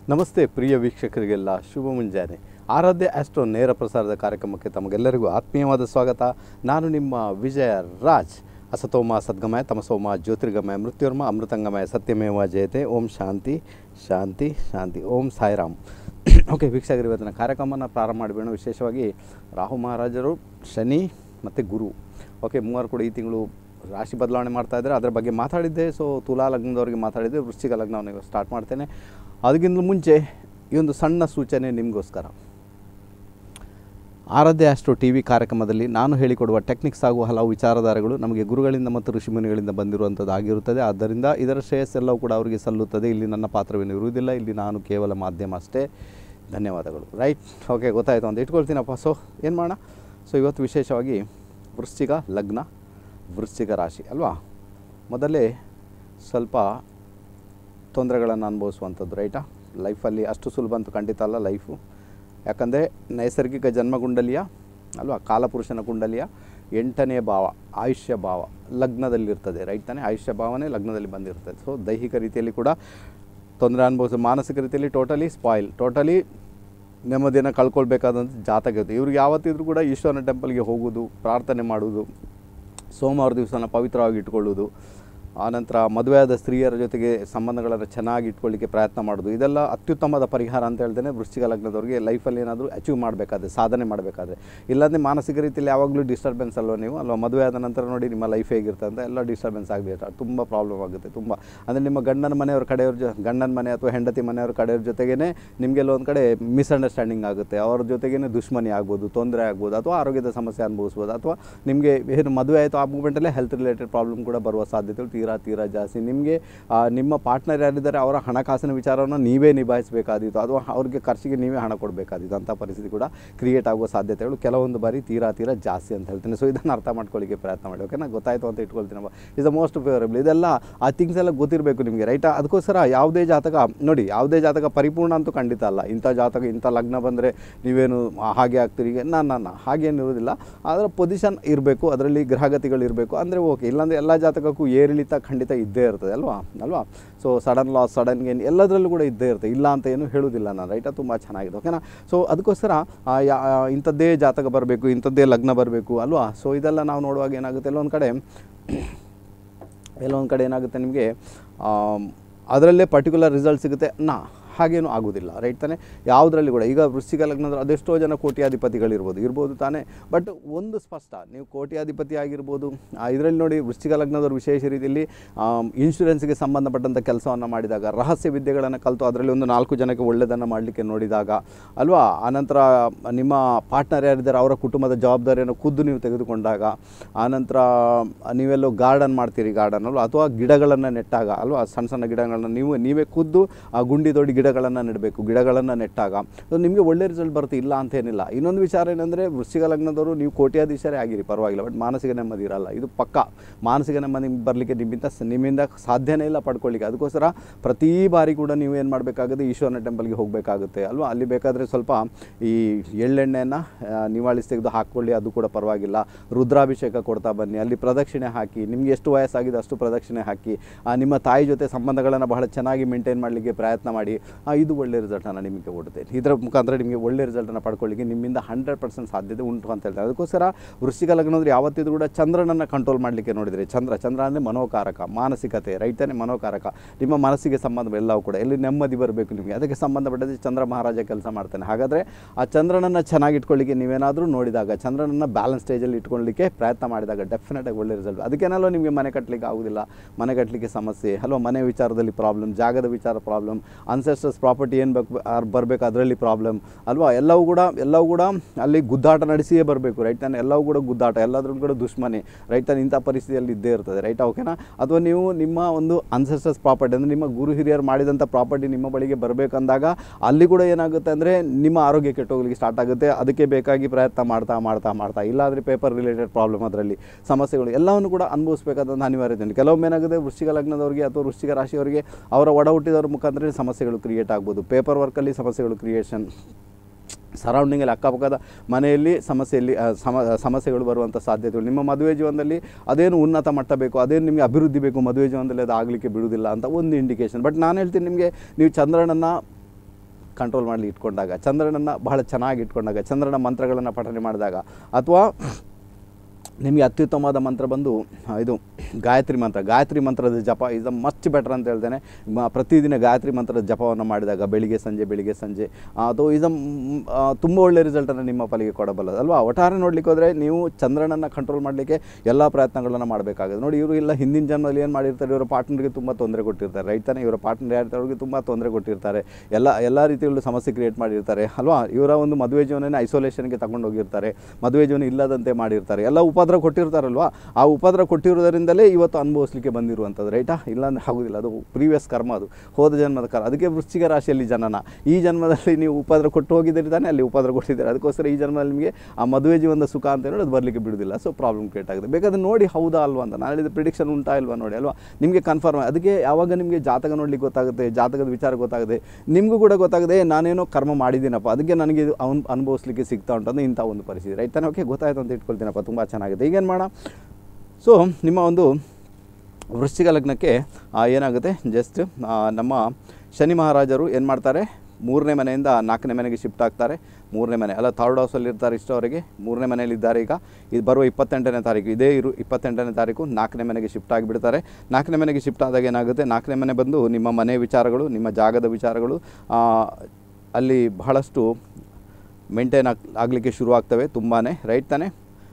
ನಮಸ್ತೆ ಪ್ರಿಯ ವೀಕ್ಷಕರಿಗೆಲ್ಲ ಶುಭ ಮುಂಜಾನೆ ಆರಾಧ್ಯ ಆಸ್ಟ್ರೋ ನೇರ ಪ್ರಸಾರದ ಕಾರ್ಯಕ್ರಮಕ್ಕೆ ತಮಗೆಲ್ಲರಿಗೂ ಆತ್ಮೀಯವಾದ ಸ್ವಾಗತ ನಾನು ನಿಮ್ಮ ವಿಜಯ ರಾಜ್ ಅಸತೋಮ ಸದ್ಗಮಯ ತಮಸೋಮ ಜ್ಯೋತಿರ್ಗಮಯ ಮೃತ್ಯುರ್ಮ ಅಮೃತಂಗಮಯ ಸತ್ಯಮೇವ ಜಯತೆ ಓಂ ಶಾಂತಿ ಶಾಂತಿ ಶಾಂತಿ ಓಂ ಸಾಯಿರಾಮ್ ಓಕೆ ವೀಕ್ಷಕರು ಇವತ್ತಿನ ಕಾರ್ಯಕ್ರಮನ ಪ್ರಾರಂಭ ಮಾಡಿಬೇಡ ವಿಶೇಷವಾಗಿ ರಾಹು ಮಹಾರಾಜರು ಶನಿ ಮತ್ತು ಗುರು ಓಕೆ ಮೂವರು ಕೂಡ ಈ ತಿಂಗಳು ರಾಶಿ ಬದಲಾವಣೆ ಮಾಡ್ತಾ ಇದ್ದಾರೆ ಅದರ ಬಗ್ಗೆ ಮಾತಾಡಿದ್ದೆ ಸೊ ತುಲಾ ಲಗ್ನದವರಿಗೆ ಮಾತಾಡಿದ್ದೆ ವೃಶ್ಚಿಕ ಲಗ್ನವನ್ನು ಇವಾಗ ಸ್ಟಾರ್ಟ್ ಮಾಡ್ತೇನೆ ಅದಕ್ಕಿಂತ ಮುಂಚೆ ಈ ಒಂದು ಸಣ್ಣ ಸೂಚನೆ ನಿಮಗೋಸ್ಕರ ಆರಾಧ್ಯ ಅಷ್ಟು ಟಿ ವಿ ಕಾರ್ಯಕ್ರಮದಲ್ಲಿ ನಾನು ಹೇಳಿಕೊಡುವ ಟೆಕ್ನಿಕ್ಸ್ ಹಾಗೂ ಹಲವು ವಿಚಾರಧಾರೆಗಳು ನಮಗೆ ಗುರುಗಳಿಂದ ಮತ್ತು ಋಷಿಮುನಿಗಳಿಂದ ಬಂದಿರುವಂಥದ್ದು ಆಗಿರುತ್ತದೆ ಆದ್ದರಿಂದ ಇದರ ಶ್ರೇಯಸ್ಸೆಲ್ಲವೂ ಕೂಡ ಅವರಿಗೆ ಸಲ್ಲುತ್ತದೆ ಇಲ್ಲಿ ನನ್ನ ಪಾತ್ರವೇನು ಇರುವುದಿಲ್ಲ ಇಲ್ಲಿ ನಾನು ಕೇವಲ ಮಾಧ್ಯಮ ಅಷ್ಟೇ ಧನ್ಯವಾದಗಳು ರೈಟ್ ಓಕೆ ಗೊತ್ತಾಯಿತು ಅಂತ ಇಟ್ಕೊಳ್ತೀನಪ್ಪ ಸೊ ಏನು ಮಾಡೋಣ ಸೊ ಇವತ್ತು ವಿಶೇಷವಾಗಿ ವೃಶ್ಚಿಕ ಲಗ್ನ ವೃಶ್ಚಿಕ ರಾಶಿ ಅಲ್ವಾ ಮೊದಲೇ ಸ್ವಲ್ಪ ತೊಂದರೆಗಳನ್ನು ಅನುಭವಿಸುವಂಥದ್ದು ರೈಟಾ ಲೈಫಲ್ಲಿ ಅಷ್ಟು ಸುಲಭ ಅಂತೂ ಖಂಡಿತ ಅಲ್ಲ ಲೈಫು ಯಾಕಂದರೆ ನೈಸರ್ಗಿಕ ಜನ್ಮಗುಂಡಲಿಯ ಅಲ್ವಾ ಕಾಲಪುರುಷನ ಕುಂಡಲಿಯ ಎಂಟನೇ ಭಾವ ಆಯುಷ್ಯ ಭಾವ ಲಗ್ನದಲ್ಲಿರ್ತದೆ ರೈಟ್ ತಾನೇ ಆಯುಷ್ಯ ಭಾವನೆ ಲಗ್ನದಲ್ಲಿ ಬಂದಿರ್ತದೆ ಸೊ ದೈಹಿಕ ರೀತಿಯಲ್ಲಿ ಕೂಡ ತೊಂದರೆ ಅನುಭವಿಸ ಮಾನಸಿಕ ರೀತಿಯಲ್ಲಿ ಟೋಟಲಿ ಸ್ಪಾಯಿಲ್ ಟೋಟಲಿ ನೆಮ್ಮದಿಯನ್ನು ಕಳ್ಕೊಳ್ಬೇಕಾದಂಥ ಜಾತಕ ಇರುತ್ತೆ ಇವ್ರಿಗೆ ಯಾವತ್ತಿದ್ರೂ ಕೂಡ ಈಶ್ವರನ ಟೆಂಪಲ್ಗೆ ಹೋಗೋದು ಪ್ರಾರ್ಥನೆ ಮಾಡೋದು ಸೋಮವಾರ ದಿವಸನ ಪವಿತ್ರವಾಗಿ ಇಟ್ಕೊಳ್ಳೋದು ಆನಂತರ ಮದುವೆಯಾದ ಸ್ತ್ರೀಯರ ಜೊತೆಗೆ ಸಂಬಂಧಗಳನ್ನು ಚೆನ್ನಾಗಿ ಇಟ್ಕೊಳ್ಳಿಕ್ಕೆ ಪ್ರಯತ್ನ ಮಾಡೋದು ಇದೆಲ್ಲ ಅತ್ಯುತ್ತಮದ ಪರಿಹಾರ ಅಂತ ಹೇಳ್ತೇನೆ ವೃಶ್ಚಿಕ ಲಗ್ನದವ್ರಿಗೆ ಲೈಫಲ್ಲಿ ಏನಾದರೂ ಅಚೀವ್ ಮಾಡಬೇಕಾದ್ರೆ ಸಾಧನೆ ಮಾಡಬೇಕಾದ್ರೆ ಇಲ್ಲಾಂದರೆ ಮಾನಸಿಕ ರೀತಿಯಲ್ಲಿ ಯಾವಾಗಲೂ ಡಿಸ್ಟರ್ಬೆನ್ಸ್ ಅಲ್ವ ನೀವು ಅಲ್ವಾ ಮದುವೆ ಆದ ನಂತರ ನೋಡಿ ನಿಮ್ಮ ಲೈಫ್ ಹೇಗಿರುತ್ತೆ ಅಂತ ಎಲ್ಲ ಡಿಸ್ಟರ್ಬೆನ್ಸ್ ಆಗಬೇಕು ತುಂಬ ಪ್ರಾಬ್ಲಮ್ ಆಗುತ್ತೆ ತುಂಬ ಅಂದರೆ ನಿಮ್ಮ ಗಂಡನ ಮನೆಯವ್ರ ಕಡೆಯವ್ರ ಜೊ ಗಂಡನ ಮನೆ ಅಥವಾ ಹೆಂಡತಿ ಮನೆಯವ್ರ ಕಡೆಯವ್ರ ಜೊತೆಗೇ ನಿಮಗೆಲ್ಲ ಒಂದು ಕಡೆ ಮಿಸ್ಅಂಡರ್ಸ್ಟ್ಯಾಂಡಿಂಗ್ ಆಗುತ್ತೆ ಅವ್ರ ಜೊತೆಗೇ ದುಶ್ಮನಿ ಆಗ್ಬೋದು ತೊಂದರೆ ಆಗ್ಬೋದು ಅಥವಾ ಆರೋಗ್ಯದ ಸಮಸ್ಯೆ ಅನುಭವಿಸ್ಬೋದು ಅಥವಾ ನಿಮಗೆ ಏನು ಮದುವೆ ಆಯಿತು ಆ ಮೂಮೆಂಟಲ್ಲೇ ಹೆಲ್ತ್ ರಿಲೇಟೆಡ್ ಪ್ರಾಬ್ಲಮ್ ಕೂಡ ಬರುವ ಸಾಧ್ಯತೆಗಳು ತೀರಾ ತೀರಾ ಜಾಸ್ತಿ ನಿಮಗೆ ಆ, ನಿಮ್ಮ ಪಾರ್ಟ್ನರ್ ಯಾರಿದ್ದಾರೆ ಅವರ ಹಣಕಾಸಿನ ವಿಚಾರವನ್ನು ನೀವೇ ನಿಭಾಯಿಸಬೇಕಾದಿತ್ತು ಅಥವಾ ಅವ್ರಿಗೆ ಖರ್ಚಿಗೆ ನೀವೇ ಹಣ ಕೊಡಬೇಕಾದಿತ್ತು ಅಂಥ ಪರಿಸ್ಥಿತಿ ಕೂಡ ಕ್ರಿಯೇಟ್ ಆಗುವ ಸಾಧ್ಯತೆಗಳು ಕೆಲವೊಂದು ಬಾರಿ ತೀರಾ ತೀರಾ ಜಾಸ್ತಿ ಅಂತ ಹೇಳ್ತೀನಿ ಸೊ ಇದನ್ನು ಅರ್ಥ ಮಾಡ್ಕೊಳ್ಳಿಕ್ಕೆ ಪ್ರಯತ್ನ ಮಾಡಿ ಓಕೆನಾ ಗೊತ್ತಾಯಿತು ಅಂತ ಇಟ್ಕೊಳ್ತೀನಪ್ಪ ಇಸ್ ದ ಮೋಸ್ಟ್ ಫೇವರೇಬಲ್ ಇದೆಲ್ಲ ಆ ಥಿಂಗ್ಸ್ ಎಲ್ಲ ಗೊತ್ತಿರಬೇಕು ನಿಮಗೆ ರೈಟಾ ಅದಕ್ಕೋಸ್ಕರ ಯಾವುದೇ ಜಾತಕ ನೋಡಿ ಯಾವುದೇ ಜಾತಕ ಪರಿಪೂರ್ಣ ಅಂತೂ ಖಂಡಿತ ಅಲ್ಲ ಇಂಥ ಜಾತಕ ಇಂಥ ಲಗ್ನ ಬಂದರೆ ನೀವೇನು ಹಾಗೆ ಆಗ್ತೀರಿ ನಾನು ನಾನು ಹಾಗೇನಿರೋದಿಲ್ಲ ಅದರ ಪೊಸಿಷನ್ ಇರಬೇಕು ಅದರಲ್ಲಿ ಗ್ರಹಗತಿಗಳು ಇರಬೇಕು ಅಂದರೆ ಓಕೆ ಇಲ್ಲಾಂದರೆ ಎಲ್ಲ ಜಾತಕಕ್ಕೂ ಏರಿಳಿತ ಖಂಡಿತ ಇದ್ದೇ ಇರ್ತದೆ ಅಲ್ವಾ ಅಲ್ವಾ so sudden loss sudden gain ಎಲ್ಲದರಲ್ಲೂ ಕೂಡ ಇದ್ದೇ ಇರುತ್ತೆ ಇಲ್ಲ ಅಂತ ಏನು ಹೇಳುವುದಿಲ್ಲ ನಾನು ರೈಟಾ ತುಂಬ ಚೆನ್ನಾಗಿದೆ ಓಕೆನಾ ಸೊ ಅದಕ್ಕೋಸ್ಕರ ಆ, ಯಾ- ಆ, ಇಂಥದ್ದೇ ಜಾತಕ ಬರಬೇಕು ಇಂಥದ್ದೇ ಲಗ್ನ ಬರಬೇಕು ಅಲ್ವಾ ಸೊ ಇದೆಲ್ಲ ನಾವು ನೋಡುವಾಗ ಏನಾಗುತ್ತೆ ಎಲ್ಲೊಂದು ಕಡೆ ಎಲ್ಲೊಂದು ಕಡೆ ಏನಾಗುತ್ತೆ ನಿಮಗೆ ಅದರಲ್ಲೇ ಪರ್ಟಿಕ್ಯುಲರ್ ರಿಸಲ್ಟ್ ಸಿಗುತ್ತೆ ನಾ ಹಾಗೇನೂ ಆಗೋದಿಲ್ಲ ರೈಟ್ ತಾನೇ ಯಾವುದರಲ್ಲಿ ಕೂಡ ಈಗ ವೃಶ್ಚಿಕ ಲಗ್ನದ ಅದೆಷ್ಟೋ ಜನ ಕೋಟ್ಯಾಧಿಪತಿಗಳಿರ್ಬೋದು ಇರ್ಬೋದು ತಾನೇ ಬಟ್ ಒಂದು ಸ್ಪಷ್ಟ ನೀವು ಕೋಟ್ಯಾಧಿಪತಿ ಆಗಿರ್ಬೋದು ಇದರಲ್ಲಿ ನೋಡಿ ವೃಶ್ಚಿಕ ಲಗ್ನದವ್ರು ವಿಶೇಷ ರೀತಿಯಲ್ಲಿ ಇನ್ಶೂರೆನ್ಸ್ಗೆ ಸಂಬಂಧಪಟ್ಟಂಥ ಕೆಲಸವನ್ನು ಮಾಡಿದಾಗ ರಹಸ್ಯ ವಿದ್ಯೆಗಳನ್ನು ಕಲಿತು ಅದರಲ್ಲಿ ಒಂದು ನಾಲ್ಕು ಜನಕ್ಕೆ ಒಳ್ಳೆಯದನ್ನು ಮಾಡಲಿಕ್ಕೆ ನೋಡಿದಾಗ ಅಲ್ವಾ ಆನಂತರ ನಿಮ್ಮ ಪಾರ್ಟ್ನರ್ ಯಾರಿದ್ದಾರೆ ಅವರ ಕುಟುಂಬದ ಜವಾಬ್ದಾರಿಯನ್ನು ಖುದ್ದು ನೀವು ತೆಗೆದುಕೊಂಡಾಗ ಆನಂತರ ನೀವೆಲ್ಲೋ ಗಾರ್ಡನ್ ಮಾಡ್ತೀರಿ ಗಾರ್ಡನ್ ಅಲ್ವಾ ಅಥವಾ ಗಿಡಗಳನ್ನು ನೆಟ್ಟಾಗ ಅಲ್ವಾ ಸಣ್ಣ ಸಣ್ಣ ಗಿಡಗಳನ್ನು ನೀವು ನೀವೇ ಖುದ್ದು ಆ ಗುಂಡಿ ದೊಡ್ಡ ಗಿಡಗಳನ್ನು ನೆಡಬೇಕು ಗಿಡಗಳನ್ನು ನೆಟ್ಟಾಗ ಸೊ ನಿಮಗೆ ಒಳ್ಳೆ ರಿಸಲ್ಟ್ ಬರುತ್ತೆ ಇಲ್ಲ ಅಂತ ಏನಿಲ್ಲ ಇನ್ನೊಂದು ವಿಚಾರ ಏನಂದರೆ ವೃಶ್ಚಿಕ ಲಗ್ನದವರು ನೀವು ಕೋಟ್ಯಾಧೀಶರೇ ಆಗಿರಿ ಪರವಾಗಿಲ್ಲ ಬಟ್ ಮಾನಸಿಕ ನೆಮ್ಮದಿ ಇರಲ್ಲ ಇದು ಪಕ್ಕ ಮಾನಸಿಕ ನೆಮ್ಮದಿ ಬರಲಿಕ್ಕೆ ನಿಮ್ಮಿಂದ ನಿಮ್ಮಿಂದ ಸಾಧ್ಯನೇ ಇಲ್ಲ ಪಡ್ಕೊಳ್ಳಿಕ್ಕೆ ಅದಕ್ಕೋಸ್ಕರ ಪ್ರತಿ ಬಾರಿ ಕೂಡ ನೀವು ಏನು ಮಾಡಬೇಕಾಗುತ್ತೆ ಈಶ್ವರನ ಟೆಂಪಲ್ಗೆ ಹೋಗಬೇಕಾಗುತ್ತೆ ಅಲ್ವಾ ಅಲ್ಲಿ ಬೇಕಾದರೆ ಸ್ವಲ್ಪ ಈ ಎಳ್ಳೆಣ್ಣೆಯನ್ನು ನಿವಾಳಿಸಿ ತೆಗೆದು ಹಾಕ್ಕೊಳ್ಳಿ ಅದು ಕೂಡ ಪರವಾಗಿಲ್ಲ ರುದ್ರಾಭಿಷೇಕ ಕೊಡ್ತಾ ಬನ್ನಿ ಅಲ್ಲಿ ಪ್ರದಕ್ಷಿಣೆ ಹಾಕಿ ನಿಮಗೆ ಎಷ್ಟು ವಯಸ್ಸಾಗಿದೆ ಅಷ್ಟು ಪ್ರದಕ್ಷಿಣೆ ಹಾಕಿ ಆ, ನಿಮ್ಮ ತಾಯಿ ಜೊತೆ ಸಂಬಂಧಗಳನ್ನು ಬಹಳ ಚೆನ್ನಾಗಿ ಮೇಂಟೈನ್ ಮಾಡಲಿಕ್ಕೆ ಪ್ರಯತ್ನ ಮಾಡಿ ಆ, ಇದು ಒಳ್ಳೆ ರಿಸಲ್ಟನ್ನು ನಿಮಗೆ ಕೊಡುತ್ತೆ ಇದರ ಮುಖಾಂತರ ನಿಮಗೆ ಒಳ್ಳೆ ರಿಸಲ್ಟನ್ನು ಪಡ್ಕೊಳ್ಳಿಕ್ಕೆ ನಿಮ್ಮಿಂದ ಹಂಡ್ರೆಡ್ ಪರ್ಸೆಂಟ್ ಸಾಧ್ಯತೆ ಉಂಟು ಅಂತ ಹೇಳ್ತಾರೆ ಅದಕ್ಕೋಸ್ಕರ ವೃಶ್ಚಿಕ ಲಗ್ನದ್ರೆ ಯಾವತ್ತಿದ್ರೂ ಕೂಡ ಚಂದ್ರನನ್ನು ಕಂಟ್ರೋಲ್ ಮಾಡಲಿಕ್ಕೆ ನೋಡಿದರೆ ಚಂದ್ರ ಚಂದ್ರ ಅಂದರೆ ಮನೋಕಾರಕ ಮಾನಸಿಕತೆ ರೈತನೇ ಮನೋಕಾರಕ ನಿಮ್ಮ ಮನಸ್ಸಿಗೆ ಸಂಬಂಧ ಎಲ್ಲವೂ ಕೂಡ ಎಲ್ಲಿ ನೆಮ್ಮದಿ ಬರಬೇಕು ನಿಮಗೆ ಅದಕ್ಕೆ ಸಂಬಂಧಪಟ್ಟಂತೆ ಚಂದ್ರ ಮಹಾರಾಜ ಕೆಲಸ ಮಾಡ್ತಾನೆ ಹಾಗಾದರೆ ಆ ಚಂದ್ರನನ್ನು ಚೆನ್ನಾಗಿ ಇಟ್ಕೊಳ್ಳಿಕ್ಕೆ ನೀವೇನಾದರೂ ನೋಡಿದಾಗ ಚಂದ್ರನನ್ನು ಬ್ಯಾಲೆನ್ಸ್ ಸ್ಟೇಜಲ್ಲಿ ಇಟ್ಕೊಳ್ಳಿಕ್ಕೆ ಪ್ರಯತ್ನ ಮಾಡಿದಾಗ ಡೆಫಿನೆಟಾಗಿ ಒಳ್ಳೆ ರಿಸಲ್ಟ್ ಅದಕ್ಕೇನಲ್ಲೋ ನಿಮಗೆ ಮನೆ ಕಟ್ಟಲಿಕ್ಕೆ ಆಗೋದಿಲ್ಲ ಮನೆ ಕಟ್ಟಲಿಕ್ಕೆ ಸಮಸ್ಯೆ ಹಲವು ಮನೆ ವಿಚಾರದಲ್ಲಿ ಪ್ರಾಬ್ಲಮ್ ಜಾಗದ ವಿಚಾರ ಪ್ರಾಬ್ಲಮ್ ಅನ್ಸೆಸ್ಟರ್ಸ್ ಪ್ರಾಪರ್ಟಿ ಏನು ಬೇಕು ಬರಬೇಕು ಅದರಲ್ಲಿ ಪ್ರಾಬ್ಲಮ್ ಅಲ್ವಾ ಎಲ್ಲವೂ ಕೂಡ ಎಲ್ಲವೂ ಕೂಡ ಅಲ್ಲಿ ಗುದ್ದಾಟ ನಡೆಸಿಯೇ ಬರಬೇಕು ರೈಟ್ ತಾನೆ ಎಲ್ಲವೂ ಕೂಡ ಗುದ್ದಾಟ ಎಲ್ಲದ್ರಲ್ಲೂ ಕೂಡ ದುಶ್ಮನೆ ರೈಟ್ ತಾನೆ ಇಂಥ ಪರಿಸ್ಥಿತಿಯಲ್ಲಿ ಇದ್ದೇ ಇರ್ತದೆ ರೈಟ್ ಓಕೆನಾ ಅಥವಾ ನೀವು ನಿಮ್ಮ ಒಂದು ಅನ್ಸೆಸ್ಟರ್ಸ್ ಪ್ರಾಪರ್ಟಿ ಅಂದರೆ ನಿಮ್ಮ ಗುರು ಹಿರಿಯರು ಮಾಡಿದಂಥ ಪ್ರಾಪರ್ಟಿ ನಿಮ್ಮ ಬಳಿಗೆ ಬರಬೇಕಂದಾಗ ಅಲ್ಲಿ ಕೂಡ ಏನಾಗುತ್ತೆ ಅಂದರೆ ನಿಮ್ಮ ಆರೋಗ್ಯ ಕೆಟ್ಟೋಗ್ಲಿಕ್ಕೆ ಸ್ಟಾರ್ಟ್ ಆಗುತ್ತೆ ಅದಕ್ಕೆ ಬೇಕಾಗಿ ಪ್ರಯತ್ನ ಮಾಡ್ತಾ ಮಾಡ್ತಾ ಮಾಡ್ತಾ ಇಲ್ಲಾಂದರೆ ಪೇಪರ್ ರಿಲೇಟೆಡ್ ಪ್ರಾಬ್ಲಮ್ ಅದರಲ್ಲಿ ಸಮಸ್ಯೆಗಳು ಎಲ್ಲವನ್ನು ಕೂಡ ಅನುಭವಿಸಬೇಕಾದಂಥ ಅನಿವಾರ್ಯತೆ ಉಂಟು ಕೆಲವೊಮ್ಮೆ ಏನಾಗುತ್ತೆ ವೃಶ್ಚಿಕ ಲಗ್ನದವರಿಗೆ ಅಥವಾ ವೃಶ್ಚಿಕ ರಾಶಿಯವರಿಗೆ ಅವರ ಒಡ ಹುಟ್ಟಿದವ್ರ ಮುಖಾಂತರ ಸಮಸ್ಯೆಗಳು ಕ್ರಿಯೇಟ್ ಆಗ್ಬೋದು ಪೇಪರ್ ವರ್ಕಲ್ಲಿ ಸಮಸ್ಯೆಗಳು ಕ್ರಿಯೇಷನ್ ಸರೌಂಡಿಂಗಲ್ಲಿ ಅಕ್ಕಪಕ್ಕದ ಮನೆಯಲ್ಲಿ ಸಮಸ್ಯೆಯಲ್ಲಿ ಆ, ಸಮ ಸಮಸ್ಯೆಗಳು ಬರುವಂಥ ಸಾಧ್ಯತೆಗಳು ನಿಮ್ಮ ಮದುವೆ ಜೀವನದಲ್ಲಿ ಅದೇನು ಉನ್ನತ ಮಟ್ಟ ಬೇಕು ಅದೇನು ನಿಮಗೆ ಅಭಿವೃದ್ಧಿ ಬೇಕು ಮದುವೆ ಜೀವನದಲ್ಲಿ ಅದು ಆಗಲಿಕ್ಕೆ ಬಿಡುವುದಿಲ್ಲ ಅಂತ ಒಂದು ಇಂಡಿಕೇಶನ್ ಬಟ್ ನಾನು ಹೇಳ್ತೀನಿ ನಿಮಗೆ ನೀವು ಚಂದ್ರನನ್ನು ಕಂಟ್ರೋಲ್ ಮಾಡಲಿ ಇಟ್ಕೊಂಡಾಗ ಚಂದ್ರನನ್ನು ಬಹಳ ಚೆನ್ನಾಗಿ ಇಟ್ಕೊಂಡಾಗ ಚಂದ್ರನ ಮಂತ್ರಗಳನ್ನು ಪಠನೆ ಮಾಡಿದಾಗ ಅಥವಾ ನಿಮಗೆ ಅತ್ಯುತ್ತಮವಾದ ಮಂತ್ರ ಬಂದು ಆ, ಇದು ಗಾಯತ್ರಿ ಮಂತ್ರ ಗಾಯತ್ರಿ ಮಂತ್ರದ ಜಪ ಇಸ್ ದ ಮಚ್ ಬೆಟರ್ ಅಂತ ಹೇಳ್ತೇನೆ ಮ- ಪ್ರತಿದಿನ ಗಾಯತ್ರಿ ಮಂತ್ರದ ಜಪವನ್ನು ಮಾಡಿದಾಗ ಬೆಳಿಗ್ಗೆ ಸಂಜೆ ಬೆಳಿಗ್ಗೆ ಸಂಜೆ ಆ, ಅದು ಇಸ್ ತುಂಬ ಒಳ್ಳೆ ರಿಸಲ್ಟನ್ನು ನಿಮ್ಮ ಪಾಲಿಗೆ ಕೊಡಬಲ್ಲದು ಅಲ್ವಾ ಒಟ್ಟಾರೆ ನೋಡ್ಲಿಕ್ಕೆ ಹೋದರೆ ನೀವು ಚಂದ್ರನನ್ನು ಕಂಟ್ರೋಲ್ ಮಾಡಲಿಕ್ಕೆ ಎಲ್ಲ ಪ್ರಯತ್ನಗಳನ್ನು ಮಾಡಬೇಕಾಗುತ್ತೆ ನೋಡಿ ಇವರು ಇಲ್ಲ ಹಿಂದಿನ ಜನ್ಮದಲ್ಲಿ ಏನು ಮಾಡಿರ್ತಾರೆ ಇವರ ಪಾರ್ಟ್ನರ್ಗೆ ತುಂಬ ತೊಂದರೆ ಕೊಟ್ಟಿರ್ತಾರೆ ರೈಟ್ ತಾನೇ ಇವರ ಪಾರ್ಟ್ನರ್ ಯಾರಿರ್ತಾರೆ ಅವ್ರಿಗೆ ತುಂಬ ತೊಂದರೆ ಕೊಟ್ಟಿರ್ತಾರೆ ಎಲ್ಲ ಎಲ್ಲ ರೀತಿಯಲ್ಲೂ ಸಮಸ್ಯೆ ಕ್ರಿಯೇಟ್ ಮಾಡಿರ್ತಾರೆ ಅಲ್ವಾ ಇವರ ಒಂದು ಮದುವೆ ಜೀವನನೇ ಐಸೋಲೇಷನ್ಗೆ ತಗೊಂಡು ಹೋಗಿರ್ತಾರೆ ಮದುವೆ ಜೀವನ ಇಲ್ಲದಂತೆ ಮಾಡಿರ್ತಾರೆ ಎಲ್ಲ ಉಪದ್ರ ಕೊಟ್ಟಿರ್ತಾರಲ್ವಾ ಆ ಉಪದ್ರ ಕೊಟ್ಟಿರೋದರಿಂದಲೇ ಇವತ್ತು ಅನುಭವಿಸ್ಲಿಕ್ಕೆ ಬಂದಿರುವಂಥದ್ದು ರೈಟಾ ಇಲ್ಲಾಂದ್ರೆ ಆಗೋದಿಲ್ಲ ಅದು ಪ್ರೀವಿಯಸ್ ಕರ್ಮ ಅದು ಹೋದ ಜನ್ಮದ ಕರ್ಮ ಅದಕ್ಕೆ ವೃಶ್ಚಿಕ ರಾಶಿಯಲ್ಲಿ ಜನನ ಈ ಜನ್ಮದಲ್ಲಿ ನೀವು ಉಪದ್ರ ಕೊಟ್ಟು ಹೋಗಿದ್ದೀರಿ ತಾನೇ ಅಲ್ಲಿ ಉಪದ್ರ ಕೊಟ್ಟಿದ್ದಾರೆ ಅದಕ್ಕೋಸ್ಕರ ಈ ಜನ್ಮದಲ್ಲಿ ನಿಮಗೆ ಆ ಮದುವೆ ಜೀವನದ ಸುಖ ಅಂತ ಹೇಳಿ ಅದು ಬರಲಿಕ್ಕೆ ಬಿಡುವುದಿಲ್ಲ ಸೊ ಪ್ರಾಬ್ಲಮ್ ಕ್ರಿಯೇಟ್ ಆಗುತ್ತೆ ಬೇಕಾದ್ರೆ ನೋಡಿ ಹೌದಾ ಅಲ್ವಾ ಅಂತ ನಾನು ಹೇಳಿದ ಪ್ರಿಡಿಕ್ಷನ್ ಉಂಟಾ ಇಲ್ವಾ ನೋಡಿ ಅಲ್ವಾ ನಿಮಗೆ ಕನ್ಫರ್ಮ್ ಅದಕ್ಕೆ ಯಾವಾಗ ನಿಮಗೆ ಜಾತಕ ನೋಡ್ಲಿಕ್ಕೆ ಗೊತ್ತಾಗುತ್ತೆ ಜಾತಕದ ವಿಚಾರ ಗೊತ್ತಾಗುತ್ತೆ ನಿಮಗೂ ಕೂಡ ಗೊತ್ತಾಗುತ್ತೆ "ಏ, ನಾನೇನೋ ಕರ್ಮ ಮಾಡಿದ್ದೀನಪ್ಪ ಅದಕ್ಕೆ ನನಗೆ ಇದು ಅವ್ನು ಅನುಭವಿಸ್ಲಿಕ್ಕೆ ಸಿಗ್ತಾ ಉಂಟು ಇಂಥ ಒಂದು ಪರಿಸ್ಥಿತಿ ರೈಟ್ ತಾನೇ ಓಕೆ ಗೊತ್ತಾಯ್ತು ಅಂತ ಇಟ್ಕೊಳ್ತೀನಪ್ಪ ತುಂಬ ಚೆನ್ನಾಗಿದೆ ಈಗೇನು ಮಾಡೋಣ ಸೊ ನಿಮ್ಮ ಒಂದು ವೃಶ್ಚಿಕ ಲಗ್ನಕ್ಕೆ ಆ, ಏನಾಗುತ್ತೆ ಜಸ್ಟ್ ನಮ್ಮ ಶನಿ ಮಹಾರಾಜರು ಏನು ಮಾಡ್ತಾರೆ ಮೂರನೇ ಮನೆಯಿಂದ ನಾಲ್ಕನೇ ಮನೆಗೆ ಶಿಫ್ಟ್ ಆಗ್ತಾರೆ ಮೂರನೇ ಮನೆ ಅಲ್ಲ ಥರ್ಡ್ ಹೌಸಲ್ಲಿ ಇರ್ತಾರೆ ಇಷ್ಟವರೆಗೆ ಮೂರನೇ ಮನೆಯಲ್ಲಿದ್ದಾರೆ ಈಗ ಇದು ಬರುವ ಇಪ್ಪತ್ತೆಂಟನೇ ತಾರೀಕು ಇದೇ ಇರು ಇಪ್ಪತ್ತೆಂಟನೇ ತಾರೀಕು ನಾಲ್ಕನೇ ಮನೆಗೆ ಶಿಫ್ಟ್ ಆಗಿಬಿಡ್ತಾರೆ ನಾಲ್ಕನೇ ಮನೆಗೆ ಶಿಫ್ಟ್ ಆದಾಗ ಏನಾಗುತ್ತೆ ನಾಲ್ಕನೇ ಮನೆ ಬಂದು ನಿಮ್ಮ ಮನೆ ವಿಚಾರಗಳು ನಿಮ್ಮ ಜಾಗದ ವಿಚಾರಗಳು ಆ, ಅಲ್ಲಿ ಬಹಳಷ್ಟು ಮೇಂಟೈನ್ ಆಗ್ ಆಗಲಿಕ್ಕೆ ಶುರು ಆಗ್ತವೆ ತುಂಬಾ ರೈಟ್ ತಾನೇ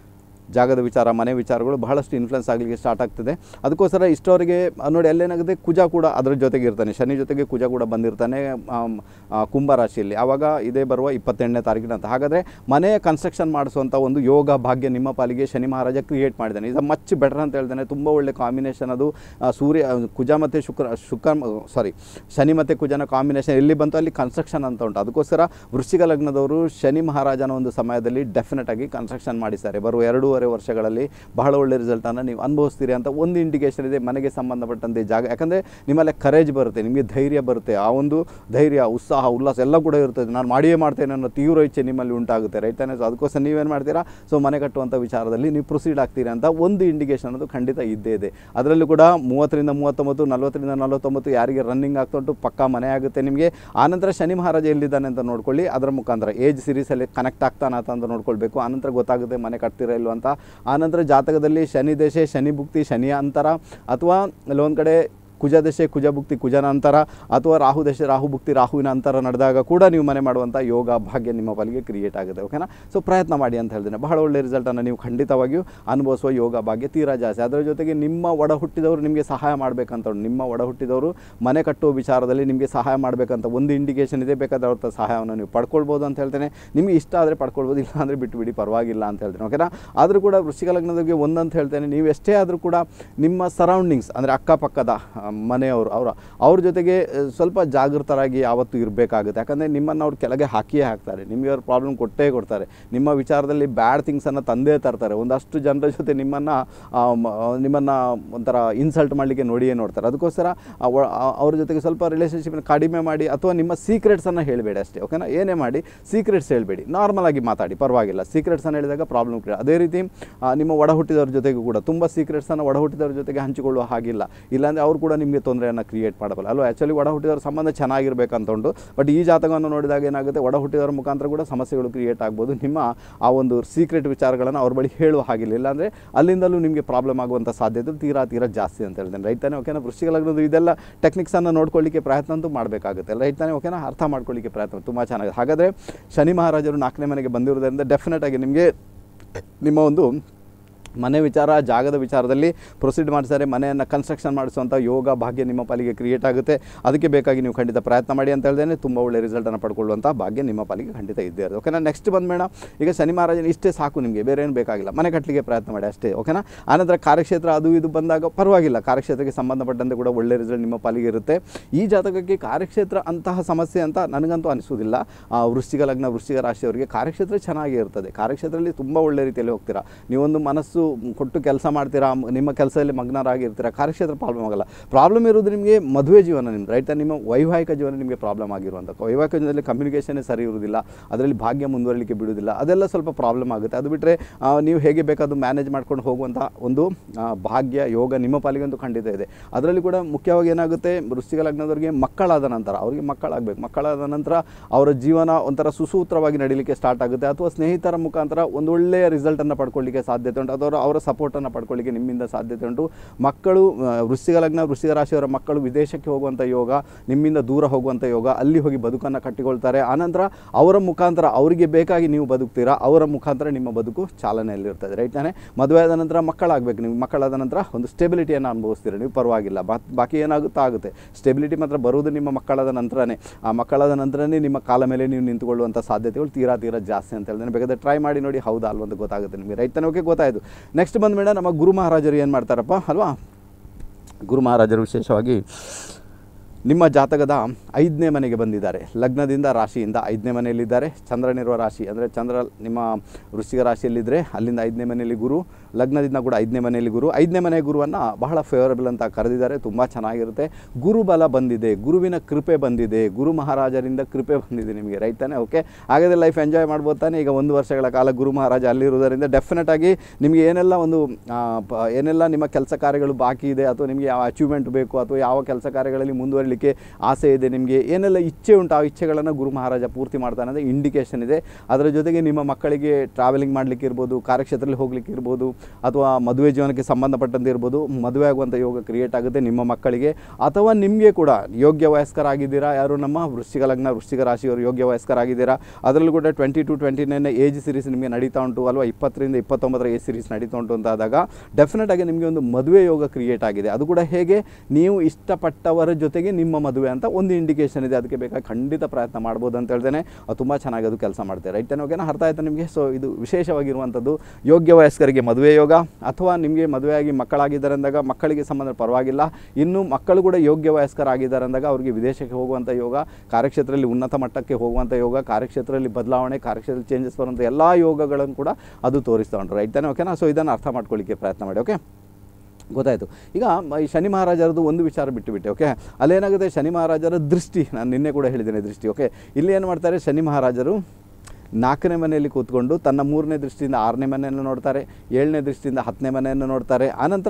ಜಾಗದ ವಿಚಾರ ಮನೆ ವಿಚಾರಗಳು ಬಹಳಷ್ಟು ಇನ್ಫ್ಲುಯೆನ್ಸ್ ಆಗಲಿಕ್ಕೆ ಸ್ಟಾರ್ಟ್ ಆಗ್ತದೆ ಅದಕ್ಕೋಸ್ಕರ ಇಷ್ಟವರೆಗೆ ಆ, ನೋಡಿ ಅಲ್ಲೇನಾಗುತ್ತೆ ಕುಜ ಕೂಡ ಅದರ ಜೊತೆಗೆ ಇರ್ತಾನೆ ಶನಿ ಜೊತೆಗೆ ಕುಜ ಕೂಡ ಬಂದಿರ್ತಾನೆ ಆಮ್, ಆ, ಕುಂಭ ರಾಶಿಯಲ್ಲಿ ಆವಾಗ ಇದೇ ಬರುವ ಇಪ್ಪತ್ತೆಂಟನೇ ತಾರೀಕಿನಂತ ಹಾಗಾದರೆ ಮನೆಯ ಕನ್ಸ್ಟ್ರಕ್ಷನ್ ಮಾಡಿಸುವಂಥ ಒಂದು ಯೋಗ ಭಾಗ್ಯ ನಿಮ್ಮ ಪಾಲಿಗೆ ಶನಿ ಮಹಾರಾಜ ಕ್ರಿಯೇಟ್ ಮಾಡಿದ್ದಾನೆ ಇದು ಮಚ್ ಬೆಟರ್ ಅಂತ ಹೇಳ್ತಾನೆ ತುಂಬ ಒಳ್ಳೆ ಕಾಂಬಿನೇಷನ್ ಅದು ಆ, ಸೂರ್ಯ ಆ, ಕುಜ ಮತ್ತು ಶುಕ್ರ ಶುಕ್ರ ಸಾರಿ ಶನಿ ಮತ್ತು ಕುಜನ ಕಾಂಬಿನೇಷನ್ ಎಲ್ಲಿ ಬಂತು ಅಲ್ಲಿ ಕನ್ಸ್ಟ್ರಕ್ಷನ್ ಅಂತ ಉಂಟು ಅದಕ್ಕೋಸ್ಕರ ವೃಶ್ಚಿಕ ಲಗ್ನದವರು ಶನಿ ಮಹಾರಾಜನ ಒಂದು ಸಮಯದಲ್ಲಿ ಡೆಫಿನೆಟ್ ಆಗಿ ಕನ್ಸ್ಟ್ರಕ್ಷನ್ ಮಾಡಿದ್ದಾರೆ ಬರುವ ಎರಡೂವರೆ ವರ್ಷಗಳಲ್ಲಿ ಬಹಳ ಒಳ್ಳೆ ರಿಸಲ್ಟನ್ನು ನೀವು ಅನುಭವಿಸ್ತೀರಿ ಅಂತ ಒಂದು ಇಂಡಿಕೇಶನ್ ಇದೆ ಮನೆಗೆ ಸಂಬಂಧಪಟ್ಟಂತೆ ಜಾಗ ಯಾಕಂದರೆ ನಿಮ್ಮಲ್ಲಿ ಕರೇಜ್ ಬರುತ್ತೆ ನಿಮಗೆ ಧೈರ್ಯ ಬರುತ್ತೆ ಆ ಒಂದು ಧೈರ್ಯ ಉತ್ಸಾಹ ಉಲ್ಲಾಸ ಎಲ್ಲ ಕೂಡ ಇರ್ತದೆ ನಾನು ಮಾಡಿಯೇ ಮಾಡ್ತೇನೆ ಅನ್ನೋ ತೀವ್ರ ಇಚ್ಛೆ ನಿಮ್ಮಲ್ಲಿ ಉಂಟಾಗುತ್ತೆ ರೈಟ್ ತಾನೇ ಸೊ ಅದಕ್ಕೋಸ್ಕರ ನೀವೇನು ಮಾಡ್ತೀರಾ ಸೊ ಮನೆ ಕಟ್ಟುವಂಥ ವಿಚಾರದಲ್ಲಿ ನೀವು ಪ್ರೊಸೀಡ್ ಆಗ್ತೀರಿ ಅಂತ ಒಂದು ಇಂಡಿಕೇಶನ್ ಅದು ಖಂಡಿತ ಇದ್ದೇ ಇದೆ ಅದರಲ್ಲೂ ಕೂಡ ಮೂವತ್ತರಿಂದ ಮೂವತ್ತೊಂಬತ್ತು ನಲ್ವತ್ತರಿಂದ ನಲವತ್ತೊಂಬತ್ತು ಯಾರಿಗೆ ರನ್ನಿಂಗ್ ಆಗ್ತಾ ಉಂಟು ಪಕ್ಕಾ ಮನೆ ಆಗುತ್ತೆ ನಿಮಗೆ ಆನಂತರ ಶನಿ ಮಹಾರಾಜ ಎಲ್ಲಿದ್ದಾನೆ ಅಂತ ನೋಡ್ಕೊಳ್ಳಿ ಅದರ ಮುಖಾಂತರ ಏಜ್ ಸೀರೀಸಲ್ಲಿ ಕನೆಕ್ಟ್ ಆಗ್ತಾನ ಅಂತ ನೋಡ್ಕೊಳ್ಬೇಕು ಆನಂತರ ಗೊತ್ತಾಗುತ್ತೆ ಮನೆ ಕಟ್ತೀರಾ ಇಲ್ವ ಅಂತ ಆನಂತರ ಜಾತಕದಲ್ಲಿ ಶನಿ ದಶೆ ಶನಿ ಭುಕ್ತಿ ಶನಿಯ ಅಂತರ ಅಥವಾ ಕೆಲವೊಂದು ಕಡೆ ಕುಜ ದಶೆ ಕುಜ ಭುಕ್ತಿ ಕುಜನ ಅಂತರ ಅಥವಾ ರಾಹು ದಶೆ ರಾಹು ಭುಕ್ತಿ ರಾಹುವಿನ ಅಂತರ ನಡೆದಾಗ ಕೂಡ ನೀವು ಮನೆ ಮಾಡುವಂಥ ಯೋಗ ಭಾಗ್ಯ ನಿಮ್ಮ ಪಾಲಿಗೆ ಕ್ರಿಯೇಟ್ ಆಗುತ್ತೆ ಓಕೆನಾ ಸೊ ಪ್ರಯತ್ನ ಮಾಡಿ ಅಂತ ಹೇಳ್ತೇನೆ ಬಹಳ ಒಳ್ಳೆ ರಿಸಲ್ಟನ್ನು ನೀವು ಖಂಡಿತವಾಗಿಯೂ ಅನುಭವಿಸುವ ಯೋಗ ಭಾಗ್ಯ ತೀರಾ ಜಾಸ್ತಿ ಅದರ ಜೊತೆಗೆ ನಿಮ್ಮ ಒಡ ಹುಟ್ಟಿದವರು ನಿಮಗೆ ಸಹಾಯ ಮಾಡಬೇಕಂತ ಉಂಟು. ನಿಮ್ಮ ಒಡ ಹುಟ್ಟಿದವರು ಮನೆ ಕಟ್ಟುವ ವಿಚಾರದಲ್ಲಿ ನಿಮಗೆ ಸಹಾಯ ಮಾಡಬೇಕಂತ ಒಂದು ಇಂಡಿಕೇಶನ್ ಇದೆ ಬೇಕಾದ್ರೆ ಅವ್ರ ಹತ್ರ ಸಹಾಯವನ್ನು ನೀವು ಪಡ್ಕೊಳ್ಬೋದು ಅಂತ ಹೇಳ್ತೇನೆ ನಿಮಗೆ ಇಷ್ಟ ಆದರೆ ಪಡ್ಕೊಳ್ಬೋದು ಇಲ್ಲ ಅಂದರೆ ಬಿಟ್ಟು ಬಿಡಿ ಪರವಾಗಿಲ್ಲ ಅಂತ ಹೇಳ್ತೇನೆ ಓಕೆನಾ ಆದರೂ ಕೂಡ ವೃಶ್ಚಿಕ ಲಗ್ನದವರಿಗೆ ಒಂದಂತ ಹೇಳ್ತೇನೆ ನೀವು ಎಷ್ಟೇ ಆದರೂ ಕೂಡ ನಿಮ್ಮ ಸರೌಂಡಿಂಗ್ಸ್ ಅಂದರೆ ಅಕ್ಕಪಕ್ಕದ ಆ, ಮನೆಯವರು ಅವರ ಅವ್ರ ಜೊತೆಗೆ ಆ, ಸ್ವಲ್ಪ ಜಾಗೃತರಾಗಿ ಯಾವತ್ತೂ ಇರಬೇಕಾಗುತ್ತೆ ಯಾಕಂದರೆ ನಿಮ್ಮನ್ನು ಅವ್ರು ಕೆಳಗೆ ಹಾಕಿಯೇ ಹಾಕ್ತಾರೆ ನಿಮಗೆ ಅವ್ರು ಪ್ರಾಬ್ಲಮ್ ಕೊಟ್ಟೇ ಕೊಡ್ತಾರೆ ನಿಮ್ಮ ವಿಚಾರದಲ್ಲಿ ಬ್ಯಾಡ್ ಥಿಂಗ್ಸನ್ನು ತಂದೇ ತರ್ತಾರೆ ಒಂದಷ್ಟು ಜನರ ಜೊತೆ ನಿಮ್ಮನ್ನು ನಿಮ್ಮನ್ನು ಒಂಥರ ಇನ್ಸಲ್ಟ್ ಮಾಡಲಿಕ್ಕೆ ನೋಡಿಯೇ ನೋಡ್ತಾರೆ ಅದಕ್ಕೋಸ್ಕರ ಆ ಒ- ಆ- ಅವ್ರ ಜೊತೆಗೆ ಸ್ವಲ್ಪ ರಿಲೇಷನ್ಶಿಪ್ನ ಕಡಿಮೆ ಮಾಡಿ ಅಥವಾ ನಿಮ್ಮ ಸೀಕ್ರೆಟ್ಸನ್ನು ಹೇಳಬೇಡಿ ಅಷ್ಟೇ ಓಕೆನಾ ಏನೇ ಮಾಡಿ ಸೀಕ್ರೆಟ್ಸ್ ಹೇಳಬೇಡಿ ನಾರ್ಮಲ್ ಆಗಿ ಮಾತಾಡಿ ಪರವಾಗಿಲ್ಲ ಸೀಕ್ರೆಟ್ಸನ್ನು ಹೇಳಿದಾಗ ಪ್ರಾಬ್ಲಮ್ ಕ್ರಿಯೇಟ್ ಅದೇ ರೀತಿ ಆ, ನಿಮ್ಮ ಒಡ ಹುಟ್ಟಿದವ್ರ ಜೊತೆಗೂ ಕೂಡ ತುಂಬ ಸೀಕ್ರೆಟ್ಸನ್ನು ಒಡ ಹುಟ್ಟಿದವ್ರ ಜೊತೆಗೆ ಹಂಚಿಕೊಳ್ಳುವ ಹಾಗಿಲ್ಲ ಇಲ್ಲಾಂದರೆ ಅವ್ರು ಕೂಡ ನಿಮಗೆ ತೊಂದರೆಯನ್ನು ಕ್ರಿಯೇಟ್ ಮಾಡಬಲ್ಲ ಅಲ್ವಾ ಆ್ಯಕ್ಚುಲಿ ಒಡ ಹುಟ್ಟಿದವ್ರ ಸಂಬಂಧ ಚೆನ್ನಾಗಿರ್ಬೇಕಂತ ಉಂಟು ಬಟ್ ಈ ಜಾತಕವನ್ನು ನೋಡಿದಾಗ ಏನಾಗುತ್ತೆ ಒಡ ಹುಟ್ಟಿದವರ ಮುಖಾಂತರ ಕೂಡ ಸಮಸ್ಯೆಗಳು ಕ್ರಿಯೇಟ್ ಆಗ್ಬೋದು ನಿಮ್ಮ ಆ ಒಂದು ಸೀಕ್ರೆಟ್ ವಿಚಾರಗಳನ್ನು ಅವ್ರ ಬಳಿ ಹೇಳುವ ಹಾಗಿಲ್ಲ ಇಲ್ಲಾಂದರೆ ಅಲ್ಲಿಂದಲೂ ನಿಮಗೆ ಪ್ರಾಬ್ಲಮ್ ಆಗುವಂಥ ಸಾಧ್ಯತೆ ತೀರಾ ತೀರಾ ಜಾಸ್ತಿ ಅಂತ ಹೇಳ್ತೇನೆ ರೈಟ್ ತಾನೇ ಓಕೆನಾ ವೃಶ್ಚಿಕ ಲಗ್ನದ್ದು ಇದೆಲ್ಲ ಟೆಕ್ನಿಕ್ಸನ್ನು ನೋಡ್ಕೊಳ್ಳಿಕ್ಕೆ ಪ್ರಯತ್ನ ಅಂತೂ ಮಾಡಬೇಕಾಗುತ್ತೆ ರೈಟ್ ತಾನೇ ಓಕೆನಾ ಅರ್ಥ ಮಾಡ್ಕೊಳ್ಳಿಕ್ಕೆ ಪ್ರಯತ್ನ ತುಂಬ ಚೆನ್ನಾಗಿದೆ ಹಾಗಾದರೆ ಶನಿ ಮಹಾರಾಜರು ನಾಲ್ಕನೇ ಮನೆಗೆ ಬಂದಿರೋದ್ರಿಂದ ಡೆಫಿನೆಟ್ ಆಗಿ ನಿಮಗೆ ನಿಮ್ಮ ಒಂದು ಮನೆ ವಿಚಾರ ಜಾಗದ ವಿಚಾರದಲ್ಲಿ ಪ್ರೊಸೀಡ್ ಮಾಡಿಸಿದರೆ ಮನೆಯನ್ನು ಕನ್ಸ್ಟ್ರಕ್ಷನ್ ಮಾಡಿಸುವಂಥ ಯೋಗ ಭಾಗ್ಯ ನಿಮ್ಮ ಪಾಲಿಗೆ ಕ್ರಿಯೇಟ್ ಆಗುತ್ತೆ ಅದಕ್ಕೆ ಬೇಕಾಗಿ ನೀವು ಖಂಡಿತ ಪ್ರಯತ್ನ ಮಾಡಿ ಅಂತ ಹೇಳ್ದೇನೆ ತುಂಬ ಒಳ್ಳೆ ರಿಸಲ್ಟನ್ನು ಪಡ್ಕೊಳ್ಳುವಂಥ ಭಾಗ್ಯ ನಿಮ್ಮ ಪಾಲಿಗೆ ಖಂಡಿತ ಇದ್ದೇ ಇರುತ್ತೆ ಓಕೆನಾ ನೆಕ್ಸ್ಟ್ ಬಂದ್ಬೇಡ ಈಗ ಶನಿ ಮಹಾರಾಜನ ಇಷ್ಟೇ ಸಾಕು ನಿಮಗೆ ಬೇರೆ ಏನು ಬೇಕಾಗಿಲ್ಲ ಮನೆ ಕಟ್ಟಲಿಕ್ಕೆ ಪ್ರಯತ್ನ ಮಾಡಿ ಅಷ್ಟೇ ಓಕೆನಾ ಆನಂತರ ಕಾರ್ಯಕ್ಷೇತ್ರ ಅದು ಇದು ಬಂದಾಗ ಪರವಾಗಿಲ್ಲ ಕಾರ್ಯಕ್ಷೇತ್ರಕ್ಕೆ ಸಂಬಂಧಪಟ್ಟಂತೆ ಕೂಡ ಒಳ್ಳೆ ರಿಸಲ್ಟ್ ನಿಮ್ಮ ಪಾಲಿಗೆ ಇರುತ್ತೆ ಈ ಜಾತಕಕ್ಕೆ ಕಾರ್ಯಕ್ಷೇತ್ರ ಅಂತಹ ಸಮಸ್ಯೆ ಅಂತ ನನಗಂತೂ ಅನಿಸೋದಿಲ್ಲ ಆ, ವೃಶ್ಚಿಕ ಲಗ್ನ ವೃಶ್ಚಿಕ ರಾಶಿಯವರಿಗೆ ಕಾರ್ಯಕ್ಷೇತ್ರ ಚೆನ್ನಾಗೇ ಇರ್ತದೆ ಕಾರ್ಯಕ್ಷೇತ್ರದಲ್ಲಿ ತುಂಬ ಒಳ್ಳೆ ರೀತಿಯಲ್ಲಿ ಹೋಗ್ತೀರಾ ನೀವೊಂದು ಮನಸ್ಸು ಕೊಟ್ಟು ಕೆಲಸ ಮಾಡ್ತೀರಾ ಮ್- ನಿಮ್ಮ ಕೆಲಸದಲ್ಲಿ ಮಗ್ನರಾಗಿರ್ತೀರಾ ಕಾರ್ಯಕ್ಷೇತ್ರ ಪ್ರಾಬ್ಲಮ್ ಆಗಲ್ಲ ಪ್ರಾಬ್ಲಮ್ ಇರೋದು ನಿಮಗೆ ಮದುವೆ ಜೀವನ ನಿಮ್ದು ರೈಟ್ ನಿಮ್ಮ ವೈವಾಹಿಕ ಜೀವನ ನಿಮಗೆ ಪ್ರಾಬ್ಲಮ್ ಆಗಿರುವಂಥ ವೈವಾಹಿಕ ಜೀವನದಲ್ಲಿ ಕಮ್ಯುನಿಕೇಷನ್ನೇ ಸರಿ ಇರುವುದಿಲ್ಲ ಅದರಲ್ಲಿ ಭಾಗ್ಯ ಮುಂದುವರಲಿಕ್ಕೆ ಬಿಡುವುದಿಲ್ಲ ಅದೆಲ್ಲ ಸ್ವಲ್ಪ ಪ್ರಾಬ್ಲಮ್ ಆಗುತ್ತೆ ಅದು ಬಿಟ್ಟರೆ ನೀವು ಹೇಗೆ ಬೇಕಾದರೂ ಮ್ಯಾನೇಜ್ ಮಾಡ್ಕೊಂಡು ಹೋಗುವಂಥ ಒಂದು ಆ, ಭಾಗ್ಯ ಯೋಗ ನಿಮ್ಮ ಪಾಲಿಗಂತೂ ಖಂಡಿತ ಇದೆ ಅದರಲ್ಲಿ ಕೂಡ ಮುಖ್ಯವಾಗಿ ಏನಾಗುತ್ತೆ ವೃಶ್ಚಿಕ ಲಗ್ನದವರಿಗೆ ಮಕ್ಕಳಾದ ನಂತರ ಅವರಿಗೆ ಮಕ್ಕಳಾಗಬೇಕು ಮಕ್ಕಳಾದ ನಂತರ ಅವರ ಜೀವನ ಒಂಥರ ಸುಸೂತ್ರವಾಗಿ ನಡೀಲಿಕ್ಕೆ ಸ್ಟಾರ್ಟ್ ಆಗುತ್ತೆ ಅಥವಾ ಸ್ನೇಹಿತರ ಮುಖಾಂತರ ಒಂದು ಒಳ್ಳೆಯ ರಿಸಲ್ಟನ್ನು ಪಡ್ಕೊಳ್ಳಿಕ್ಕೆ ಸಾಧ್ಯತೆ ಉಂಟು ಅಥವಾ ಅವರ ಸಪೋರ್ಟನ್ನು ಪಡ್ಕೊಳ್ಳಿಕ್ಕೆ ನಿಮ್ಮಿಂದ ಸಾಧ್ಯತೆ ಉಂಟು ಮಕ್ಕಳು ಆ, ವೃಶ್ಚಿಕ ಲಗ್ನ ವೃಶ್ಚಿಕ ರಾಶಿಯವರ ಮಕ್ಕಳು ವಿದೇಶಕ್ಕೆ ಹೋಗುವಂಥ ಯೋಗ ನಿಮ್ಮಿಂದ ದೂರ ಹೋಗುವಂಥ ಯೋಗ ಅಲ್ಲಿ ಹೋಗಿ ಬದುಕನ್ನು ಕಟ್ಟಿಕೊಳ್ತಾರೆ ಆನಂತರ ಅವರ ಮುಖಾಂತರ ಅವರಿಗೆ ಬೇಕಾಗಿ ನೀವು ಬದುಕ್ತೀರಾ ಅವರ ಮುಖಾಂತರ ನಿಮ್ಮ ಬದುಕು ಚಾಲನೆಯಲ್ಲಿರ್ತದೆ ರೈಟ್ ತಾನೇ ಮದುವೆ ಆದ ನಂತರ ಮಕ್ಕಳಾಗಬೇಕು ನೀವು ಮಕ್ಕಳಾದ ನಂತರ ಒಂದು ಸ್ಟೆಬಿಲಿಟಿಯನ್ನು ಅನುಭವಿಸ್ತೀರ ನೀವು ಪರವಾಗಿಲ್ಲ ಬಾ ಬಾಕಿ ಏನಾಗುತ್ತೋ ಆಗುತ್ತೆ ಸ್ಟೆಬಿಲಿಟಿ ಮಾತ್ರ ಬರುವುದು ನಿಮ್ಮ ಮಕ್ಕಳಾದ ನಂತರನೇ ಆ ಮಕ್ಕಳಾದ ನಂತರನೇ ನಿಮ್ಮ ಕಾಲ ಮೇಲೆ ನೀವು ನಿಂತುಕೊಳ್ಳುವಂಥ ಸಾಧ್ಯತೆಗಳು ತೀರಾ ತೀರಾ ಜಾಸ್ತಿ ಅಂತ ಹೇಳಿದ್ರೆ ಬೇಕಾದ್ರೆ ಟ್ರೈ ಮಾಡಿ ನೋಡಿ ಹೌದಾ ಅಲ್ವ ಅಂತ ಗೊತ್ತಾಗುತ್ತೆ ನಿಮಗೆ ರೈಟ್ ತಾನೇ ಓಕೆ ಗೊತ್ತಾಯಿತು ನೆಕ್ಸ್ಟ್ ಬಂದ್ಮೇಲೆ ನಮ್ಮ ಗುರು ಮಹಾರಾಜರು ಏನು ಮಾಡ್ತಾರಪ್ಪ ಅಲ್ವಾ ಗುರು ಮಹಾರಾಜರು ವಿಶೇಷವಾಗಿ ನಿಮ್ಮ ಜಾತಕದ ಐದನೇ ಮನೆಗೆ ಬಂದಿದ್ದಾರೆ ಲಗ್ನದಿಂದ ರಾಶಿಯಿಂದ ಐದನೇ ಮನೆಯಲ್ಲಿದ್ದಾರೆ ಚಂದ್ರನಿರುವ ರಾಶಿ ಅಂದರೆ ಚಂದ್ರ ನಿಮ್ಮ ವೃಶ್ಚಿಕ ರಾಶಿಯಲ್ಲಿದ್ದರೆ ಅಲ್ಲಿಂದ ಐದನೇ ಮನೆಯಲ್ಲಿ ಗುರು ಲಗ್ನದಿಂದ ಕೂಡ ಐದನೇ ಮನೆಯಲ್ಲಿ ಗುರು ಐದನೇ ಮನೆ ಗುರುವನ್ನು ಬಹಳ ಫೇವರಬಲ್ ಅಂತ ಕರೆದಿದ್ದಾರೆ ತುಂಬ ಚೆನ್ನಾಗಿರುತ್ತೆ ಗುರುಬಲ ಬಂದಿದೆ ಗುರುವಿನ ಕೃಪೆ ಬಂದಿದೆ ಗುರು ಮಹಾರಾಜರಿಂದ ಕೃಪೆ ಬಂದಿದೆ ನಿಮಗೆ ರೈಟ್ ತಾನೇ ಓಕೆ ಹಾಗಾದರೆ ಲೈಫ್ ಎಂಜಾಯ್ ಮಾಡ್ಬೋದು ತಾನೇ ಈಗ ಒಂದು ವರ್ಷಗಳ ಕಾಲ ಗುರು ಮಹಾರಾಜ ಅಲ್ಲಿರುವುದರಿಂದ ಡೆಫಿನೆಟ್ ಆಗಿ ನಿಮಗೆ ಏನೆಲ್ಲ ಒಂದು ಆ, ಪ- ಏನೆಲ್ಲ ನಿಮ್ಮ ಕೆಲಸ ಕಾರ್ಯಗಳು ಬಾಕಿ ಇದೆ ಅಥವಾ ನಿಮಗೆ ಯಾವ ಅಚೀವ್ಮೆಂಟ್ ಬೇಕು ಅಥವಾ ಯಾವ ಕೆಲಸ ಕಾರ್ಯಗಳಲ್ಲಿ ಮುಂದುವರಲಿಕ್ಕೆ ಆಸೆ ಇದೆ ನಿಮಗೆ ಏನೆಲ್ಲ ಇಚ್ಛೆ ಉಂಟು ಆ ಇಚ್ಛೆಗಳನ್ನು ಗುರು ಮಹಾರಾಜ ಪೂರ್ತಿ ಮಾಡ್ತಾನೆ ಅಂದರೆ ಇಂಡಿಕೇಷನ್ ಇದೆ ಅದರ ಜೊತೆಗೆ ನಿಮ್ಮ ಮಕ್ಕಳಿಗೆ ಟ್ರಾವೆಲಿಂಗ್ ಮಾಡಲಿಕ್ಕೆ ಇರ್ಬೋದು ಕಾರ್ಯಕ್ಷೇತ್ರದಲ್ಲಿ ಹೋಗ್ಲಿಕ್ಕೆ ಇರ್ಬೋದು ಅಥವಾ ಮದುವೆ ಜೀವನಕ್ಕೆ ಸಂಬಂಧಪಟ್ಟಂತೆ ಇರ್ಬೋದು ಮದುವೆ ಆಗುವಂಥ ಯೋಗ ಕ್ರಿಯೇಟ್ ಆಗುತ್ತೆ ನಿಮ್ಮ ಮಕ್ಕಳಿಗೆ ಅಥವಾ ನಿಮಗೆ ಕೂಡ ಯೋಗ್ಯ ವಯಸ್ಕರಾಗಿದ್ದೀರಾ ಯಾರು ನಮ್ಮ ವೃಶ್ಚಿಕ ಲಗ್ನ ವೃಶ್ಚಿಕ ರಾಶಿಯವರು ಯೋಗ್ಯ ವಯಸ್ಕರಾಗಿದ್ದೀರಾ ಅದರಲ್ಲೂ ಕೂಡ twenty two twenty nine age series ನಿಮಗೆ ನಡೀತಾ ಉಂಟು ಅಲ್ವಾ ಇಪ್ಪತ್ತರಿಂದ ಇಪ್ಪತ್ತೊಂಬತ್ತರ ಏಜ್ ಸೀರೀಸ್ ನಡೀತಾ ಉಂಟು ಅಂತ ಆದಾಗ ಡೆಫಿನೆಟ್ ಆಗಿ ನಿಮಗೆ ಒಂದು ಮದುವೆ ಯೋಗ ಕ್ರಿಯೇಟ್ ಆಗಿದೆ ಅದು ಕೂಡ ಹೇಗೆ ನೀವು ಇಷ್ಟಪಟ್ಟವರ ಜೊತೆಗೆ ನಿಮ್ಮ ಮದುವೆ ಅಂತ ಒಂದು ಇಂಡಿಕೇಷನ್ ಇದೆ ಅದಕ್ಕೆ ಬೇಕಾಗಿ ಖಂಡಿತ ಪ್ರಯತ್ನ ಮಾಡ್ಬೋದು ಅಂತ ಹೇಳ್ತೇನೆ ಅದು ತುಂಬ ಚೆನ್ನಾಗಿ ಅದು ಕೆಲಸ ಮಾಡ್ತಾರೆ ರೈಟ್ ಓಕೆನಾ ಅರ್ಥ ಆಯ್ತಾ ನಿಮಗೆ ಸೊ ಇದು ವಿಶೇಷವಾಗಿರುವಂಥದ್ದು ಯೋಗ್ಯ ವಯಸ್ಕರಿಗೆ ಮದುವೆ ಯೋಗ ಅಥವಾ ನಿಮಗೆ ಮದುವೆಯಾಗಿ ಮಕ್ಕಳಾಗಿದ್ದಾರೆ ಅಂದಾಗ ಮಕ್ಕಳಿಗೆ ಸಂಬಂಧ ಪರವಾಗಿಲ್ಲ ಇನ್ನು ಮಕ್ಕಳು ಕೂಡ ಯೋಗ್ಯ ವಯಸ್ಕರಾಗಿದ್ದಾರೆ ಅಂದಾಗ ಅವರಿಗೆ ವಿದೇಶಕ್ಕೆ ಹೋಗುವಂಥ ಯೋಗ ಕಾರ್ಯಕ್ಷೇತ್ರದಲ್ಲಿ ಉನ್ನತ ಮಟ್ಟಕ್ಕೆ ಹೋಗುವಂಥ ಯೋಗ ಕಾರ್ಯಕ್ಷೇತ್ರದಲ್ಲಿ ಬದಲಾವಣೆ ಕಾರ್ಯಕ್ಷೇತ್ರದಲ್ಲಿ ಚೇಂಜಸ್ ಬರುವಂಥ ಎಲ್ಲ ಯೋಗಗಳನ್ನು ಕೂಡ ಅದು ತೋರಿಸ್ತಾ ಉಂಟು ರೈಟ್ ತಾನೇ ಓಕೆನಾ ಸೊ ಇದನ್ನು ಅರ್ಥ ಮಾಡ್ಕೊಳ್ಳಿಕ್ಕೆ ಪ್ರಯತ್ನ ಮಾಡಿ ಓಕೆ ಗೊತ್ತಾಯಿತು ಈಗ ಮ- ಈ ಶನಿ ಮಹಾರಾಜರದು ಒಂದು ವಿಚಾರ ಬಿಟ್ಟುಬಿಟ್ಟೆ ಓಕೆ ಅಲ್ಲೇನಾಗುತ್ತೆ ಶನಿ ಮಹಾರಾಜರ ದೃಷ್ಟಿ ನಾನು ನಿನ್ನೆ ಕೂಡ ಹೇಳಿದ್ದೇನೆ ದೃಷ್ಟಿ ಓಕೆ ಇಲ್ಲಿ ಏನು ಮಾಡ್ತಾರೆ ಶನಿ ಮಹಾರಾಜರು ನಾಲ್ಕನೇ ಮನೆಯಲ್ಲಿ ಕೂತ್ಕೊಂಡು ತನ್ನ ಮೂರನೇ ದೃಷ್ಟಿಯಿಂದ ಆರನೇ ಮನೆಯನ್ನು ನೋಡ್ತಾರೆ ಏಳನೇ ದೃಷ್ಟಿಯಿಂದ ಹತ್ತನೇ ಮನೆಯನ್ನು ನೋಡ್ತಾರೆ ಆನಂತರ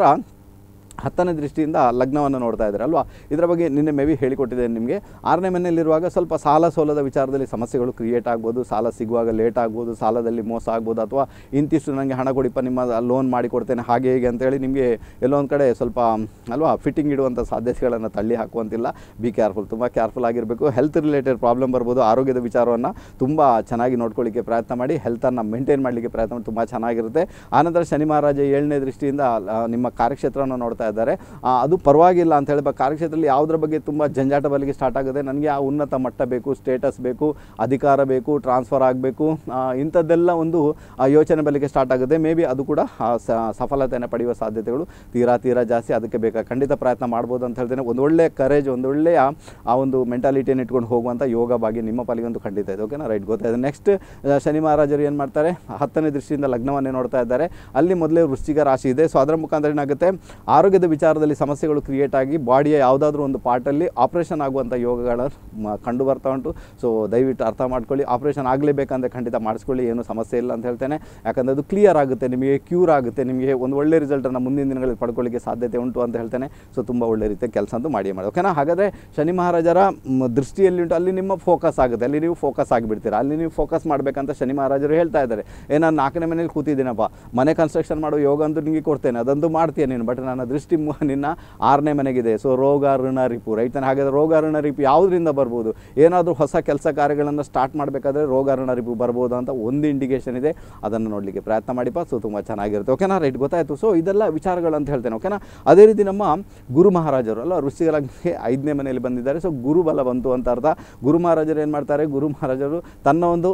ಹತ್ತನೇ ದೃಷ್ಟಿಯಿಂದ ಲಗ್ನವನ್ನು ನೋಡ್ತಾ ಇದ್ದಾರೆ ಅಲ್ವಾ ಇದರ ಬಗ್ಗೆ ನಿನ್ನೆ ಮೇ ಬಿ ಹೇಳಿಕೊಟ್ಟಿದ್ದೇನೆ ನಿಮಗೆ ಆರನೇ ಮನೆಯಲ್ಲಿರುವಾಗ ಸ್ವಲ್ಪ ಸಾಲ ಸೋಲದ ವಿಚಾರದಲ್ಲಿ ಸಮಸ್ಯೆಗಳು ಕ್ರಿಯೇಟ್ ಆಗ್ಬೋದು ಸಾಲ ಸಿಗುವಾಗ ಲೇಟ್ ಆಗ್ಬೋದು ಸಾಲದಲ್ಲಿ ಮೋಸ ಆಗ್ಬೋದು ಅಥವಾ ಇಂತಿಷ್ಟು ನನಗೆ ಹಣ ಕೊಡಿಪ್ಪ ನಿಮ್ಮ ಲೋನ್ ಮಾಡಿಕೊಡ್ತೇನೆ ಹಾಗೆ ಹೀಗೆ ಅಂತೇಳಿ ನಿಮಗೆ ಎಲ್ಲೋ ಒಂದು ಕಡೆ ಸ್ವಲ್ಪ ಅಲ್ವಾ ಫಿಟ್ಟಿಂಗ್ ಇಡುವಂಥ ಸಾಧ್ಯತೆಗಳನ್ನು ತಳ್ಳಿ ಹಾಕುವಂತಿಲ್ಲ ಬಿ ಕೇರ್ಫುಲ್ ತುಂಬ ಕೇರ್ಫುಲ್ ಆಗಿರಬೇಕು ಹೆಲ್ತ್ ರಿಲೇಟೆಡ್ ಪ್ರಾಬ್ಲಮ್ ಬರ್ಬೋದು ಆರೋಗ್ಯದ ವಿಚಾರವನ್ನು ತುಂಬ ಚೆನ್ನಾಗಿ ನೋಡ್ಕೊಳ್ಳಿಕ್ಕೆ ಪ್ರಯತ್ನ ಮಾಡಿ ಹೆಲ್ತನ್ನು ಮೇಂಟೈನ್ ಮಾಡಲಿಕ್ಕೆ ಪ್ರಯತ್ನ ಮಾಡಿ ತುಂಬ ಚೆನ್ನಾಗಿರುತ್ತೆ ಆನಂತರ ಶನಿ ಮಹಾರಾಜ ಏಳನೇ ದೃಷ್ಟಿಯಿಂದ ಆ, ನಿಮ್ಮ ಕಾರ್ಯಕ್ಷೇತ್ರವನ್ನು ನೋಡ್ತಾ ಇದ್ದಾರೆ ಆ, ಅದು ಪರವಾಗಿಲ್ಲ ಅಂತ ಹೇಳಿ ಕಾರ್ಯಕ್ಷೇತ್ರದಲ್ಲಿ ಯಾವುದ್ರ ಬಗ್ಗೆ ತುಂಬ ಜಂಜಾಟ ಬಲಿಗೆ ಸ್ಟಾರ್ಟ್ ಆಗುತ್ತೆ ನನಗೆ ಆ ಉನ್ನತ ಮಟ್ಟ ಬೇಕು ಸ್ಟೇಟಸ್ ಬೇಕು ಅಧಿಕಾರ ಬೇಕು ಟ್ರಾನ್ಸ್ಫರ್ ಆಗಬೇಕು ಇಂಥದ್ದೆಲ್ಲ ಒಂದು ಆ, ಯೋಚನೆ ಬಲಿಗೆ ಸ್ಟಾರ್ಟ್ ಆಗುತ್ತೆ ಮೇ ಬಿ ಅದು ಕೂಡ ಆ, ಸ- ಸಫಲತೆಯನ್ನು ಪಡೆಯುವ ಸಾಧ್ಯತೆಗಳು ತೀರಾ ತೀರಾ ಜಾಸ್ತಿ ಅದಕ್ಕೆ ಬೇಕಾ ಖಂಡಿತ ಪ್ರಯತ್ನ ಮಾಡ್ಬೋದು ಅಂತ ಹೇಳ್ತೇನೆ ಒಂದು ಒಳ್ಳೆಯ ಕರೇಜ್ ಒಂದು ಒಳ್ಳೆಯ ಆ ಒಂದು ಮೆಂಟಾಲಿಟಿಯನ್ನು ಇಟ್ಕೊಂಡು ಹೋಗುವಂಥ ಯೋಗ ಭಾಗ್ಯ ನಿಮ್ಮ ಪಾಲಿಗಂತೂ ಖಂಡಿತ ಇದೆ ಓಕೆನಾ ರೈಟ್ ಗೊತ್ತಾಯಿದೆ ನೆಕ್ಸ್ಟ್ ಶನಿ ಮಹಾರಾಜರು ಏನು ಮಾಡ್ತಾರೆ ಹತ್ತನೇ ದೃಷ್ಟಿಯಿಂದ ಲಗ್ನವನ್ನೇ ನೋಡ್ತಾ ಇದ್ದಾರೆ ಅಲ್ಲಿ ಮೊದಲೇ ವೃಶ್ಚಿಕ ರಾಶಿ ಇದೆ ಸೊ ಅದರ ಮುಖಾಂತರ ಏನಾಗುತ್ತೆ ಆರೋಗ್ಯದ ವಿಚಾರದಲ್ಲಿ ಸಮಸ್ಯೆಗಳು ಕ್ರಿಯೇಟ್ ಆಗಿ ಬಾಡಿಯ ಯಾವುದಾದ್ರೂ ಒಂದು ಪಾರ್ಟಲ್ಲಿ ಆಪರೇಷನ್ ಆಗುವಂಥ ಯೋಗಗಳ ಮ- ಕಂಡು ಬರ್ತಾ ಉಂಟು ಸೊ ದಯವಿಟ್ಟು ಅರ್ಥ ಮಾಡ್ಕೊಳ್ಳಿ ಆಪರೇಷನ್ ಆಗಲೇಬೇಕಂದ್ರೆ ಖಂಡಿತ ಮಾಡಿಸ್ಕೊಳ್ಳಿ ಏನು ಸಮಸ್ಯೆ ಇಲ್ಲ ಅಂತ ಹೇಳ್ತೇನೆ ಯಾಕಂದರೆ ಅದು ಕ್ಲಿಯರ್ ಆಗುತ್ತೆ ನಿಮಗೆ ಕ್ಯೂರ್ ಆಗುತ್ತೆ ನಿಮಗೆ ಒಂದು ಒಳ್ಳೆ ರಿಸಲ್ಟನ್ನು ಮುಂದಿನ ದಿನಗಳಲ್ಲಿ ಪಡ್ಕೊಳ್ಳಿಕ್ಕೆ ಸಾಧ್ಯತೆ ಉಂಟು ಅಂತ ಹೇಳ್ತೇನೆ ಸೊ ತುಂಬ ಒಳ್ಳೆ ರೀತಿಯ ಕೆಲಸ ಅಂತೂ ಮಾಡಿ ಮಾಡಿ ಓಕೆನಾ ಹಾಗಾದರೆ ಶನಿ ಮಹಾರಾಜರ ಮ್, ದೃಷ್ಟಿಯಲ್ಲಿ ಉಂಟು ಅಲ್ಲಿ ನಿಮ್ಮ ಫೋಕಸ್ ಆಗುತ್ತೆ ಅಲ್ಲಿ ನೀವು ಫೋಕಸ್ ಆಗಿಬಿಡ್ತೀರಾ ಅಲ್ಲಿ ನೀವು ಫೋಕಸ್ ಮಾಡಬೇಕಂತ ಶನಿ ಮಹಾರಾಜರು ಹೇಳ್ತಾ ಇದ್ದಾರೆ ಏ ನಾನು ನಾಲ್ಕನೇ ಮನೇಲಿ ಕೂತಿದ್ದೀನಪ್ಪ ಮನೆ ಕನ್ಸ್ಟ್ರಕ್ಷನ್ ಮಾಡೋ ಯೋಗ ಅಂತೂ ನಿಮಗೆ ಕೊಡ್ತೇನೆ ಅದಂತೂ ಮಾಡ್ತೀಯ ನೀನು ಬಟ್ ನನ್ನ ದೃಷ್ಟಿ ಮು- ನಿನ್ನ ಆರನೇ ಮನೆಗಿದೆ ಸೊ ರೋಗ ಋಣ ರಿಪು ರೈತನ ಹಾಗಾದರೆ ರೋಗ ಋಣ ರಿಪು ಯಾವುದರಿಂದ ಬರ್ಬೋದು ಏನಾದರೂ ಹೊಸ ಕೆಲಸ ಕಾರ್ಯಗಳನ್ನು ಸ್ಟಾರ್ಟ್ ಮಾಡಬೇಕಾದ್ರೆ ರೋಗ ಋಣ ರಿಪು ಬರ್ಬೋದು ಅಂತ ಒಂದು ಇಂಡಿಕೇಷನ್ ಇದೆ ಅದನ್ನು ನೋಡಲಿಕ್ಕೆ ಪ್ರಯತ್ನ ಮಾಡಿಪ್ಪ ಸೊ ತುಂಬ ಚೆನ್ನಾಗಿರುತ್ತೆ ಓಕೆನಾ ರೈಟ್ ಗೊತ್ತಾಯಿತು ಸೊ ಇದೆಲ್ಲ ವಿಚಾರಗಳು ಅಂತ ಹೇಳ್ತೇನೆ ಓಕೆನಾ ಅದೇ ರೀತಿ ನಮ್ಮ ಗುರು ಮಹಾರಾಜರು ಅಲ್ಲ ವೃಶ್ಚಿಕ ಲಗ್ನಕ್ಕೆ ಐದನೇ ಮನೆಯಲ್ಲಿ ಬಂದಿದ್ದಾರೆ ಸೊ ಗುರು ಬಲ ಬಂತು ಅಂತ ಅರ್ಥ ಗುರು ಮಹಾರಾಜರು ಏನು ಮಾಡ್ತಾರೆ ಗುರು ಮಹಾರಾಜರು ತನ್ನ ಒಂದು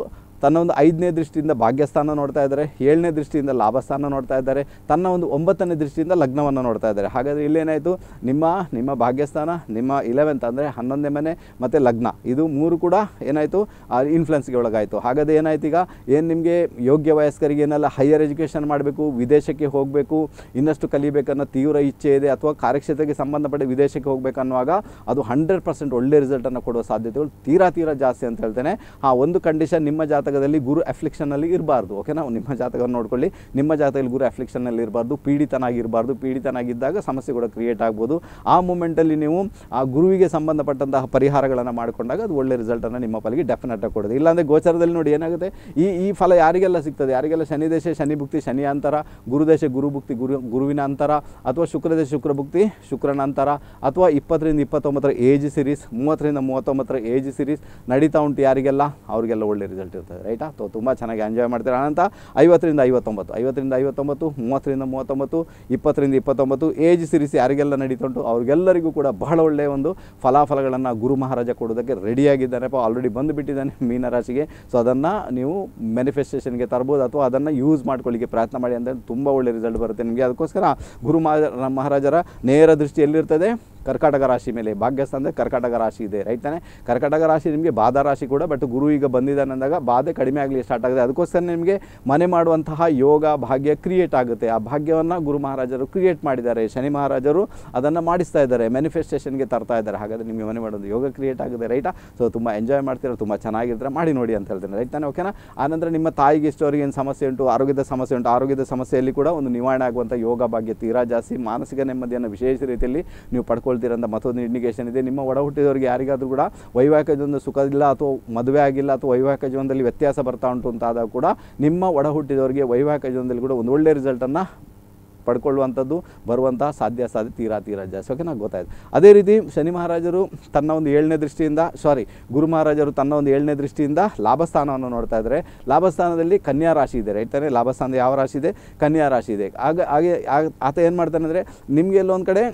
ತನ್ನ ಒಂದು ಐದನೇ ದೃಷ್ಟಿಯಿಂದ ಭಾಗ್ಯಸ್ಥಾನ ನೋಡ್ತಾ ಇದ್ದಾರೆ ಏಳನೇ ದೃಷ್ಟಿಯಿಂದ ಲಾಭಸ್ಥಾನ ನೋಡ್ತಾ ಇದ್ದಾರೆ ತನ್ನ ಒಂದು ಒಂಬತ್ತನೇ ದೃಷ್ಟಿಯಿಂದ ಲಗ್ನವನ್ನು ನೋಡ್ತಾ ಇದ್ದಾರೆ ಹಾಗಾದರೆ ಇಲ್ಲೇನಾಯಿತು ನಿಮ್ಮ ನಿಮ್ಮ ಭಾಗ್ಯಸ್ಥಾನ ನಿಮ್ಮ ಇಲೆವೆಂತ್ ಅಂದರೆ ಹನ್ನೊಂದನೇ ಮನೆ ಮತ್ತು ಲಗ್ನ ಇದು ಮೂರು ಕೂಡ ಏನಾಯಿತು ಇನ್ಫ್ಲುಯೆನ್ಸ್ಗೆ ಒಳಗಾಯಿತು ಹಾಗಾದರೆ ಏನಾಯ್ತು ಈಗ ಏನು ನಿಮಗೆ ಯೋಗ್ಯ ವಯಸ್ಕರಿಗೆ ಏನೆಲ್ಲ ಹೈಯರ್ ಎಜುಕೇಷನ್ ಮಾಡಬೇಕು ವಿದೇಶಕ್ಕೆ ಹೋಗಬೇಕು ಇನ್ನಷ್ಟು ಕಲಿಬೇಕನ್ನೋ ತೀವ್ರ ಇಚ್ಛೆ ಇದೆ ಅಥವಾ ಕಾರ್ಯಕ್ಷೇತ್ರಕ್ಕೆ ಸಂಬಂಧಪಟ್ಟ ವಿದೇಶಕ್ಕೆ ಹೋಗಬೇಕನ್ನುವಾಗ ಅದು ಹಂಡ್ರೆಡ್ ಪರ್ಸೆಂಟ್ ಒಳ್ಳೆ ರಿಸಲ್ಟನ್ನು ಕೊಡುವ ಸಾಧ್ಯತೆಗಳು ತೀರಾ ತೀರಾ ಜಾಸ್ತಿ ಅಂತ ಹೇಳ್ತೇನೆ ಆ ಒಂದು ಕಂಡೀಷನ್ ನಿಮ್ಮ ಜಾತಕದಲ್ಲಿ ಗುರು ಅಫ್ಲಿಕ್ಷನಲ್ಲಿ ಇರಬಾರ್ದು ಓಕೆನಾ ನಿಮ್ಮ ಜಾತಕವನ್ನು ನೋಡ್ಕೊಳ್ಳಿ ನಿಮ್ಮ ಜಾತಕದಲ್ಲಿ ಗುರು ಅಫ್ಲಿಕ್ಷನಲ್ಲಿ ಇರಬಾರ್ದು ಪೀಡಿತನಾಗಿರಬಾರ್ದು ಪೀಡಿತನಾಗಿದ್ದಾಗ ಸಮಸ್ಯೆ ಕೂಡ ಕ್ರಿಯೇಟ್ ಆಗ್ಬೋದು ಆ ಮೂಮೆಂಟಲ್ಲಿ ನೀವು ಆ ಗುರುವಿಗೆ ಸಂಬಂಧಪಟ್ಟಂತಹ ಪರಿಹಾರಗಳನ್ನು ಮಾಡಿಕೊಂಡಾಗ ಅದು ಒಳ್ಳೆ ರಿಸಲ್ಟನ್ನು ನಿಮ್ಮ ಪಾಲಿಗೆ ಡೆಫಿನೆಟ್ ಆಗಿ ಕೊಡುತ್ತೆ ಇಲ್ಲಾಂದರೆ ಗೋಚರದಲ್ಲಿ ನೋಡಿ ಏನಾಗುತ್ತೆ ಈ ಈ ಫಲ ಯಾರಿಗೆಲ್ಲ ಸಿಗ್ತದೆ ಯಾರಿಗೆಲ್ಲ ಶನಿ ದೇಶ ಶನಿ ಭುಕ್ತಿ ಶನಿ ಅಂತರ ಗುರುದೇಶ ಗುರು ಭುಕ್ತಿ ಗುರು ಗುರುವಿನ ಅಂತರ ಅಥವಾ ಶುಕ್ರದೇಶ ಶುಕ್ರ ಭುಕ್ತಿ ಶುಕ್ರನ ಅಂತರ ಅಥವಾ ಇಪ್ಪತ್ತರಿಂದ ಇಪ್ಪತ್ತೊಂಬತ್ತರ ಏಜ್ ಸಿರೀಸ್ ಮೂವತ್ತರಿಂದ ಮೂವತ್ತೊಂಬತ್ತರ ಏಜ್ ಸಿರೀಸ್ ನಡೀತಾ ಉಂಟು ಯಾರಿಗೆಲ್ಲ ಅವರಿಗೆಲ್ಲ ಒಳ್ಳೆ ರಿಸಲ್ಟ್ ಇರ್ತದೆ ರೈಟಾ ತೋ ತುಂಬ ಚೆನ್ನಾಗಿ ಎಂಜಾಯ್ ಮಾಡ್ತೀರಾ ಅನಂತ ಐವತ್ತರಿಂದ ಐವತ್ತೊಂಬತ್ತು ಐವತ್ತರಿಂದ ಐವತ್ತೊಂಬತ್ತು ಮೂವತ್ತರಿಂದ ಮೂವತ್ತೊಂಬತ್ತು ಇಪ್ಪತ್ತರಿಂದ ಇಪ್ಪತ್ತೊಂಬತ್ತು ಏಜ್ ಸಿರೀಸ್ ಯಾರಿಗೆಲ್ಲ ನಡೀತಾ ಉಂಟು ಅವ್ರಿಗೆಲ್ಲರಿಗೂ ಕೂಡ ಬಹಳ ಒಳ್ಳೆಯ ಒಂದು ಫಲಾಫಲಗಳನ್ನು ಗುರು ಮಹಾರಾಜ ಕೊಡೋದಕ್ಕೆ ರೆಡಿಯಾಗಿದ್ದಾನೆಪ್ಪ ಆಲ್ರೆಡಿ ಬಂದುಬಿಟ್ಟಿದ್ದಾನೆ ಮೀನರಾಶಿಗೆ ಸೊ ಅದನ್ನು ನೀವು ಮ್ಯಾನಿಫೆಸ್ಟೇಷನ್ಗೆ ತರ್ಬೋದು ಅಥವಾ ಅದನ್ನು ಯೂಸ್ ಮಾಡ್ಕೊಳ್ಳಿಕ್ಕೆ ಪ್ರಯತ್ನ ಮಾಡಿ ಅಂತ ತುಂಬ ಒಳ್ಳೆ ರಿಸಲ್ಟ್ ಬರುತ್ತೆ ನಿಮಗೆ ಅದಕ್ಕೋಸ್ಕರ ಗುರು ಮಹಾ ಮಹಾರಾಜರ ನೇರ ದೃಷ್ಟಿ ಎಲ್ಲಿರ್ತದೆ ಕರ್ಕಾಟಕ ರಾಶಿ ಮೇಲೆ ಭಾಗ್ಯಸ್ಥ ಅಂದರೆ ಕರ್ಕಾಟಕ ರಾಶಿ ಇದೆ ರೈಟ್ ತಾನೆ ಕರ್ಕಾಟಕ ರಾಶಿ ನಿಮಗೆ ಬಾಧಾ ರಾಶಿ ಕೂಡ ಬಟ್ ಗುರು ಈಗ ಬಂದಿದ್ದಾನೆ ಅಂದಾಗ ಬಾಧೆ ಕಡಿಮೆ ಆಗಲಿ ಸ್ಟಾರ್ಟ್ ಆಗುತ್ತೆ ಅದಕ್ಕೋಸ್ಕರ ನಿಮಗೆ ಮನೆ ಮಾಡುವಂತಹ ಯೋಗ ಭಾಗ್ಯ ಕ್ರಿಯೇಟ್ ಆಗುತ್ತೆ ಆ ಭಾಗ್ಯವನ್ನು ಗುರು ಮಹಾರಾಜರು ಕ್ರಿಯೇಟ್ ಮಾಡಿದ್ದಾರೆ ಶನಿ ಮಹಾರಾಜರು ಅದನ್ನು ಮಾಡಿಸ್ತಾ ಇದ್ದಾರೆ ಮ್ಯಾನಿಫೆಸ್ಟೇಷನ್ಗೆ ತರ್ತಾ ಇದ್ದಾರೆ ಹಾಗಾದರೆ ನಿಮಗೆ ಮನೆ ಮಾಡೋದು ಯೋಗ ಕ್ರಿಯೇಟ್ ಆಗುತ್ತೆ ರೈಟಾ ಸೊ ತುಂಬ ಎಂಜಾಯ್ ಮಾಡ್ತೀರಾ ತುಂಬ ಚೆನ್ನಾಗಿರ್ತಾರೆ ಮಾಡಿ ನೋಡಿ ಅಂತ ಹೇಳ್ತೇನೆ ರೈಟ್ ತಾನೆ ಓಕೆನಾ ಆನಂತರ ನಿಮ್ಮ ತಾಯಿಗೆ ಇಷ್ಟವರಿಗೆ ಏನು ಸಮಸ್ಯೆ ಉಂಟು ಆರೋಗ್ಯದ ಸಮಸ್ಯೆ ಉಂಟು ಆರೋಗ್ಯದ ಸಮಸ್ಯೆಯಲ್ಲಿ ಕೂಡ ಒಂದು ನಿವಾರಣೆ ಆಗುವಂಥ ಯೋಗ ಭಾಗ್ಯ ತೀರಾ ಜಾಸ್ತಿ ಮಾನಸಿಕ ನೆಮ್ಮದಿಯನ್ನು ವಿಶೇಷ ರೀತಿಯಲ್ಲಿ ನೀವು ಪಡ್ಕೊಳ್ತೀರಂತ ಮತ್ತೊಂದು ಇಂಡಿಕೇಶನ್ ಇದೆ ನಿಮ್ಮ ಒಡ ಹುಟ್ಟಿದವರಿಗೆ ಯಾರಿಗಾದರೂ ಕೂಡ ವೈವಾಹಿಕ ಜೀವನದ ಸುಖ ಇಲ್ಲ ಅಥವಾ ಮದುವೆ ಆಗಿಲ್ಲ ಅಥವಾ ವೈವಾಹಿಕ ಜೀವನದಲ್ಲಿ ವ್ಯತ್ಯಾಸ ಬರ್ತಾ ಉಂಟು ಅಂತಾದಾಗ ಕೂಡ ನಿಮ್ಮ ಒಡ ಹುಟ್ಟಿದವರಿಗೆ ವೈವಾಹಿಕ ಜೀವನದಲ್ಲಿ ಕೂಡ ಒಂದು ಒಳ್ಳೆ ರಿಸಲ್ಟನ್ನು ಪಡ್ಕೊಳ್ಳುವಂಥದ್ದು ಬರುವಂತಹ ಸಾಧ್ಯ ಸಾಧ್ಯ ತೀರಾ ತೀರಾ ಜಾಸ್ತಿ ಓಕೆ ನಂಗೆ ಗೊತ್ತಾಯ್ತು ಅದೇ ರೀತಿ ಶನಿ ಮಹಾರಾಜರು ತನ್ನ ಒಂದು ಏಳನೇ ದೃಷ್ಟಿಯಿಂದ ಸಾರಿ ಗುರು ಮಹಾರಾಜರು ತನ್ನ ಒಂದು ಏಳನೇ ದೃಷ್ಟಿಯಿಂದ ಲಾಭಸ್ಥಾನವನ್ನು ನೋಡ್ತಾ ಇದ್ದಾರೆ ಲಾಭಸ್ಥಾನದಲ್ಲಿ ಕನ್ಯಾ ರಾಶಿ ಇದೆ ರೈಟ್ ತಾನೇ ಲಾಭಸ್ಥಾನದ ಯಾವ ರಾಶಿ ಇದೆ ಕನ್ಯಾ ರಾಶಿ ಇದೆ ಆಗ ಹಾಗೆ ಆಗ- ಆತ ಏನು ಮಾಡ್ತಾನೆ ಅಂದರೆ ನಿಮಗೆ ಎಲ್ಲೊಂದು ಕಡೆ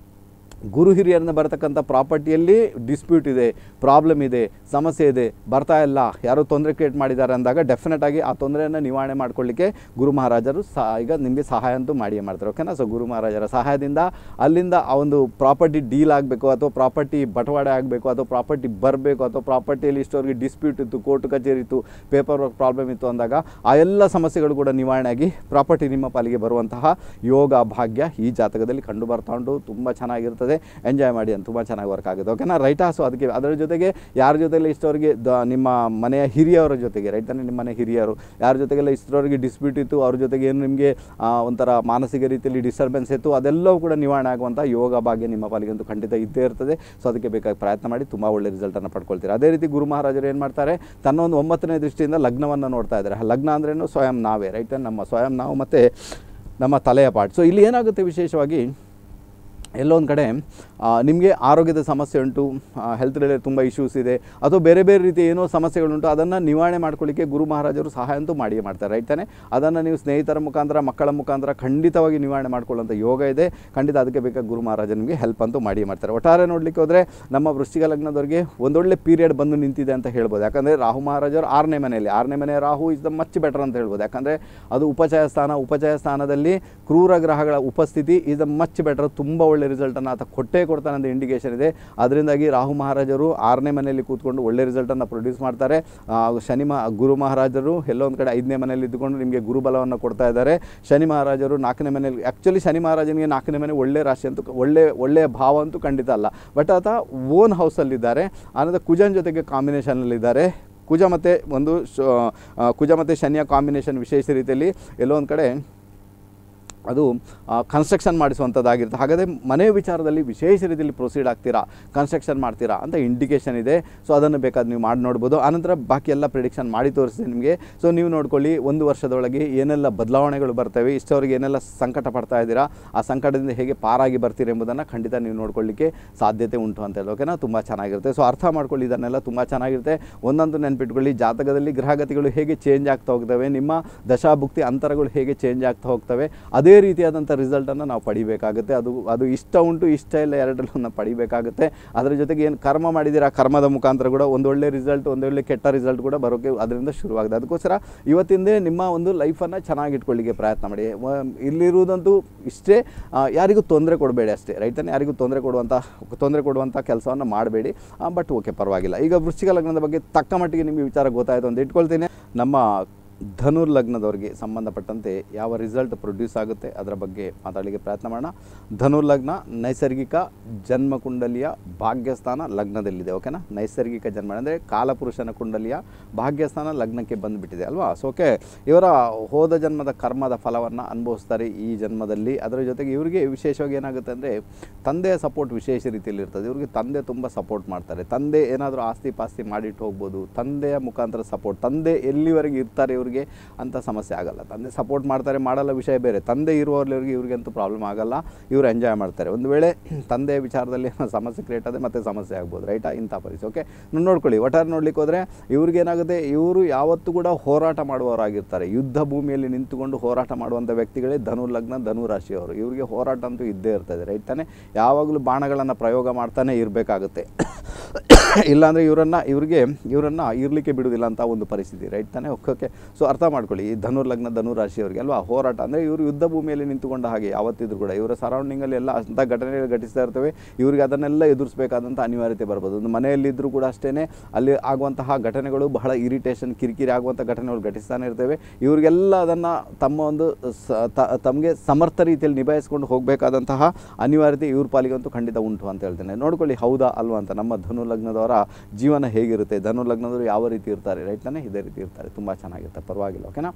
ಗುರು ಹಿರಿಯರನ್ನ ಬರತಕ್ಕಂಥ ಪ್ರಾಪರ್ಟಿಯಲ್ಲಿ ಡಿಸ್ಪ್ಯೂಟ್ ಇದೆ ಪ್ರಾಬ್ಲಮ್ ಇದೆ ಸಮಸ್ಯೆ ಇದೆ ಬರ್ತಾ ಇಲ್ಲ ಯಾರೋ ತೊಂದರೆ ಕ್ರಿಯೇಟ್ ಮಾಡಿದ್ದಾರೆ ಅಂದಾಗ ಡೆಫಿನೆಟ್ ಆಗಿ ಆ ತೊಂದರೆಯನ್ನು ನಿವಾರಣೆ ಮಾಡ್ಕೊಳ್ಳಿಕ್ಕೆ ಗುರು ಮಹಾರಾಜರು ಸಹ ಈಗ ನಿಮಗೆ ಸಹಾಯ ಅಂತೂ ಮಾಡಿಯೇ ಮಾಡ್ತಾರೆ ಓಕೆನಾ ಸೊ ಗುರು ಮಹಾರಾಜರ ಸಹಾಯದಿಂದ ಅಲ್ಲಿಂದ ಆ ಒಂದು ಪ್ರಾಪರ್ಟಿ ಡೀಲ್ ಆಗಬೇಕು ಅಥವಾ ಪ್ರಾಪರ್ಟಿ ಬಟವಾಡೆ ಆಗಬೇಕು ಅಥವಾ ಪ್ರಾಪರ್ಟಿ ಬರಬೇಕು ಅಥವಾ ಪ್ರಾಪರ್ಟಿಯಲ್ಲಿ ಇಷ್ಟವರೆಗೆ ಡಿಸ್ಪ್ಯೂಟ್ ಇತ್ತು ಕೋರ್ಟ್ ಕಚೇರಿ ಇತ್ತು ಪೇಪರ್ ವರ್ಕ್ ಪ್ರಾಬ್ಲಮ್ ಇತ್ತು ಅಂದಾಗ ಆ ಎಲ್ಲ ಸಮಸ್ಯೆಗಳು ಕೂಡ ನಿವಾರಣೆ ಆಗಿ ಪ್ರಾಪರ್ಟಿ ನಿಮ್ಮ ಪಾಲಿಗೆ ಬರುವಂತಹ ಯೋಗ ಭಾಗ್ಯ ಈ ಜಾತಕದಲ್ಲಿ ಕಂಡು ಬರ್ತಾ ಉಂಟು ತುಂಬ ಚೆನ್ನಾಗಿರ್ತದೆ ಎಂಜಾಯ್ ಮಾಡಿ ಅಂತ ತುಂಬ ಚೆನ್ನಾಗಿ ವರ್ಕ್ ಆಗುತ್ತೆ ಓಕೆನಾ ರೈಟಾ ಸೊ ಅದಕ್ಕೆ ಅದರ ಜೊತೆಗೆ ಯಾರ ಜೊತೆಲ್ಲ ಇಷ್ಟವರೆಗೆ ದ ನಿಮ್ಮ ಮನೆಯ ಹಿರಿಯವರ ಜೊತೆಗೆ ರೈಟ್ ತಾನೇ ನಿಮ್ಮ ಮನೆ ಹಿರಿಯರು ಯಾರ ಜೊತೆಗೆಲ್ಲ ಇಷ್ಟರವರೆಗೆ ಡಿಸ್ಪ್ಯೂಟ್ ಇತ್ತು ಅವ್ರ ಜೊತೆಗೆ ಏನು ನಿಮಗೆ ಆ, ಒಂಥರ ಮಾನಸಿಕ ರೀತಿಯಲ್ಲಿ ಡಿಸ್ಟರ್ಬೆನ್ಸ್ ಇತ್ತು ಅದೆಲ್ಲವೂ ಕೂಡ ನಿವಾರಣೆ ಆಗುವಂಥ ಯೋಗ ಭಾಗ್ಯ ನಿಮ್ಮ ಪಾಲಿಗೆ ಅಂತೂ ಖಂಡಿತ ಇದ್ದೇ ಇರ್ತದೆ ಸೊ ಅದಕ್ಕೆ ಬೇಕಾಗಿ ಪ್ರಯತ್ನ ಮಾಡಿ ತುಂಬ ಒಳ್ಳೆ ರಿಸಲ್ಟನ್ನು ಪಡ್ಕೊಳ್ತೀರಾ ಅದೇ ರೀತಿ ಗುರು ಮಹಾರಾಜರು ಏನು ಮಾಡ್ತಾರೆ ತನ್ನ ಒಂದು ಒಂಬತ್ತನೇ ದೃಷ್ಟಿಯಿಂದ ಲಗ್ನವನ್ನು ನೋಡ್ತಾ ಇದ್ದಾರೆ ಲಗ್ನ ಅಂದ್ರೇನು ಸ್ವಯಂ ನಾವೇ ರೈಟ್ ನಮ್ಮ ಸ್ವಯಂ ನಾವು ಮತ್ತು ನಮ್ಮ ತಲೆಯ ಪಾರ್ಟ್ ಸೊ ಇಲ್ಲಿ ಏನಾಗುತ್ತೆ ವಿಶೇಷವಾಗಿ ಎಲ್ಲೊಂದು ಕಡೆ ನಿಮಗೆ ಆರೋಗ್ಯದ ಸಮಸ್ಯೆ ಉಂಟು ಹೆಲ್ತ್ ರಿಲೇಟೆಡ್ ತುಂಬ ಇಶ್ಯೂಸ್ ಇದೆ ಅಥವಾ ಬೇರೆ ಬೇರೆ ರೀತಿ ಏನೋ ಸಮಸ್ಯೆಗಳುಂಟು ಅದನ್ನು ನಿವಾರಣೆ ಮಾಡ್ಕೊಳ್ಳಿಕ್ಕೆ ಗುರು ಮಹಾರಾಜರು ಸಹಾಯ ಅಂತೂ ಮಾಡಿಯೇ ಮಾಡ್ತಾರೆ ರೈಟ್ ತಾನೆ ಅದನ್ನು ನೀವು ಸ್ನೇಹಿತರ ಮುಖಾಂತರ ಮಕ್ಕಳ ಮುಖಾಂತರ ಖಂಡಿತವಾಗಿ ನಿವಾರಣೆ ಮಾಡ್ಕೊಳ್ಳೋಂಥ ಯೋಗ ಇದೆ ಖಂಡಿತ ಅದಕ್ಕೆ ಬೇಕಾದ ಗುರು ಮಹಾರಾಜ ನಿಮಗೆ ಹೆಲ್ಪ್ ಅಂತೂ ಮಾಡಿಯೇ ಮಾಡ್ತಾರೆ ಒಟ್ಟಾರೆ ನೋಡಲಿಕ್ಕೆ ಹೋದರೆ ನಮ್ಮ ವೃಶ್ಚಿಕ ಲಗ್ನದವರಿಗೆ ಒಂದೊಳ್ಳೆ ಪೀರಿಯಡ್ ಬಂದು ನಿಂತಿದೆ ಅಂತ ಹೇಳ್ಬೋದು ಯಾಕಂದರೆ ರಾಹು ಮಹಾರಾಜರು ಆರನೇ ಮನೆಯಲ್ಲಿ ಆರನೇ ಮನೆ Rahu is the much better ಅಂತ ಹೇಳ್ಬೋದು ಯಾಕಂದರೆ ಅದು ಉಪಚಯ ಸ್ಥಾನ ಉಪಚಯ ಸ್ಥಾನದಲ್ಲಿ ಕ್ರೂರ ಗ್ರಹಗಳ ಉಪಸ್ಥಿತಿ ಇಸ್ ದ ಮಚ್ ಬೆಟರ್ ತುಂಬ ಒಳ್ಳೆ ರಿಸಲ್ಟನ್ನು ಆತ ಕೊಟ್ಟೇ ಕೊಡ್ತಾನೆ ಅಂತ ಇಂಡಿಕೇಶನ್ ಇದೆ ಅದರಿಂದಾಗಿ ರಾಹು ಮಹಾರಾಜರು ಆರನೇ ಮನೆಯಲ್ಲಿ ಕೂತ್ಕೊಂಡು ಒಳ್ಳೆ ರಿಸಲ್ಟನ್ನು ಪ್ರೊಡ್ಯೂಸ್ ಮಾಡ್ತಾರೆ ಆ, ಶನಿ ಮಹಾ ಗುರು ಮಹಾರಾಜರು ಎಲ್ಲೋ ಒಂದು ಕಡೆ ಐದನೇ ಮನೆಯಲ್ಲಿ ಇದ್ದುಕೊಂಡು ನಿಮಗೆ ಗುರುಬಲವನ್ನು ಕೊಡ್ತಾ ಇದ್ದಾರೆ ಶನಿ ಮಹಾರಾಜರು ನಾಲ್ಕನೇ ಮನೆಯಲ್ಲಿ ಆ್ಯಕ್ಚುಲಿ ಶನಿ ಮಹಾರಾಜನಿಗೆ ನಾಲ್ಕನೇ ಮನೆ ಒಳ್ಳೆ ರಾಶಿ ಅಂತೂ ಒಳ್ಳೆ ಒಳ್ಳೆಯ ಭಾವ ಅಂತೂ ಖಂಡಿತ ಅಲ್ಲ ಬಟ್ ಆತ ಓನ್ ಹೌಸಲ್ಲಿದ್ದಾರೆ ಆನಂತರ ಕುಜನ್ ಜೊತೆಗೆ ಕಾಂಬಿನೇಷನಲ್ಲಿದ್ದಾರೆ ಕುಜ ಮತ್ತು ಒಂದು ಶ- ಆ, ಕುಜ ಮತ್ತು ಶನಿಯ ಕಾಂಬಿನೇಷನ್ ವಿಶೇಷ ರೀತಿಯಲ್ಲಿ ಎಲ್ಲೋ ಒಂದು ಕಡೆ ಅದು ಕನ್ಸ್ಟ್ರಕ್ಷನ್ ಮಾಡಿಸುವಂಥದ್ದಾಗಿರುತ್ತೆ ಹಾಗಾದರೆ ಮನೆ ವಿಚಾರದಲ್ಲಿ ವಿಶೇಷ ರೀತಿಯಲ್ಲಿ ಪ್ರೊಸೀಡ್ ಆಗ್ತೀರಾ ಕನ್ಸ್ಟ್ರಕ್ಷನ್ ಮಾಡ್ತೀರಾ ಅಂತ ಇಂಡಿಕೇಷನ್ ಇದೆ ಸೊ ಅದನ್ನು ಬೇಕಾದ್ರೆ ನೀವು ಮಾಡಿ ನೋಡ್ಬೋದು ಆನಂತರ ಬಾಕಿ ಎಲ್ಲ ಪ್ರಿಡಿಕ್ಷನ್ ಮಾಡಿ ತೋರಿಸ್ತೀನಿ ನಿಮಗೆ ಸೊ ನೀವು ನೋಡ್ಕೊಳ್ಳಿ ಒಂದು ವರ್ಷದೊಳಗೆ ಏನೆಲ್ಲ ಬದಲಾವಣೆಗಳು ಬರ್ತವೆ ಇಷ್ಟವರೆಗೆ ಏನೆಲ್ಲ ಸಂಕಟ ಪಡ್ತಾ ಇದ್ದೀರಾ ಆ ಸಂಕಟದಿಂದ ಹೇಗೆ ಪಾರಾಗಿ ಬರ್ತೀರಿ ಎಂಬುದನ್ನು ಖಂಡಿತ ನೀವು ನೋಡ್ಕೊಳ್ಳಿಕ್ಕೆ ಸಾಧ್ಯತೆ ಉಂಟು ಅಂತ ಹೇಳಿ ಓಕೆನಾ ತುಂಬ ಚೆನ್ನಾಗಿರುತ್ತೆ ಸೊ ಅರ್ಥ ಮಾಡ್ಕೊಳ್ಳಿ ಇದನ್ನೆಲ್ಲ ತುಂಬ ಚೆನ್ನಾಗಿರುತ್ತೆ ಒಂದೊಂದು ನೆನ್ಪಿಟ್ಕೊಳ್ಳಿ ಜಾತಕದಲ್ಲಿ ಗ್ರಹಗತಿಗಳು ಹೇಗೆ ಚೇಂಜ್ ಆಗ್ತಾ ಹೋಗ್ತವೆ ನಿಮ್ಮ ದಶಾಭುಕ್ತಿ ಅಂತರಗಳು ಹೇಗೆ ಚೇಂಜ್ ಆಗ್ತಾ ಹೋಗ್ತವೆ ಅದೇ ಅದೇ ರೀತಿಯಾದಂಥ ರಿಸಲ್ಟನ್ನು ನಾವು ಪಡಿಬೇಕಾಗುತ್ತೆ ಅದು ಅದು ಇಷ್ಟ ಉಂಟು ಇಷ್ಟ ಇಲ್ಲ ಎರಡರಲ್ಲೂ ಪಡಿಬೇಕಾಗುತ್ತೆ ಅದರ ಜೊತೆಗೆ ಏನು ಕರ್ಮ ಮಾಡಿದ್ದೀರಾ ಕರ್ಮದ ಮುಖಾಂತರ ಕೂಡ ಒಂದೊಳ್ಳೆ ರಿಸಲ್ಟ್ ಒಂದೊಳ್ಳೆ ಕೆಟ್ಟ ರಿಸಲ್ಟ್ ಕೂಡ ಬರೋಕ್ಕೆ ಅದರಿಂದ ಶುರುವಾಗಿದೆ ಅದಕ್ಕೋಸ್ಕರ ಇವತ್ತಿಂದೇ ನಿಮ್ಮ ಒಂದು ಲೈಫನ್ನು ಚೆನ್ನಾಗಿ ಇಟ್ಕೊಳ್ಳಿಕ್ಕೆ ಪ್ರಯತ್ನ ಮಾಡಿ ವ- ಇಲ್ಲಿರುವುದಂತೂ ಇಷ್ಟೇ ಆ, ಯಾರಿಗೂ ತೊಂದರೆ ಕೊಡಬೇಡಿ ಅಷ್ಟೇ ರೈತನೇ ಯಾರಿಗೂ ತೊಂದರೆ ಕೊಡುವಂಥ ತೊಂದರೆ ಕೊಡುವಂಥ ಕೆಲಸವನ್ನು ಮಾಡಬೇಡಿ ಬಟ್ ಓಕೆ ಪರವಾಗಿಲ್ಲ ಈಗ ವೃಶ್ಚಿಕ ಲಗ್ನದ ಬಗ್ಗೆ ತಕ್ಕ ಮಟ್ಟಿಗೆ ನಿಮಗೆ ವಿಚಾರ ಗೊತ್ತಾಯಿತು ಅಂತ ಇಟ್ಕೊಳ್ತೀನಿ ನಮ್ಮ ಧನುರ್ ಲಗ್ನದವರಿಗೆ ಸಂಬಂಧಪಟ್ಟಂತೆ ಯಾವ ರಿಸಲ್ಟ್ ಪ್ರೊಡ್ಯೂಸ್ ಆಗುತ್ತೆ ಅದರ ಬಗ್ಗೆ ಮಾತಾಡಲಿಕ್ಕೆ ಪ್ರಯತ್ನ ಮಾಡೋಣ ಧನುರ್ ಲಗ್ನ ನೈಸರ್ಗಿಕ ಜನ್ಮ ಕುಂಡಲಿಯ ಭಾಗ್ಯಸ್ಥಾನ ಲಗ್ನದಲ್ಲಿದೆ ಓಕೆನಾ ನೈಸರ್ಗಿಕ ಜನ್ಮ ಅಂದರೆ ಕಾಲಪುರುಷನ ಕುಂಡಲಿಯ ಭಾಗ್ಯಸ್ಥಾನ ಲಗ್ನಕ್ಕೆ ಬಂದುಬಿಟ್ಟಿದೆ ಅಲ್ವಾ ಸೊ ಓಕೆ ಇವರ ಹೋದ ಜನ್ಮದ ಕರ್ಮದ ಫಲವನ್ನು ಅನುಭವಿಸ್ತಾರೆ ಈ ಜನ್ಮದಲ್ಲಿ ಅದರ ಜೊತೆಗೆ ಇವರಿಗೆ ವಿಶೇಷವಾಗಿ ಏನಾಗುತ್ತೆ ಅಂದರೆ ತಂದೆಯ ಸಪೋರ್ಟ್ ವಿಶೇಷ ರೀತಿಯಲ್ಲಿ ಇರ್ತದೆ ಇವರಿಗೆ ತಂದೆ ತುಂಬ ಸಪೋರ್ಟ್ ಮಾಡ್ತಾರೆ ತಂದೆ ಏನಾದರೂ ಆಸ್ತಿ ಪಾಸ್ತಿ ಮಾಡಿಟ್ಟು ಹೋಗ್ಬೋದು ತಂದೆಯ ಮುಖಾಂತರ ಸಪೋರ್ಟ್ ತಂದೆ ಎಲ್ಲಿವರೆಗೆ ಇರ್ತಾರೆ ಇವರಿಗೆ ಅಂತ ಸಮಸ್ಯೆ ಆಗಲ್ಲ ತಂದೆ ಸಪೋರ್ಟ್ ಮಾಡ್ತಾರೆ ಮಾಡಲ್ಲ ವಿಷಯ ಬೇರೆ ತಂದೆ ಇರುವವರೆಗೆ ಇವ್ರಿಗಂತೂ ಪ್ರಾಬ್ಲಮ್ ಆಗಲ್ಲ ಇವರು ಎಂಜಾಯ್ ಮಾಡ್ತಾರೆ ಒಂದು ವೇಳೆ ತಂದೆಯ ವಿಚಾರದಲ್ಲಿ ಏನೋ ಸಮಸ್ಯೆ ಕ್ರಿಯೇಟ್ ಆದರೆ ಮತ್ತೆ ಸಮಸ್ಯೆ ಆಗ್ಬೋದು ರೈಟಾ ಇಂಥ ಪರಿಸ್ಥಿತಿ ಓಕೆ ನೀವು ನೋಡ್ಕೊಳ್ಳಿ ಒಟ್ಟಾರೆ ನೋಡ್ಲಿಕ್ಕೆ ಹೋದರೆ ಇವ್ರಿಗೇನಾಗುತ್ತೆ ಇವರು ಯಾವತ್ತೂ ಕೂಡ ಹೋರಾಟ ಮಾಡುವವರಾಗಿರ್ತಾರೆ ಯುದ್ಧ ಭೂಮಿಯಲ್ಲಿ ನಿಂತುಕೊಂಡು ಹೋರಾಟ ಮಾಡುವಂಥ ವ್ಯಕ್ತಿಗಳೇ ಧನು ಲಗ್ನ ಧನು ರಾಶಿಯವರು ಇವರಿಗೆ ಹೋರಾಟ ಅಂತೂ ಇದ್ದೇ ಇರ್ತದೆ ರೈಟ್ ತಾನೆ ಯಾವಾಗಲೂ ಬಾಣಗಳನ್ನು ಪ್ರಯೋಗ ಮಾಡ್ತಾನೆ ಇರಬೇಕಾಗುತ್ತೆ ಇಲ್ಲಾಂದರೆ ಇವರನ್ನು ಇವರಿಗೆ ಇವರನ್ನು ಇರಲಿಕ್ಕೆ ಬಿಡುವುದಿಲ್ಲ ಅಂತ ಒಂದು ಪರಿಸ್ಥಿತಿ ರೈಟ್ ತಾನೆ ಓಕೆ ಓಕೆ ಸೊ ಅರ್ಥ ಮಾಡ್ಕೊಳ್ಳಿ ಈ ಧನು ಲಗ್ನ ಧನು ರಾಶಿಯವರಿಗೆ ಅಲ್ವಾ ಹೋರಾಟ ಅಂದರೆ ಇವರು ಯುದ್ಧ ಭೂಮಿಯಲ್ಲಿ ನಿಂತುಕೊಂಡ ಹಾಗೆ ಯಾವತ್ತಿದ್ರು ಕೂಡ ಇವರ ಸರೌಂಡಿಂಗಲ್ಲಿ ಎಲ್ಲ ಅಂಥ ಘಟನೆಗಳು ಘಟಿಸ್ತಾ ಇರ್ತವೆ ಇವರಿಗೆ ಅದನ್ನೆಲ್ಲ ಎದುರಿಸಬೇಕಾದಂಥ ಅನಿವಾರ್ಯತೆ ಬರ್ಬೋದು ಒಂದು ಮನೆಯಲ್ಲಿದ್ದರೂ ಕೂಡ ಅಷ್ಟೇ ಅಲ್ಲಿ ಆಗುವಂತಹ ಘಟನೆಗಳು ಬಹಳ ಇರಿಟೇಷನ್ ಕಿರಿಕಿರಿ ಆಗುವಂಥ ಘಟನೆಗಳು ಘಟಿಸ್ತಾನೆ ಇರ್ತವೆ ಇವರಿಗೆಲ್ಲ ಅದನ್ನು ತಮ್ಮ ಒಂದು ಸ ತ- ತಮಗೆ ಸಮರ್ಥ ರೀತಿಯಲ್ಲಿ ನಿಭಾಯಿಸ್ಕೊಂಡು ಹೋಗಬೇಕಾದಂತಹ ಅನಿವಾರ್ಯತೆ ಇವ್ರ ಪಾಲಿಗಂತೂ ಖಂಡಿತ ಉಂಟು ಅಂತ ಹೇಳ್ತೇನೆ ನೋಡ್ಕೊಳ್ಳಿ ಹೌದಾ ಅಲ್ವಾ ಅಂತ ನಮ್ಮ ಧನು ಲಗ್ನದವರ ಜೀವನ ಹೇಗಿರುತ್ತೆ ಧನು ಲಗ್ನದವರು ಯಾವ ರೀತಿ ಇರ್ತಾರೆ ರೈಟ್ ತಾನೇ ಇದೇ ರೀತಿ ಇರ್ತಾರೆ ತುಂಬ ಚೆನ್ನಾಗಿರ್ತಾರೆ ಪರವಾಗಿಲ್ಲ ಓಕೆನಾ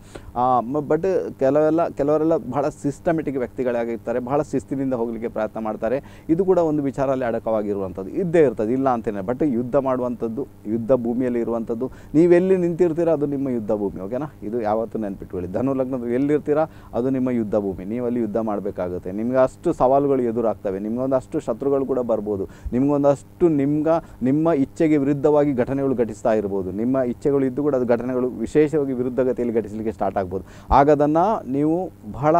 ಬಟ್ ಕೆಲವೆಲ್ಲ ಕೆಲವರೆಲ್ಲ ಬಹಳ ಸಿಸ್ಟಮೆಟಿಕ್ ವ್ಯಕ್ತಿಗಳಾಗಿರ್ತಾರೆ ಬಹಳ ಶಿಸ್ತಿನಿಂದ ಹೋಗಲಿಕ್ಕೆ ಪ್ರಯತ್ನ ಮಾಡ್ತಾರೆ ಇದು ಕೂಡ ಒಂದು ವಿಚಾರಲ್ಲಿ ಅಡಕವಾಗಿರುವಂಥದ್ದು ಇದ್ದೇ ಇರ್ತದೆ ಇಲ್ಲ ಅಂತೇನೆ ಬಟ್ ಯುದ್ಧ ಮಾಡುವಂಥದ್ದು ಯುದ್ಧ ಭೂಮಿಯಲ್ಲಿ ಇರುವಂಥದ್ದು ನೀವೆಲ್ಲಿ ನಿಂತಿರ್ತೀರ ಅದು ನಿಮ್ಮ ಯುದ್ಧ ಭೂಮಿ ಓಕೆನಾ ಇದು ಯಾವತ್ತೂ ನೆನ್ಪಿಟ್ಕೊಳ್ಳಿ ಧನು ಲಗ್ನದ ಎಲ್ಲಿರ್ತೀರಾ ಅದು ನಿಮ್ಮ ಯುದ್ಧ ಭೂಮಿ ನೀವು ಅಲ್ಲಿ ಯುದ್ಧ ಮಾಡಬೇಕಾಗುತ್ತೆ ನಿಮ್ಗೆ ಅಷ್ಟು ಸವಾಲುಗಳು ಎದುರಾಗ್ತವೆ ನಿಮ್ಗೊಂದಷ್ಟು ಶತ್ರುಗಳು ಕೂಡ ಬರ್ಬೋದು ನಿಮ್ಗೊಂದಷ್ಟು ನಿಮ್ಗ ನಿಮ್ಮ ಇಚ್ಛೆಗೆ ವಿರುದ್ಧವಾಗಿ ಘಟನೆಗಳು ಘಟಿಸ್ತಾ ಇರ್ಬೋದು ನಿಮ್ಮ ಇಚ್ಛೆಗಳು ಇದ್ದು ಕೂಡ ಅದು ಘಟನೆಗಳು ವಿಶೇಷವಾಗಿ ವಿರುದ್ಧ ಗತಿಯಲ್ಲಿ ಘಟಿಸಲಿಕ್ಕೆ ಸ್ಟಾರ್ಟ್ ಆಗ್ಬೋದು ಆಗ ಅದನ್ನು ನೀವು ಬಹಳ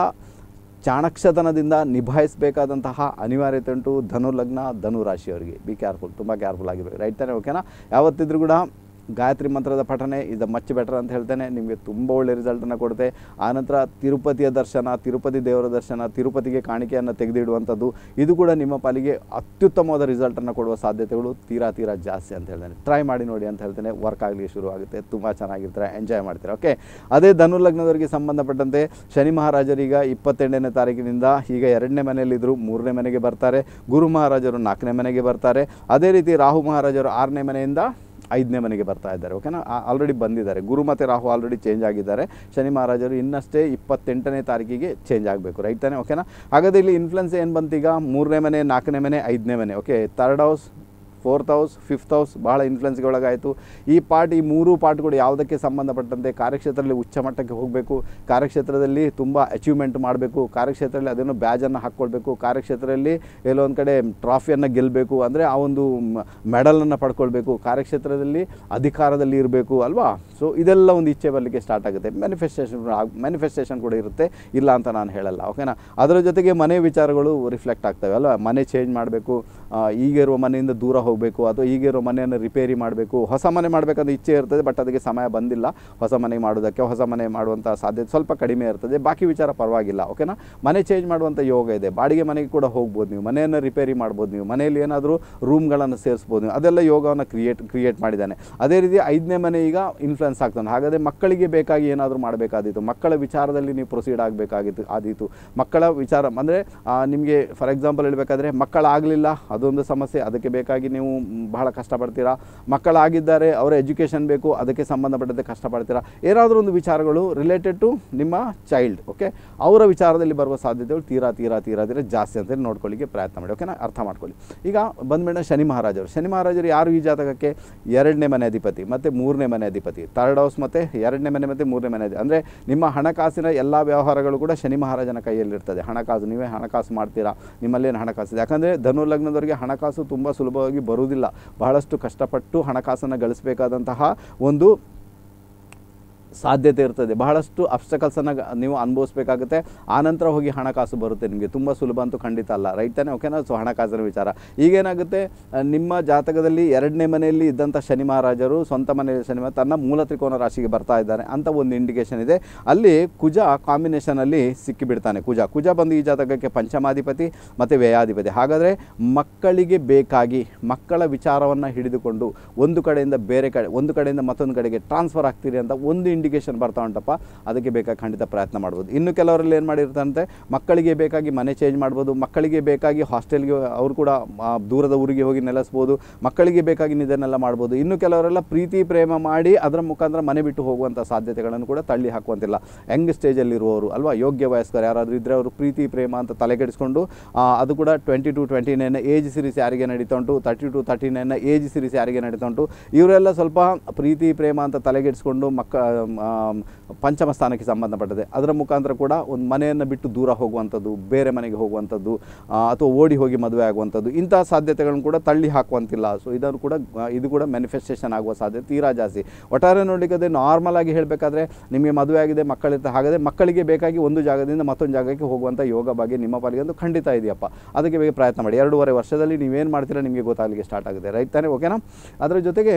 ಚಾಣಕ್ಷತನದಿಂದ ನಿಭಾಯಿಸಬೇಕಾದಂತಹ ಅನಿವಾರ್ಯತೆ ಉಂಟು ಧನು ಲಗ್ನ ಧನು ರಾಶಿಯವರಿಗೆ ಬಿ ಕೇರ್ಫುಲ್ ತುಂಬ ಕೇರ್ಫುಲ್ ಆಗಿರ್ಬೇಕು ರೈಟ್ ತಾನೆ ಓಕೆನಾ ಯಾವತ್ತಿದ್ರೂ ಕೂಡ ಗಾಯತ್ರಿ ಮಂತ್ರದ ಪಠನೆ ಇದು ಮಚ್ ಬೆಟರ್ ಅಂತ ಹೇಳ್ತೇನೆ ನಿಮಗೆ ತುಂಬ ಒಳ್ಳೆ ರಿಸಲ್ಟನ್ನು ಕೊಡುತ್ತೆ ಆನಂತರ ತಿರುಪತಿಯ ದರ್ಶನ ತಿರುಪತಿ ದೇವರ ದರ್ಶನ ತಿರುಪತಿಗೆ ಕಾಣಿಕೆಯನ್ನು ತೆಗೆದಿಡುವಂಥದ್ದು ಇದು ಕೂಡ ನಿಮ್ಮ ಪಾಲಿಗೆ ಅತ್ಯುತ್ತಮವಾದ ರಿಸಲ್ಟನ್ನು ಕೊಡುವ ಸಾಧ್ಯತೆಗಳು ತೀರಾ ತೀರಾ ಜಾಸ್ತಿ ಅಂತ ಹೇಳ್ತೇನೆ ಟ್ರೈ ಮಾಡಿ ನೋಡಿ ಅಂತ ಹೇಳ್ತೇನೆ ವರ್ಕ್ ಆಗಲಿಕ್ಕೆ ಶುರು ಆಗುತ್ತೆ ತುಂಬ ಚೆನ್ನಾಗಿರ್ತಾರೆ ಎಂಜಾಯ್ ಮಾಡ್ತೀರಾ ಓಕೆ ಅದೇ ಧನು ಲಗ್ನದವರಿಗೆ ಸಂಬಂಧಪಟ್ಟಂತೆ ಶನಿ ಮಹಾರಾಜರೀಗ ಇಪ್ಪತ್ತೆಂಟನೇ ತಾರೀಕಿನಿಂದ ಈಗ ಎರಡನೇ ಮನೆಯಲ್ಲಿದ್ದರು ಮೂರನೇ ಮನೆಗೆ ಬರ್ತಾರೆ ಗುರು ಮಹಾರಾಜರು ನಾಲ್ಕನೇ ಮನೆಗೆ ಬರ್ತಾರೆ ಅದೇ ರೀತಿ ರಾಹು ಮಹಾರಾಜರು ಆರನೇ ಮನೆಯಿಂದ ಐದನೇ ಮನೆಗೆ ಬರ್ತಾ ಇದ್ದಾರೆ ಓಕೆನಾ ಆಲ್ರೆಡಿ ಬಂದಿದ್ದಾರೆ ಗುರು ಮತ್ತು ರಾಹು ಆಲ್ರೆಡಿ ಚೇಂಜ್ ಆಗಿದ್ದಾರೆ ಶನಿ ಮಹಾರಾಜರು ಇನ್ನಷ್ಟೇ ಇಪ್ಪತ್ತೆಂಟನೇ ತಾರೀಕಿಗೆ ಚೇಂಜ್ ಆಗಬೇಕು ರೈಟ್ ತಾನೇ ಓಕೆನಾ ಹಾಗಾದ್ರೆ ಇಲ್ಲಿ ಇನ್ಫ್ಲುಯೆನ್ಸ್ ಏನು ಬಂತೀಗ ಮೂರನೇ ಮನೆ ನಾಲ್ಕನೇ ಮನೆ ಐದನೇ ಮನೆ okay third house fourth house fifth house ಭಾಳ ಇನ್ಫ್ಲುಯೆನ್ಸ್ಗೆ ಒಳಗಾಯಿತು ಈ ಪಾರ್ಟ್ ಈ ಮೂರು ಪಾರ್ಟ್ಗಳು ಯಾವುದಕ್ಕೆ ಸಂಬಂಧಪಟ್ಟಂತೆ ಕಾರ್ಯಕ್ಷೇತ್ರದಲ್ಲಿ ಉಚ್ಚ ಮಟ್ಟಕ್ಕೆ ಹೋಗಬೇಕು ಕಾರ್ಯಕ್ಷೇತ್ರದಲ್ಲಿ ತುಂಬ ಅಚೀವ್ಮೆಂಟ್ ಮಾಡಬೇಕು ಕಾರ್ಯಕ್ಷೇತ್ರದಲ್ಲಿ ಅದನ್ನು ಬ್ಯಾಜನ್ನು ಹಾಕ್ಕೊಳ್ಬೇಕು ಕಾರ್ಯಕ್ಷೇತ್ರದಲ್ಲಿ ಎಲ್ಲೋ ಒಂದು ಕಡೆ ಟ್ರಾಫಿಯನ್ನು ಗೆಲ್ಲಬೇಕು ಅಂದರೆ ಆ ಒಂದು ಮೆಡಲನ್ನು ಪಡ್ಕೊಳ್ಬೇಕು ಕಾರ್ಯಕ್ಷೇತ್ರದಲ್ಲಿ ಅಧಿಕಾರದಲ್ಲಿ ಇರಬೇಕು ಅಲ್ವಾ ಸೊ ಇದೆಲ್ಲ ಒಂದು ಇಚ್ಛೆ ಬರಲಿಕ್ಕೆ ಸ್ಟಾರ್ಟ್ ಆಗುತ್ತೆ ಮ್ಯಾನಿಫೆಸ್ಟೇಷನ್ ಮ್ಯಾನಿಫೆಸ್ಟೇಷನ್ ಕೂಡ ಇರುತ್ತೆ ಇಲ್ಲ ಅಂತ ನಾನು ಹೇಳಲ್ಲ ಓಕೆನಾ ಅದರ ಜೊತೆಗೆ ಮನೆ ವಿಚಾರಗಳು ರಿಫ್ಲೆಕ್ಟ್ ಆಗ್ತವೆ ಅಲ್ವಾ ಮನೆ ಚೇಂಜ್ ಮಾಡಬೇಕು ಈಗ ಇರುವ ಮನೆಯಿಂದ ದೂರ ಹೋಗಬೇಕು ಅಥವಾ ಈಗ ಇರೋ ಮನೆಯನ್ನು ರಿಪೇರಿ ಮಾಡಬೇಕು ಹೊಸ ಮನೆ ಮಾಡಬೇಕಂತ ಇಚ್ಛೆ ಇರ್ತದೆ ಬಟ್ ಅದಕ್ಕೆ ಸಮಯ ಬಂದಿಲ್ಲ ಹೊಸ ಮನೆ ಮಾಡೋದಕ್ಕೆ ಹೊಸ ಮನೆ ಮಾಡುವಂಥ ಸಾಧ್ಯತೆ ಸ್ವಲ್ಪ ಕಡಿಮೆ ಇರ್ತದೆ ಬಾಕಿ ವಿಚಾರ ಪರವಾಗಿಲ್ಲ ಓಕೆನಾ ಮನೆ ಚೇಂಜ್ ಮಾಡುವಂಥ ಯೋಗ ಇದೆ ಬಾಡಿಗೆ ಮನೆಗೆ ಕೂಡ ಹೋಗ್ಬೋದು ನೀವು ಮನೆಯನ್ನು ರಿಪೇರಿ ಮಾಡ್ಬೋದು ನೀವು ಮನೆಯಲ್ಲಿ ಏನಾದರೂ ರೂಮ್ಗಳನ್ನು ಸೇರಿಸ್ಬೋದು ನೀವು ಅದೆಲ್ಲ ಯೋಗವನ್ನು ಕ್ರಿಯೇಟ್ ಕ್ರಿಯೇಟ್ ಮಾಡಿದ್ದಾನೆ ಅದೇ ರೀತಿ ಐದನೇ ಮನೆ ಈಗ ಇನ್ಫ್ಲುಯೆನ್ಸ್ ಆಗ್ತಾನೆ ಹಾಗಾದರೆ ಮಕ್ಕಳಿಗೆ ಬೇಕಾಗಿ ಏನಾದರೂ ಮಾಡಬೇಕಾದಿತ್ತು ಮಕ್ಕಳ ವಿಚಾರದಲ್ಲಿ ನೀವು ಪ್ರೊಸೀಡ್ ಆಗಬೇಕಾಗಿತ್ತು ಆದೀತು ಮಕ್ಕಳ ವಿಚಾರ ಅಂದರೆ ನಿಮಗೆ ಫಾರ್ ಎಕ್ಸಾಂಪಲ್ ಹೇಳಬೇಕಾದ್ರೆ ಮಕ್ಕಳಾಗಲಿಲ್ಲ ಅದೊಂದು ಸಮಸ್ಯೆ ಅದಕ್ಕೆ ಬೇಕಾಗಿ ನೀವು ಮ್, ಬಹಳ ಕಷ್ಟಪಡ್ತೀರಾ ಮಕ್ಕಳಾಗಿದ್ದಾರೆ ಅವರ ಎಜುಕೇಷನ್ ಬೇಕು ಅದಕ್ಕೆ ಸಂಬಂಧಪಟ್ಟಂತೆ ಕಷ್ಟಪಡ್ತೀರಾ ಏನಾದರೂ ಒಂದು ವಿಚಾರಗಳು ರಿಲೇಟೆಡ್ ಟು ನಿಮ್ಮ ಚೈಲ್ಡ್ ಓಕೆ ಅವರ ವಿಚಾರದಲ್ಲಿ ಬರುವ ಸಾಧ್ಯತೆಗಳು ತೀರಾ ತೀರಾ ತೀರಾ ತೀರಾ ಜಾಸ್ತಿ ಅಂತ ನೋಡ್ಕೊಳ್ಳಿಕ್ಕೆ ಪ್ರಯತ್ನ ಮಾಡಿ ಓಕೆನಾ ಅರ್ಥ ಮಾಡ್ಕೊಳ್ಳಿ ಈಗ ಬಂದ್ಮೇಲೆ ಶನಿ ಮಹಾರಾಜರು ಶನಿ ಮಹಾರಾಜರು ಯಾರು ಈ ಜಾತಕಕ್ಕೆ ಎರಡನೇ ಮನೆ ಅಧಿಪತಿ ಮತ್ತು ಮೂರನೇ ಮನೆ ಅಧಿಪತಿ ಥರ್ಡ್ ಹೌಸ್ ಮತ್ತು ಎರಡನೇ ಮನೆ ಮತ್ತು ಮೂರನೇ ಮನೆ ಅಧಿ ಅಂದರೆ ನಿಮ್ಮ ಹಣಕಾಸಿನ ಎಲ್ಲ ವ್ಯವಹಾರಗಳು ಕೂಡ ಶನಿ ಮಹಾರಾಜನ ಕೈಯಲ್ಲಿರ್ತದೆ ಹಣಕಾಸು ನೀವೇ ಹಣಕಾಸು ಮಾಡ್ತೀರಾ ನಿಮ್ಮಲ್ಲೇನು ಹಣಕಾಸು ಇದೆ ಯಾಕಂದರೆ ಧನು ಲಗ್ನದವರಿಗೆ ಹಣಕಾಸು ತುಂಬ ಸುಲಭವಾಗಿ ಬರುವುದಿಲ್ಲ ಬಹಳಷ್ಟು ಕಷ್ಟಪಟ್ಟು ಹಣಕಾಸನ್ನು ಗಳಿಸಬೇಕಾದಂತಹ ಒಂದು ಸಾಧ್ಯತೆ ಇರ್ತದೆ ಬಹಳಷ್ಟು ಅಬ್ಸ್ಟಕಲ್ಸನ್ನು ನೀವು ಅನುಭವಿಸ್ಬೇಕಾಗುತ್ತೆ ಆನಂತರ ಹೋಗಿ ಹಣಕಾಸು ಬರುತ್ತೆ ನಿಮಗೆ ತುಂಬ ಸುಲಭ ಅಂತೂ ಖಂಡಿತ ಅಲ್ಲ ರೈಟ್ ತಾನೇ ಓಕೆನಾ ಸೊ ಹಣಕಾಸಿನ ವಿಚಾರ ಈಗೇನಾಗುತ್ತೆ ಆ, ನಿಮ್ಮ ಜಾತಕದಲ್ಲಿ ಎರಡನೇ ಮನೆಯಲ್ಲಿ ಇದ್ದಂಥ ಶನಿ ಮಹಾರಾಜರು ಸ್ವಂತ ಮನೆಯಲ್ಲಿ ಶನಿ ಮಹಾ- ತನ್ನ ಮೂಲ ತ್ರಿಕೋನ ರಾಶಿಗೆ ಬರ್ತಾ ಇದ್ದಾರೆ ಅಂತ ಒಂದು ಇಂಡಿಕೇಶನ್ ಇದೆ ಅಲ್ಲಿ ಕುಜ ಕಾಂಬಿನೇಷನಲ್ಲಿ ಸಿಕ್ಕಿಬಿಡ್ತಾನೆ ಕುಜ ಕುಜ ಬಂದು ಈ ಜಾತಕಕ್ಕೆ ಪಂಚಮಾಧಿಪತಿ ಮತ್ತು ವ್ಯಯಾಧಿಪತಿ ಹಾಗಾದರೆ ಮಕ್ಕಳಿಗೆ ಬೇಕಾಗಿ ಮಕ್ಕಳ ವಿಚಾರವನ್ನು ಹಿಡಿದುಕೊಂಡು ಒಂದು ಕಡೆಯಿಂದ ಬೇರೆ ಕಡೆ ಒಂದು ಕಡೆಯಿಂದ ಮತ್ತೊಂದು ಕಡೆಗೆ ಟ್ರಾನ್ಸ್ಫರ್ ಆಗ್ತೀರಿ ಅಂತ ಒಂದು ಇಂಡಿಕೇಶನ್ ಬರ್ತಾ ಉಂಟಪ್ಪ ಅದಕ್ಕೆ ಬೇಕಾಗಿ ಖಂಡಿತ ಪ್ರಯತ್ನ ಮಾಡ್ಬೋದು ಇನ್ನು ಕೆಲವರಲ್ಲಿ ಏನು ಮಾಡಿರ್ತಾರಂತೆ ಮಕ್ಕಳಿಗೆ ಬೇಕಾಗಿ ಮನೆ ಚೇಂಜ್ ಮಾಡ್ಬೋದು ಮಕ್ಕಳಿಗೆ ಬೇಕಾಗಿ ಹಾಸ್ಟೆಲ್ಗೆ ಅವರು ಕೂಡ ಆ, ದೂರದ ಊರಿಗೆ ಹೋಗಿ ನೆಲೆಸ್ಬೋದು ಮಕ್ಕಳಿಗೆ ಬೇಕಾಗಿ ಇದನ್ನೆಲ್ಲ ಮಾಡ್ಬೋದು ಇನ್ನು ಕೆಲವರೆಲ್ಲ ಪ್ರೀತಿ ಪ್ರೇಮ ಮಾಡಿ ಅದರ ಮುಖಾಂತರ ಮನೆ ಬಿಟ್ಟು ಹೋಗುವಂಥ ಸಾಧ್ಯತೆಗಳನ್ನು ಕೂಡ ತಳ್ಳಿ ಹಾಕುವಂತಿಲ್ಲ ಯಂಗ್ ಸ್ಟೇಜಲ್ಲಿರುವವರು ಅಲ್ವಾ ಯೋಗ್ಯ ವಯಸ್ಕರು ಯಾರಾದರೂ ಇದ್ದರೆ ಅವರು ಪ್ರೀತಿ ಪ್ರೇಮ ಅಂತ ತಲೆಗೆಡಿಸ್ಕೊಂಡು ಆ, ಅದು ಕೂಡ twenty two twenty nine age series ಯಾರಿಗೆ ನಡೀತಾ ಉಂಟು thirty two thirty nine age series ಯಾರಿಗೆ ನಡೀತಾ ಉಂಟು ಇವರೆಲ್ಲ ಸ್ವಲ್ಪ ಪ್ರೀತಿ ಪ್ರೇಮ ಅಂತ ತಲೆಗೆಡಿಸ್ಕೊಂಡು ಮಕ್ಕ ಆಮ್, ಪಂಚಮ ಸ್ಥಾನಕ್ಕೆ ಸಂಬಂಧಪಟ್ಟದೆ ಅದರ ಮುಖಾಂತರ ಕೂಡ ಒಂದು ಮನೆಯನ್ನು ಬಿಟ್ಟು ದೂರ ಹೋಗುವಂಥದ್ದು ಬೇರೆ ಮನೆಗೆ ಹೋಗುವಂಥದ್ದು ಆ, ಅಥವಾ ಓಡಿ ಹೋಗಿ ಮದುವೆ ಆಗುವಂಥದ್ದು ಇಂತಹ ಸಾಧ್ಯತೆಗಳನ್ನು ಕೂಡ ತಳ್ಳಿ ಹಾಕುವಂತಿಲ್ಲ ಸೊ ಇದನ್ನು ಕೂಡ ಆ, ಇದು ಕೂಡ ಮ್ಯಾನಿಫೆಸ್ಟೇಷನ್ ಆಗುವ ಸಾಧ್ಯತೆ ತೀರಾ ಜಾಸ್ತಿ ಒಟ್ಟಾರೆ ನೋಡಲಿಕ್ಕೆ ನಾರ್ಮಲ್ ಆಗಿ ಹೇಳಬೇಕಾದ್ರೆ ನಿಮಗೆ ಮದುವೆ ಆಗಿದೆ ಮಕ್ಕಳಿರ್ತಾರೆ ಹಾಗಾದರೆ ಮಕ್ಕಳಿಗೆ ಬೇಕಾಗಿ ಒಂದು ಜಾಗದಿಂದ ಮತ್ತೊಂದು ಜಾಗಕ್ಕೆ ಹೋಗುವಂಥ ಯೋಗ ಬಗ್ಗೆ ನಿಮ್ಮ ಪಾಲಿಗೆ ಒಂದು ಖಂಡಿತ ಇದೆಯಪ್ಪ ಅದಕ್ಕೆ ಬೇಗ ಪ್ರಯತ್ನ ಮಾಡಿ ಎರಡೂವರೆ ವರ್ಷದಲ್ಲಿ ನೀವೇನು ಮಾಡ್ತೀರಾ ನಿಮಗೆ ಗೊತ್ತಾಗಲಿಕ್ಕೆ ಸ್ಟಾರ್ಟ್ ಆಗುತ್ತೆ ರೈಟ್ ತಾನೇ ಓಕೆನಾ ಅದರ ಜೊತೆಗೆ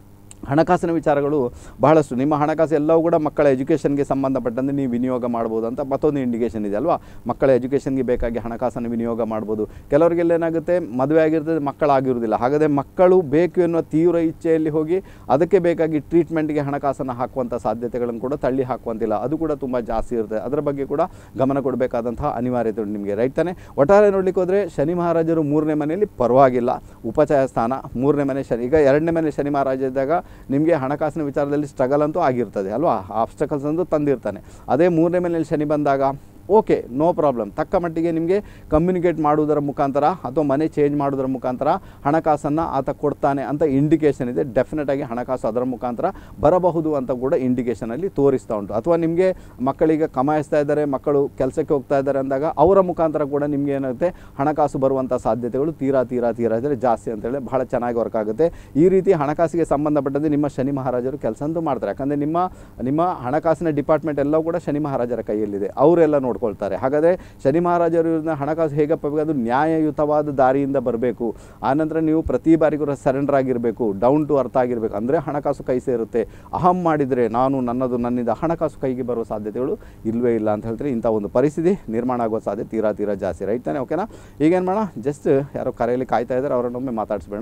ಹಣಕಾಸಿನ ವಿಚಾರಗಳು ಬಹಳಷ್ಟು ನಿಮ್ಮ ಹಣಕಾಸು ಎಲ್ಲವೂ ಕೂಡ ಮಕ್ಕಳ ಎಜುಕೇಷನ್ಗೆ ಸಂಬಂಧಪಟ್ಟಂತೆ ನೀವು ವಿನಿಯೋಗ ಮಾಡ್ಬೋದು ಅಂತ ಮತ್ತೊಂದು ಇಂಡಿಕೇಷನ್ ಇದೆ ಅಲ್ವಾ ಮಕ್ಕಳ ಎಜುಕೇಷನ್ಗೆ ಬೇಕಾಗಿ ಹಣಕಾಸನ್ನು ವಿನಿಯೋಗ ಮಾಡ್ಬೋದು ಕೆಲವರಿಗೆಲ್ಲ ಏನಾಗುತ್ತೆ ಮದುವೆ ಆಗಿರ್ತದೆ ಮಕ್ಕಳಾಗಿರುವುದಿಲ್ಲ ಹಾಗಾದರೆ ಮಕ್ಕಳು ಬೇಕು ಎನ್ನುವ ತೀವ್ರ ಇಚ್ಛೆಯಲ್ಲಿ ಹೋಗಿ ಅದಕ್ಕೆ ಬೇಕಾಗಿ ಟ್ರೀಟ್ಮೆಂಟ್ಗೆ ಹಣಕಾಸನ್ನು ಹಾಕುವಂಥ ಸಾಧ್ಯತೆಗಳನ್ನು ಕೂಡ ತಳ್ಳಿ ಹಾಕುವಂತಿಲ್ಲ ಅದು ಕೂಡ ತುಂಬ ಜಾಸ್ತಿ ಇರುತ್ತೆ ಅದರ ಬಗ್ಗೆ ಕೂಡ ಗಮನ ಕೊಡಬೇಕಾದಂತಹ ಅನಿವಾರ್ಯತೆ ಉಂಟು ನಿಮಗೆ ರೈಟ್ ತಾನೆ ಒಟ್ಟಾರೆ ನೋಡ್ಲಿಕ್ಕೆ ಹೋದರೆ ಶನಿ ಮಹಾರಾಜರು ಮೂರನೇ ಮನೆಯಲ್ಲಿ ಪರವಾಗಿಲ್ಲ ಉಪಚಯ ಸ್ಥಾನ ಮೂರನೇ ಮನೆ ಶನಿ ಈಗ ಎರಡನೇ ಮನೆ ಶನಿ ಮಹಾರಾಜ ಇದ್ದಾಗ ನಿಮಗೆ ಹಣಕಾಸಿನ ವಿಚಾರದಲ್ಲಿ ಸ್ಟ್ರಗಲ್ ಅಂತೂ ಆಗಿರ್ತದೆ ಅಲ್ವಾ ಆಬ್ಸ್ಟಕಲ್ಸ್ ಅಂತೂ ತಂದಿರ್ತಾನೆ ಅದೇ ಮೂರನೇ ಮನೆಯಲ್ಲಿ ಶನಿ ಬಂದಾಗ ಓಕೆ ನೋ ಪ್ರಾಬ್ಲಮ್ ತಕ್ಕ ಮಟ್ಟಿಗೆ ನಿಮಗೆ ಕಮ್ಯುನಿಕೇಟ್ ಮಾಡುವುದರ ಮುಖಾಂತರ ಅಥವಾ ಮನೆ ಚೇಂಜ್ ಮಾಡೋದರ ಮುಖಾಂತರ ಹಣಕಾಸನ್ನು ಆತ ಕೊಡ್ತಾನೆ ಅಂತ ಇಂಡಿಕೇಷನ್ ಇದೆ ಡೆಫಿನೆಟ್ ಆಗಿ ಹಣಕಾಸು ಅದರ ಮುಖಾಂತರ ಬರಬಹುದು ಅಂತ ಕೂಡ ಇಂಡಿಕೇಷನಲ್ಲಿ ತೋರಿಸ್ತಾ ಉಂಟು ಅಥವಾ ನಿಮಗೆ ಮಕ್ಕಳಿಗೆ ಕಮಾಯಿಸ್ತಾ ಇದ್ದಾರೆ ಮಕ್ಕಳು ಕೆಲಸಕ್ಕೆ ಹೋಗ್ತಾ ಇದ್ದಾರೆ ಅಂದಾಗ ಅವರ ಮುಖಾಂತರ ಕೂಡ ನಿಮಗೆ ಏನಾಗುತ್ತೆ ಹಣಕಾಸು ಬರುವಂಥ ಸಾಧ್ಯತೆಗಳು ತೀರಾ ತೀರಾ ತೀರಾ ಇದ್ದರೆ ಜಾಸ್ತಿ ಅಂತೇಳಿ ಬಹಳ ಚೆನ್ನಾಗಿ ವರ್ಕ್ ಆಗುತ್ತೆ ಈ ರೀತಿ ಹಣಕಾಸಿಗೆ ಸಂಬಂಧಪಟ್ಟಂತೆ ನಿಮ್ಮ ಶನಿ ಮಹಾರಾಜರು ಕೆಲಸ ಅಂತೂ ಮಾಡ್ತಾರೆ ಯಾಕಂದರೆ ನಿಮ್ಮ ನಿಮ್ಮ ಹಣಕಾಸಿನ ಡಿಪಾರ್ಟ್ಮೆಂಟ್ ಎಲ್ಲವೂ ಕೂಡ ಶನಿ ಮಹಾರಾಜರ ಕೈಯಲ್ಲಿದೆ ಅವರೆಲ್ಲ ನೋಡ್ಕೊಳ್ತಾರೆ ಹಾಗಾದರೆ ಶನಿ ಮಹಾರಾಜರು ಇವ್ರನ್ನ ಹಣಕಾಸು ಹೇಗಪ್ಪ ಬೇಕು? ಅದು ನ್ಯಾಯಯುತವಾದ ದಾರಿಯಿಂದ ಬರಬೇಕು ಆನಂತರ ನೀವು ಪ್ರತಿ ಬಾರಿಗೂ ಸರೆಂಡರ್ ಆಗಿರಬೇಕು ಡೌನ್ ಟು ಅರ್ಥ ಆಗಿರಬೇಕು ಅಂದರೆ ಹಣಕಾಸು ಕೈ ಸೇರುತ್ತೆ ಅಹಂ ಮಾಡಿದರೆ ನಾನು ನನ್ನದು ನನ್ನಿಂದ ಹಣಕಾಸು ಕೈಗೆ ಬರುವ ಸಾಧ್ಯತೆಗಳು ಇಲ್ಲವೇ ಇಲ್ಲ ಅಂತ ಹೇಳ್ತಾರೆ ಇಂಥ ಒಂದು ಪರಿಸ್ಥಿತಿ ನಿರ್ಮಾಣ ಆಗುವ ಸಾಧ್ಯತೆ ತೀರಾ ತೀರಾ ಜಾಸ್ತಿ ರೈಟ್ ತಾನೆ ಓಕೆನಾ ಈಗೇನು ಮಾಡೋಣ ಜಸ್ಟ್ ಯಾರೋ ಕರೆಯಲ್ಲಿ ಕಾಯ್ತಾ ಇದ್ದಾರೆ ಅವರನ್ನೊಮ್ಮೆ ಮಾತಾಡಿಸ್ಬೇಡ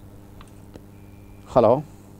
ಹಲೋ